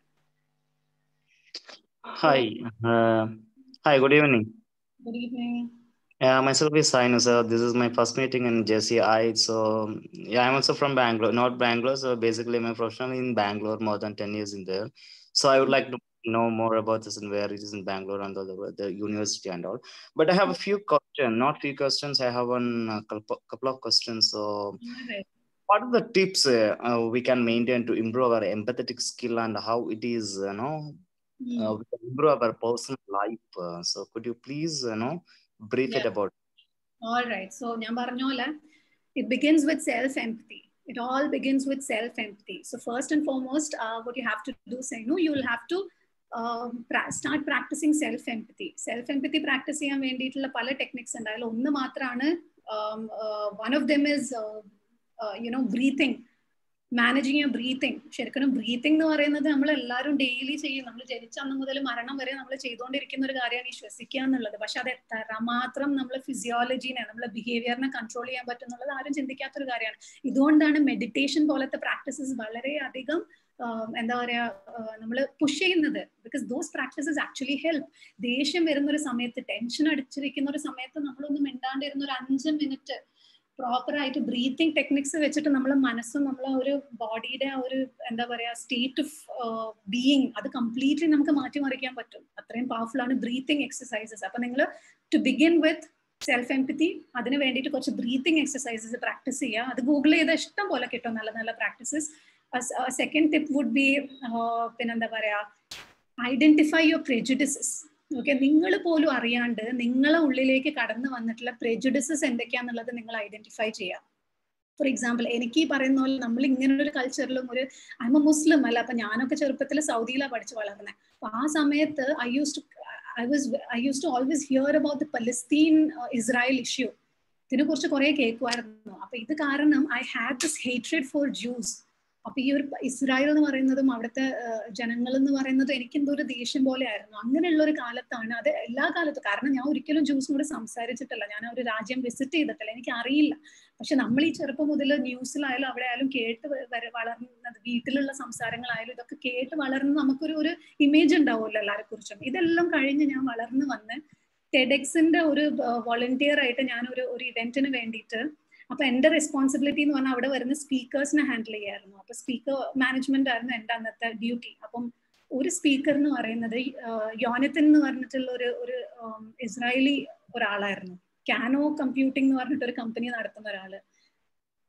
Hi. Uh, hi, good evening. Good evening Yeah, myself is Sainu, sir. This is my first meeting in JCI. So, yeah, I'm also from Bangalore, not Bangalore. So, basically, my professional in Bangalore, more than 10 years in there. So, I would like to know more about this and where it is in Bangalore and all the, the university and all. But I have a few questions, not few questions. I have one uh, couple couple of questions. So, what are the tips uh, uh, we can maintain to improve our empathetic skill and how it is, you know, uh, we can improve our personal life? Uh, so, could you please, you know, brief it Yeah. about? All right. So ഞാൻ പറഞ്ഞ പോലെ it begins with self empathy. It all begins with self empathy. So first and foremost, uh, what you have to do, say no, you will have to um, pra- start practicing self empathy. Self empathy practice ചെയ്യാൻ വേണ്ടിയിട്ടുള്ള പല techniques ഉണ്ട് അതിൽ ഒന്ന് മാത്രമാണ് one of them is you know breathing managing your breathing ശരിക്കും breathing എന്ന് പറയുന്നത് നമ്മൾ എല്ലാവരും ഡെയിലി ചെയ്യും നമ്മൾ ജനിച്ച അന്ന് മുതൽ മരണം വരെ നമ്മൾ ചെയ്തുകൊണ്ടിരിക്കുന്ന ഒരു കാര്യമാണ് ഈ ശ്വസിക്കുക എന്നുള്ളത് പക്ഷെ അത് എത്രമാത്രം നമ്മളെ ഫിസിയോളജീനെ നമ്മളെ ബിഹേവിയറിനെ കൺട്രോൾ ചെയ്യാൻ പറ്റും എന്നുള്ളത് ആരും ചിന്തിക്കാത്തൊരു കാര്യമാണ് ഇതുകൊണ്ടാണ് മെഡിറ്റേഷൻ പോലത്തെ പ്രാക്ടീസസ് വളരെയധികം ആഹ് എന്താ പറയാ നമ്മൾ പുഷ് ചെയ്യുന്നത് because those practices actually help ദേഷ്യം വരുന്ന ഒരു സമയത്ത് ടെൻഷൻ അടിച്ചിരിക്കുന്ന ഒരു സമയത്ത് നമ്മളൊന്നും മിണ്ടാണ്ടിരുന്ന ഒരു അഞ്ച് മിനിറ്റ് പ്രോപ്പർ ആയിട്ട് ബ്രീത്തിങ് ടെക്നിക്സ് വെച്ചിട്ട് നമ്മളെ മനസ്സും നമ്മളെ ഒരു ബോഡിയുടെ ആ ഒരു എന്താ പറയാ സ്റ്റേറ്റ് ഓഫ് ബീയിങ് അത് കംപ്ലീറ്റ്ലി നമുക്ക് മാറ്റിമറിക്കാൻ പറ്റും അത്രയും പവർഫുൾ ആണ് ബ്രീത്തിങ് എക്സസൈസസ് അപ്പൊ നിങ്ങൾ to begin with self empathy അതിന് വേണ്ടിയിട്ട് കുറച്ച് ബ്രീത്തിങ് എക്സസൈസസ് പ്രാക്ടീസ് ചെയ്യുക അത് ഗൂഗിൾ ചെയ്ത ഇഷ്ടം പോലെ കിട്ടും നല്ല നല്ല practices second tip would be പിന്നെന്താ പറയാ ഐഡന്റിഫൈ യുവർ പ്രെജുഡിസസ് ഓക്കെ നിങ്ങൾ പോലും അറിയാണ്ട് നിങ്ങളെ ഉള്ളിലേക്ക് കടന്നു വന്നിട്ടുള്ള പ്രെജുഡിസസ് എന്തൊക്കെയാന്നുള്ളത് നിങ്ങൾ ഐഡന്റിഫൈ ചെയ്യാം ഫോർ എക്സാമ്പിൾ എനിക്ക് ഈ പറയുന്ന പോലെ നമ്മൾ ഇങ്ങനെ ഒരു കൾച്ചറിലും ഒരു ഐ എ മുസ്ലിം അല്ല അപ്പൊ ഞാനൊക്കെ ചെറുപ്പത്തിൽ സൗദിയിലാണ് പഠിച്ചു വളർന്നത് അപ്പൊ ആ സമയത്ത് I use to I was I use to always hear about the Palestine Israel issue ഇതിനെ കുറിച്ച് കുറെ കേൾക്കുമായിരുന്നു അപ്പൊ ഇത് കാരണം I had this hatred for Jews അപ്പൊ ഈ ഒരു ഇസ്രായേൽ എന്ന് പറയുന്നതും അവിടുത്തെ ജനങ്ങൾ എന്ന് പറയുന്നതും എനിക്ക് എന്തോ ഒരു ദേഷ്യം പോലെ ആയിരുന്നു അങ്ങനെയുള്ള ഒരു കാലത്താണ് അത് എല്ലാ കാലത്തും കാരണം ഞാൻ ഒരിക്കലും ജ്യൂസിനോട് സംസാരിച്ചിട്ടില്ല ഞാൻ ഒരു രാജ്യം വിസിറ്റ് ചെയ്തിട്ടില്ല എനിക്ക് അറിയില്ല പക്ഷെ നമ്മൾ ഈ ചെറുപ്പം മുതൽ ന്യൂസിലായാലും അവിടെ ആയാലും കേട്ട് വര- വളർന്നത് വീട്ടിലുള്ള സംസാരങ്ങളായാലും ഇതൊക്കെ കേട്ട് വളർന്ന് നമുക്കൊരു ഒരു ഇമേജ് ഉണ്ടാവുമല്ലോ എല്ലാരെ കുറിച്ചും ഇതെല്ലാം കഴിഞ്ഞ് ഞാൻ വളർന്നു വന്ന് ടെഡെക്സിന്റെ ഒരു വോളണ്ടിയർ ആയിട്ട് ഞാൻ ഒരു ഒരു ഇവന്റിന് വേണ്ടിയിട്ട് അപ്പൊ എന്റെ റെസ്പോൺസിബിലിറ്റി എന്ന് പറഞ്ഞാൽ അവിടെ വരുന്ന സ്പീക്കേഴ്സിനെ ഹാൻഡിൽ ചെയ്യായിരുന്നു അപ്പൊ സ്പീക്കർ മാനേജ്മെന്റ് ആയിരുന്നു എന്റെ അന്നത്തെ ഡ്യൂട്ടി അപ്പം ഒരു സ്പീക്കർ എന്ന് പറയുന്നത് യോനത്തിൻ എന്ന് പറഞ്ഞിട്ടുള്ള ഒരു ഒരു ഉം, ഇസ്രായേലി ഒരാളായിരുന്നു കാനോ കമ്പ്യൂട്ടിംഗ് എന്ന് പറഞ്ഞിട്ട് ഒരു കമ്പനി നടത്തുന്ന ഒരാള്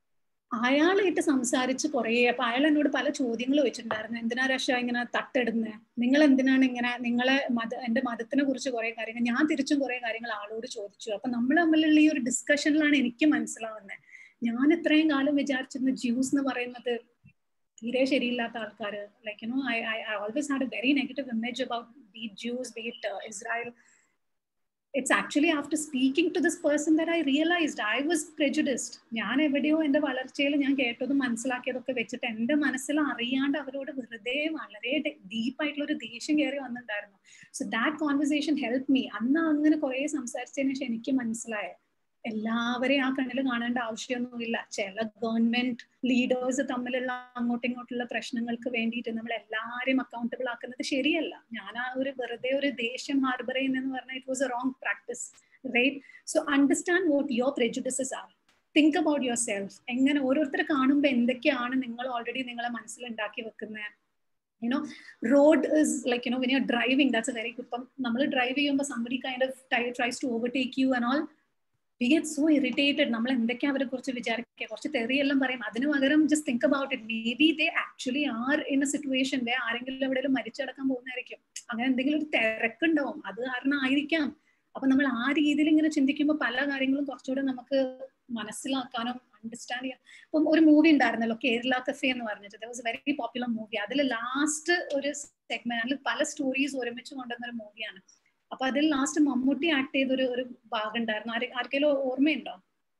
അയാളായിട്ട് സംസാരിച്ച് കുറേ അപ്പൊ അയാൾ എന്നോട് പല ചോദ്യങ്ങൾ ചോദിച്ചിട്ടുണ്ടായിരുന്നു എന്തിനാ രക്ഷ ഇങ്ങനെ തട്ടെടുന്നത് നിങ്ങൾ എന്തിനാണ് ഇങ്ങനെ നിങ്ങളെ മത എന്റെ മതത്തിനെ കുറിച്ച് കുറെ കാര്യങ്ങൾ ഞാൻ തിരിച്ചും കുറെ കാര്യങ്ങൾ ആളോട് ചോദിച്ചു അപ്പൊ നമ്മൾ തമ്മിലുള്ള ഈ ഒരു ഡിസ്കഷനിലാണ് എനിക്ക് മനസ്സിലാവുന്നത് ഞാൻ ഇത്രയും കാലം വിചാരിച്ചിരുന്ന ജ്യൂസ് എന്ന് പറയുന്നത് തീരെ ശരിയില്ലാത്ത ആൾക്കാർ like you know I I always had a very negative image about be Jews be it Israel it's actually after speaking to this person that I realized I was prejudiced ഞാൻ എവിടെയോ എൻ്റെ വളർച്ചയിൽ ഞാൻ കേട്ടതും മനസ്സിലാക്കിയതൊക്കെ വെച്ചിട്ട് എൻ്റെ മനസ്സിൽ അറിയാണ്ട് അവരോട് വെറുതെ വളരെ ഡീപ്പായിട്ടുള്ള ഒരു ദേഷ്യം കയറി വന്നിട്ടുണ്ടായിരുന്നു so that conversation help me അന്ന് അങ്ങനെ കുറേ സംസാരിച്ചതിന് ശേഷം എനിക്ക് മനസ്സിലായത് എല്ലാവരെയും ആ കണ്ണിൽ കാണേണ്ട ആവശ്യമൊന്നുമില്ല ചില ഗവൺമെന്റ് ലീഡേഴ്സ് തമ്മിലുള്ള അങ്ങോട്ടും ഇങ്ങോട്ടുള്ള പ്രശ്നങ്ങൾക്ക് വേണ്ടിയിട്ട് നമ്മൾ എല്ലാവരെയും അക്കൗണ്ടബിൾ ആക്കുന്നത് ശരിയല്ല ഞാൻ ആ ഒരു വെറുതെ ഒരു ദേഷ്യം ഹാർബർ ചെയ്യുന്നതെന്ന് പറഞ്ഞാൽ it was a wrong practice right so understand what your prejudices are think about yourself എങ്ങനെ ഓരോരുത്തരെ കാണുമ്പോൾ എന്തൊക്കെയാണ് നിങ്ങൾ ഓൾറെഡി നിങ്ങളെ മനസ്സിൽ ഉണ്ടാക്കി വെക്കുന്നത് you know road is like you know when you driving that's a very good ഇപ്പം നമ്മൾ ഡ്രൈവ് ചെയ്യുമ്പോൾ somebody kind of tries to overtake you and all we get so irritated നമ്മൾ എന്തൊക്കെയാ അവരെ കുറിച്ച് വിചാരിക്കുക കുറച്ച് തെറിയെല്ലാം പറയും അതിന് പകരം just think about it maybe they actually are in a situation they ആരെങ്കിലും എവിടെയെങ്കിലും മരിച്ചടക്കാൻ പോകുന്നതായിരിക്കും അങ്ങനെ എന്തെങ്കിലും ഒരു തിരക്കുണ്ടാവും അത് കാരണം ആയിരിക്കാം അപ്പൊ നമ്മൾ ആ രീതിയിൽ ഇങ്ങനെ ചിന്തിക്കുമ്പോൾ പല കാര്യങ്ങളും കുറച്ചുകൂടെ നമുക്ക് മനസ്സിലാക്കാനും അണ്ടർസ്റ്റാൻഡ് ചെയ്യാം ഇപ്പം ഒരു മൂവി ഉണ്ടായിരുന്നല്ലോ കേരള കഫേ എന്ന് പറഞ്ഞിട്ട് വാസ് വെരി പോപ്പുലർ മൂവി അതിൽ ലാസ്റ്റ് ഒരു സെഗ്മെന്റ് അതിൽ പല സ്റ്റോറീസ് ഒരുമിച്ച് കൊണ്ടുവന്ന ഒരു മൂവിയാണ് അപ്പൊ അതിൽ ലാസ്റ്റ് മമ്മൂട്ടി ആക്ട് ചെയ്ത ഒരു ഒരു ഭാഗം ഉണ്ടായിരുന്നു ആര് ആർക്കെങ്കിലും ഓർമ്മയുണ്ടോ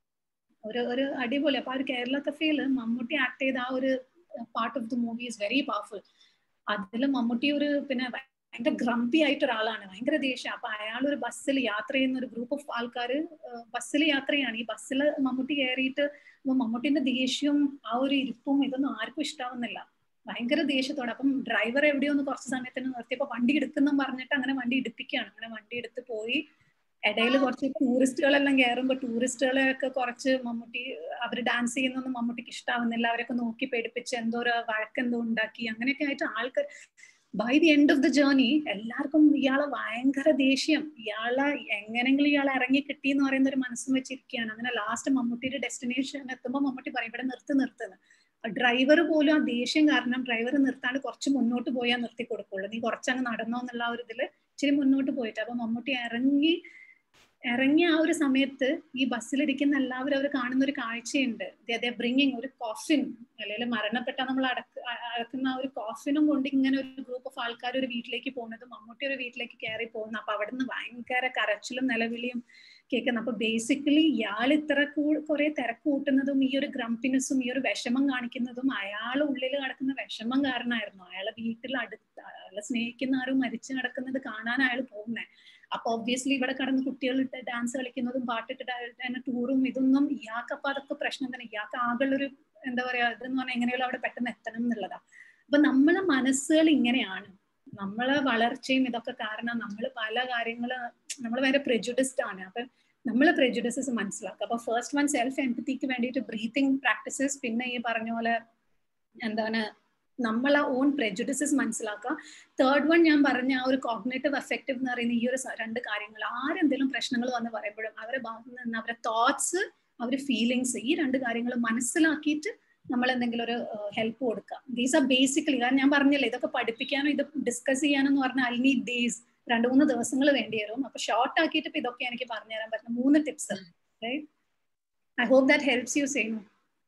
ഒരു ഒരു അടിപൊളി അപ്പൊ ആ ഒരു കേരള കഫേയിൽ മമ്മൂട്ടി ആക്ട് ചെയ്ത ആ ഒരു part of the movie is very powerful അതിൽ മമ്മൂട്ടി ഒരു പിന്നെ ഭയങ്കര ഗ്രംപി ആയിട്ട് ഒരാളാണ് ഭയങ്കര ദേഷ്യം അപ്പൊ അയാൾ ഒരു ബസ്സിൽ യാത്ര ചെയ്യുന്ന ഒരു ഗ്രൂപ്പ് ഓഫ് ആൾക്കാർ ബസ്സിൽ യാത്രയാണ് ഈ ബസ്സിൽ മമ്മൂട്ടി കയറിയിട്ട് മമ്മൂട്ടിന്റെ ദേഷ്യവും ആ ഒരു ഇരിപ്പും ഇതൊന്നും ആർക്കും ഇഷ്ടാവുന്നില്ല ഭയങ്കര ദേഷ്യത്തോടെ അപ്പം ഡ്രൈവർ എവിടെയോ ഒന്ന് കുറച്ച് സമയത്തിന് നിർത്തിയപ്പോ വണ്ടി എടുക്കുന്ന പറഞ്ഞിട്ട് അങ്ങനെ വണ്ടി ഇടിപ്പിക്കുകയാണ് അങ്ങനെ വണ്ടി എടുത്ത് പോയി ഇടയിൽ കുറച്ച് ടൂറിസ്റ്റുകളെല്ലാം കയറുമ്പോൾ ടൂറിസ്റ്റുകളെ ഒക്കെ കുറച്ച് മമ്മൂട്ടി അവർ ഡാൻസ് ചെയ്യുന്നൊന്നും മമ്മൂട്ടിക്ക് ഇഷ്ടാവുന്നില്ല അവരൊക്കെ നോക്കി പേടിപ്പിച്ച് എന്തോ ഒരു വഴക്കെന്തോ ഉണ്ടാക്കി അങ്ങനെയൊക്കെ ആയിട്ട് ആൾക്കാർ by the end of the journey എല്ലാവർക്കും ഇയാളെ ഭയങ്കര ദേഷ്യം ഇയാളെ എങ്ങനെങ്കിലും ഇയാളെ ഇറങ്ങി കിട്ടി എന്ന് പറയുന്ന ഒരു മനസ്സും വെച്ചിരിക്കുകയാണ് അങ്ങനെ ലാസ്റ്റ് മമ്മൂട്ടിയുടെ ഡെസ്റ്റിനേഷൻ എത്തുമ്പോൾ മമ്മൂട്ടി പറയും ഇവിടെ നിർത്ത് നിർത്തുന്നു ഡ്രൈവർ പോലും ആ ദേഷ്യം കാരണം ഡ്രൈവർ നിർത്താണ്ട് കുറച്ച് മുന്നോട്ട് പോയാൽ നിർത്തി കൊടുക്കുള്ളൂ നീ കുറച്ചങ്ങ് നടന്നോ എന്നുള്ള ആ ഒരു ഇതിൽ ഇച്ചിരി മുന്നോട്ട് പോയിട്ട് അപ്പൊ മമ്മൂട്ടി ഇറങ്ങി ഇറങ്ങിയ ആ ഒരു സമയത്ത് ഈ ബസ്സിലിരിക്കുന്ന എല്ലാവരും അവർ കാണുന്ന ഒരു കാഴ്ചയുണ്ട് അതേ ബ്രിങ്ങിങ് ഒരു കോഫിൻ അല്ലെങ്കിൽ മരണപ്പെട്ട നമ്മൾ അടക്ക അടക്കുന്ന ആ ഒരു കോഫിനും കൊണ്ട് ഇങ്ങനെ ഒരു ഗ്രൂപ്പ് ഓഫ് ആൾക്കാർ ഒരു വീട്ടിലേക്ക് പോകുന്നത് മമ്മൂട്ടി ഒരു വീട്ടിലേക്ക് കയറി പോകുന്നു അപ്പൊ അവിടുന്ന് ഭയങ്കര കരച്ചിലും നിലവിളിയും കേൾക്കുന്നത് അപ്പൊ ബേസിക്കലി ഇയാൾ ഇത്ര കുറെ തിരക്ക് കൂട്ടുന്നതും ഈ ഒരു ഗ്രംപിനെസ്സും ഈ ഒരു വിഷമം കാണിക്കുന്നതും അയാൾ ഉള്ളിൽ കിടക്കുന്ന വിഷമം കാരണമായിരുന്നു അയാളെ വീട്ടിൽ അടുത്ത് അയാളെ സ്നേഹിക്കുന്ന ആരും മരിച്ചു കിടക്കുന്നത് കാണാൻ അയാൾ പോകുന്നത് അപ്പൊ ഒബ്വിയസ്ലി ഇവിടെ കടന്ന് കുട്ടികളിട്ട് ഡാൻസ് കളിക്കുന്നതും പാട്ടിട്ട് ടൂറും ഇതൊന്നും ഇയാൾക്ക് അപ്പൊ അതൊക്കെ പ്രശ്നം തന്നെ ഇയാൾക്ക് ആകെയുള്ളൊരു എന്താ പറയാ ഇതെന്ന് പറഞ്ഞാൽ എങ്ങനെയുള്ള അവിടെ പെട്ടെന്ന് എത്തണം എന്നുള്ളതാ അപ്പൊ നമ്മളെ മനസ്സുകൾ ഇങ്ങനെയാണ് നമ്മളെ വളർച്ചയും ഇതൊക്കെ കാരണം നമ്മൾ പല കാര്യങ്ങൾ നമ്മൾ ഭയങ്കര പ്രെജുഡിസ്ഡ് ആണ് അപ്പൊ നമ്മൾ പ്രെജുഡിസസ് മനസ്സിലാക്കുക അപ്പൊ ഫസ്റ്റ് വൺ സെൽഫ് എംപത്തിക്ക് വേണ്ടിയിട്ട് ബ്രീത്തിങ് പ്രാക്ടീസസ് പിന്നെ ഈ പറഞ്ഞ പോലെ എന്താണ് നമ്മളെ ഓൺ പ്രെജുഡിസസ് മനസ്സിലാക്കുക തേർഡ് വൺ ഞാൻ പറഞ്ഞ ആ ഒരു കോഗ്നേറ്റീവ് എഫക്റ്റീവ് എന്ന് പറയുന്ന ഈ ഒരു രണ്ട് കാര്യങ്ങൾ ആരെന്തെങ്കിലും പ്രശ്നങ്ങൾ വന്ന് പറയുമ്പോഴും അവരുടെ ഭാഗത്ത് നിന്ന് അവരുടെ തോട്ട്സ് അവരുടെ ഫീലിങ്സ് ഈ രണ്ട് കാര്യങ്ങൾ മനസ്സിലാക്കിയിട്ട് നമ്മൾ എന്തെങ്കിലും ഒരു ഹെൽപ്പ് കൊടുക്കുക ദീസ് ആർ ബേസിക്കലി കാരണം ഞാൻ പറഞ്ഞില്ലേ ഇതൊക്കെ പഠിപ്പിക്കാനോ ഇത് ഡിസ്കസ് ചെയ്യാനോ എന്ന് പറഞ്ഞാൽ ഐ നീഡ് ഡേയ്സ് രണ്ട് മൂന്ന് ദിവസങ്ങൾ വേണ്ടി വരും അപ്പൊ ഷോർട്ട് ആക്കിയിട്ട് ഇപ്പൊ ഇതൊക്കെ എനിക്ക് പറഞ്ഞുതരാൻ പറ്റുന്ന മൂന്ന് tips I hope that helps you Senu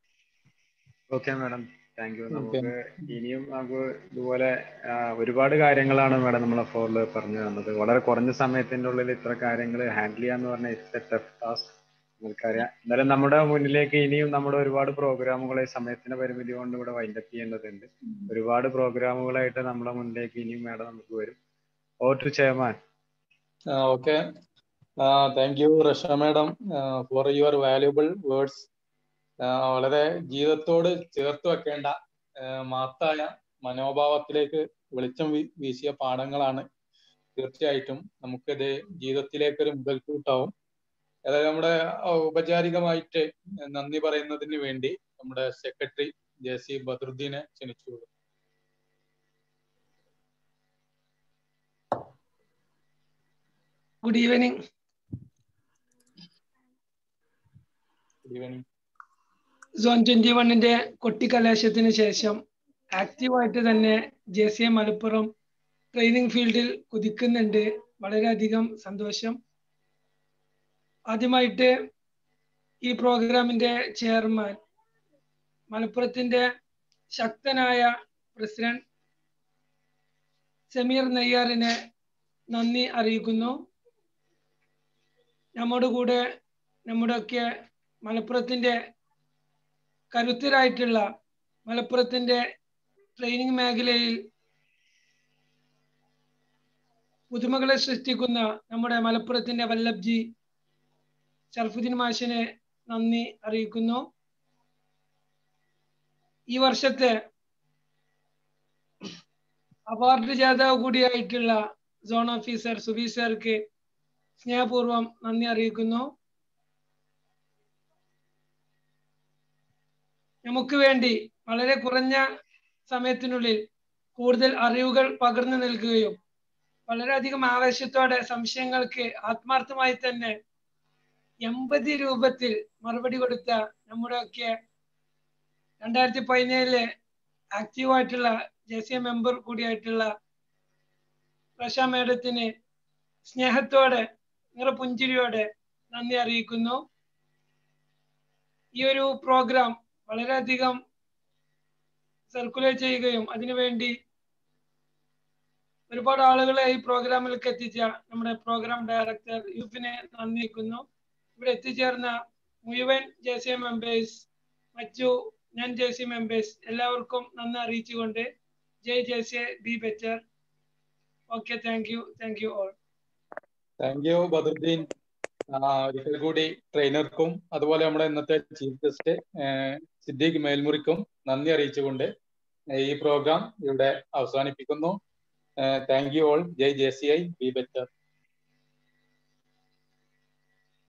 okay madam thank you നമുക്ക് ഇനിയും നമുക്ക് ഇതുപോലെ ഒരുപാട് കാര്യങ്ങളാണ് മാഡം നമ്മളെ ഫോറിൽ പറഞ്ഞു തന്നത് വളരെ കുറഞ്ഞ സമയത്തിന്റെ ഉള്ളിൽ ഇത്ര കാര്യങ്ങൾ ഹാൻഡിൽ ചെയ്യാന്ന് പറഞ്ഞാൽ ഇറ്റ്സ് എ ടഫ് ടാസ്ക് നിങ്ങൾക്കറിയാം എന്നാലും നമ്മുടെ മുന്നിലേക്ക് ഇനിയും നമ്മുടെ ഒരുപാട് പ്രോഗ്രാമുകളെ സമയത്തിന്റെ പരിമിതി കൊണ്ട് ഇവിടെ വൈൻഡപ്പ് ചെയ്യേണ്ടതുണ്ട് ഒരുപാട് പ്രോഗ്രാമുകളായിട്ട് നമ്മുടെ മുന്നിലേക്ക് ഇനിയും മാഡം നമുക്ക് വരും ഓ ടു chairman okay thank you Rasha madam for your valuable words വളരെ ജീവിതത്തോട് ചേർത്ത് വെക്കേണ്ട മാത്തായ മനോഭാവത്തിലേക്ക് വെളിച്ചം വീശിയ പാഠങ്ങളാണ് തീർച്ചയായിട്ടും നമുക്കത് ജീവിതത്തിലേക്ക് ഒരു മുതൽക്കൂട്ടാവും അതായത് നമ്മുടെ ഔപചാരികമായിട്ട് നന്ദി പറയുന്നതിന് വേണ്ടി നമ്മുടെ സെക്രട്ടറി ജെ സി ബദറുദ്ദീനെ ക്ഷണിച്ചു good evening good evening zone twenty വണ്ണിന്റെ കൊട്ടിക്കലാശത്തിന് ശേഷം ആക്റ്റീവായിട്ട് തന്നെ J C M Malappuram training ഫീൽഡിൽ കുതിക്കുന്നുണ്ട് വളരെയധികം സന്തോഷം ആദ്യമായിട്ട് ഈ പ്രോഗ്രാമിന്റെ ചെയർമാൻ മലപ്പുറത്തിന്റെ ശക്തനായ പ്രസിഡന്റ് സമീർ നെയ്യാറിനെ നന്ദി അറിയിക്കുന്നു നമ്മുടെ കൂടെ നമ്മുടെയൊക്കെ മലപ്പുറത്തിന്റെ കരുത്തരായിട്ടുള്ള മലപ്പുറത്തിന്റെ ട്രെയിനിങ് മേഖലയിൽ പുതുമകളെ സൃഷ്ടിക്കുന്ന നമ്മുടെ മലപ്പുറത്തിന്റെ വല്ലഭ്ജി ഷർഫുദ്ദീൻ മാഷിനെ നന്ദി അറിയിക്കുന്നു ഈ വർഷത്തെ അവാർഡ് ജേതാവ് കൂടിയായിട്ടുള്ള സോൺ ഓഫീസർ സുബി സാർക്ക് സ്നേഹപൂർവ്വം നന്ദി അറിയിക്കുന്നു നമുക്ക് വേണ്ടി വളരെ കുറഞ്ഞ സമയത്തിനുള്ളിൽ കൂടുതൽ അറിവുകൾ പകർന്നു നൽകുകയും വളരെയധികം ആവേശത്തോടെ സംശയങ്ങൾക്ക് ആത്മാർത്ഥമായി തന്നെ എൺപത് രൂപത്തിൽ മറുപടി കൊടുത്ത നമ്മുടെയൊക്കെ രണ്ടായിരത്തി പതിനേഴിലെ ആക്റ്റീവായിട്ടുള്ള ജെ സി എം മെമ്പർ കൂടിയായിട്ടുള്ള പ്രശ മേഡത്തിന് സ്നേഹത്തോടെ നിറപുഞ്ചിരിയോടെ നന്ദി അറിയിക്കുന്നു ഈ ഒരു പ്രോഗ്രാം വളരെയധികം സർക്കുലേറ്റ് ചെയ്യുകയും അതിനുവേണ്ടി ഒരുപാട് ആളുകളെ ഈ പ്രോഗ്രാമിലേക്ക് എത്തിച്ച നമ്മുടെ പ്രോഗ്രാം ഡയറക്ടർ യൂഫിനെ നന്ദിക്കുന്നു ഇവിടെ എത്തിച്ചേർന്ന മുഴുവൻ ജെ സി എം മെമ്പേഴ്സ് മറ്റു ഞാൻ ജെ സി മെമ്പേഴ്സ് എല്ലാവർക്കും നന്ദി അറിയിച്ചുകൊണ്ട് ജയ് J C B better okay thank you thank you all thank you Badaruddin ഒരിക്കൽ കൂടി ട്രെയിനർക്കും അതുപോലെ നമ്മുടെ ഇന്നത്തെ ചീഫ് ഗസ്റ്റ് സിദ്ദീഖ് മേൽമുറിക്കും നന്ദി അറിയിച്ചുകൊണ്ട് ഈ പ്രോഗ്രാം ഇവിടെ അവസാനിപ്പിക്കുന്നു താങ്ക് യു ഓൾ ജയ് J C I B better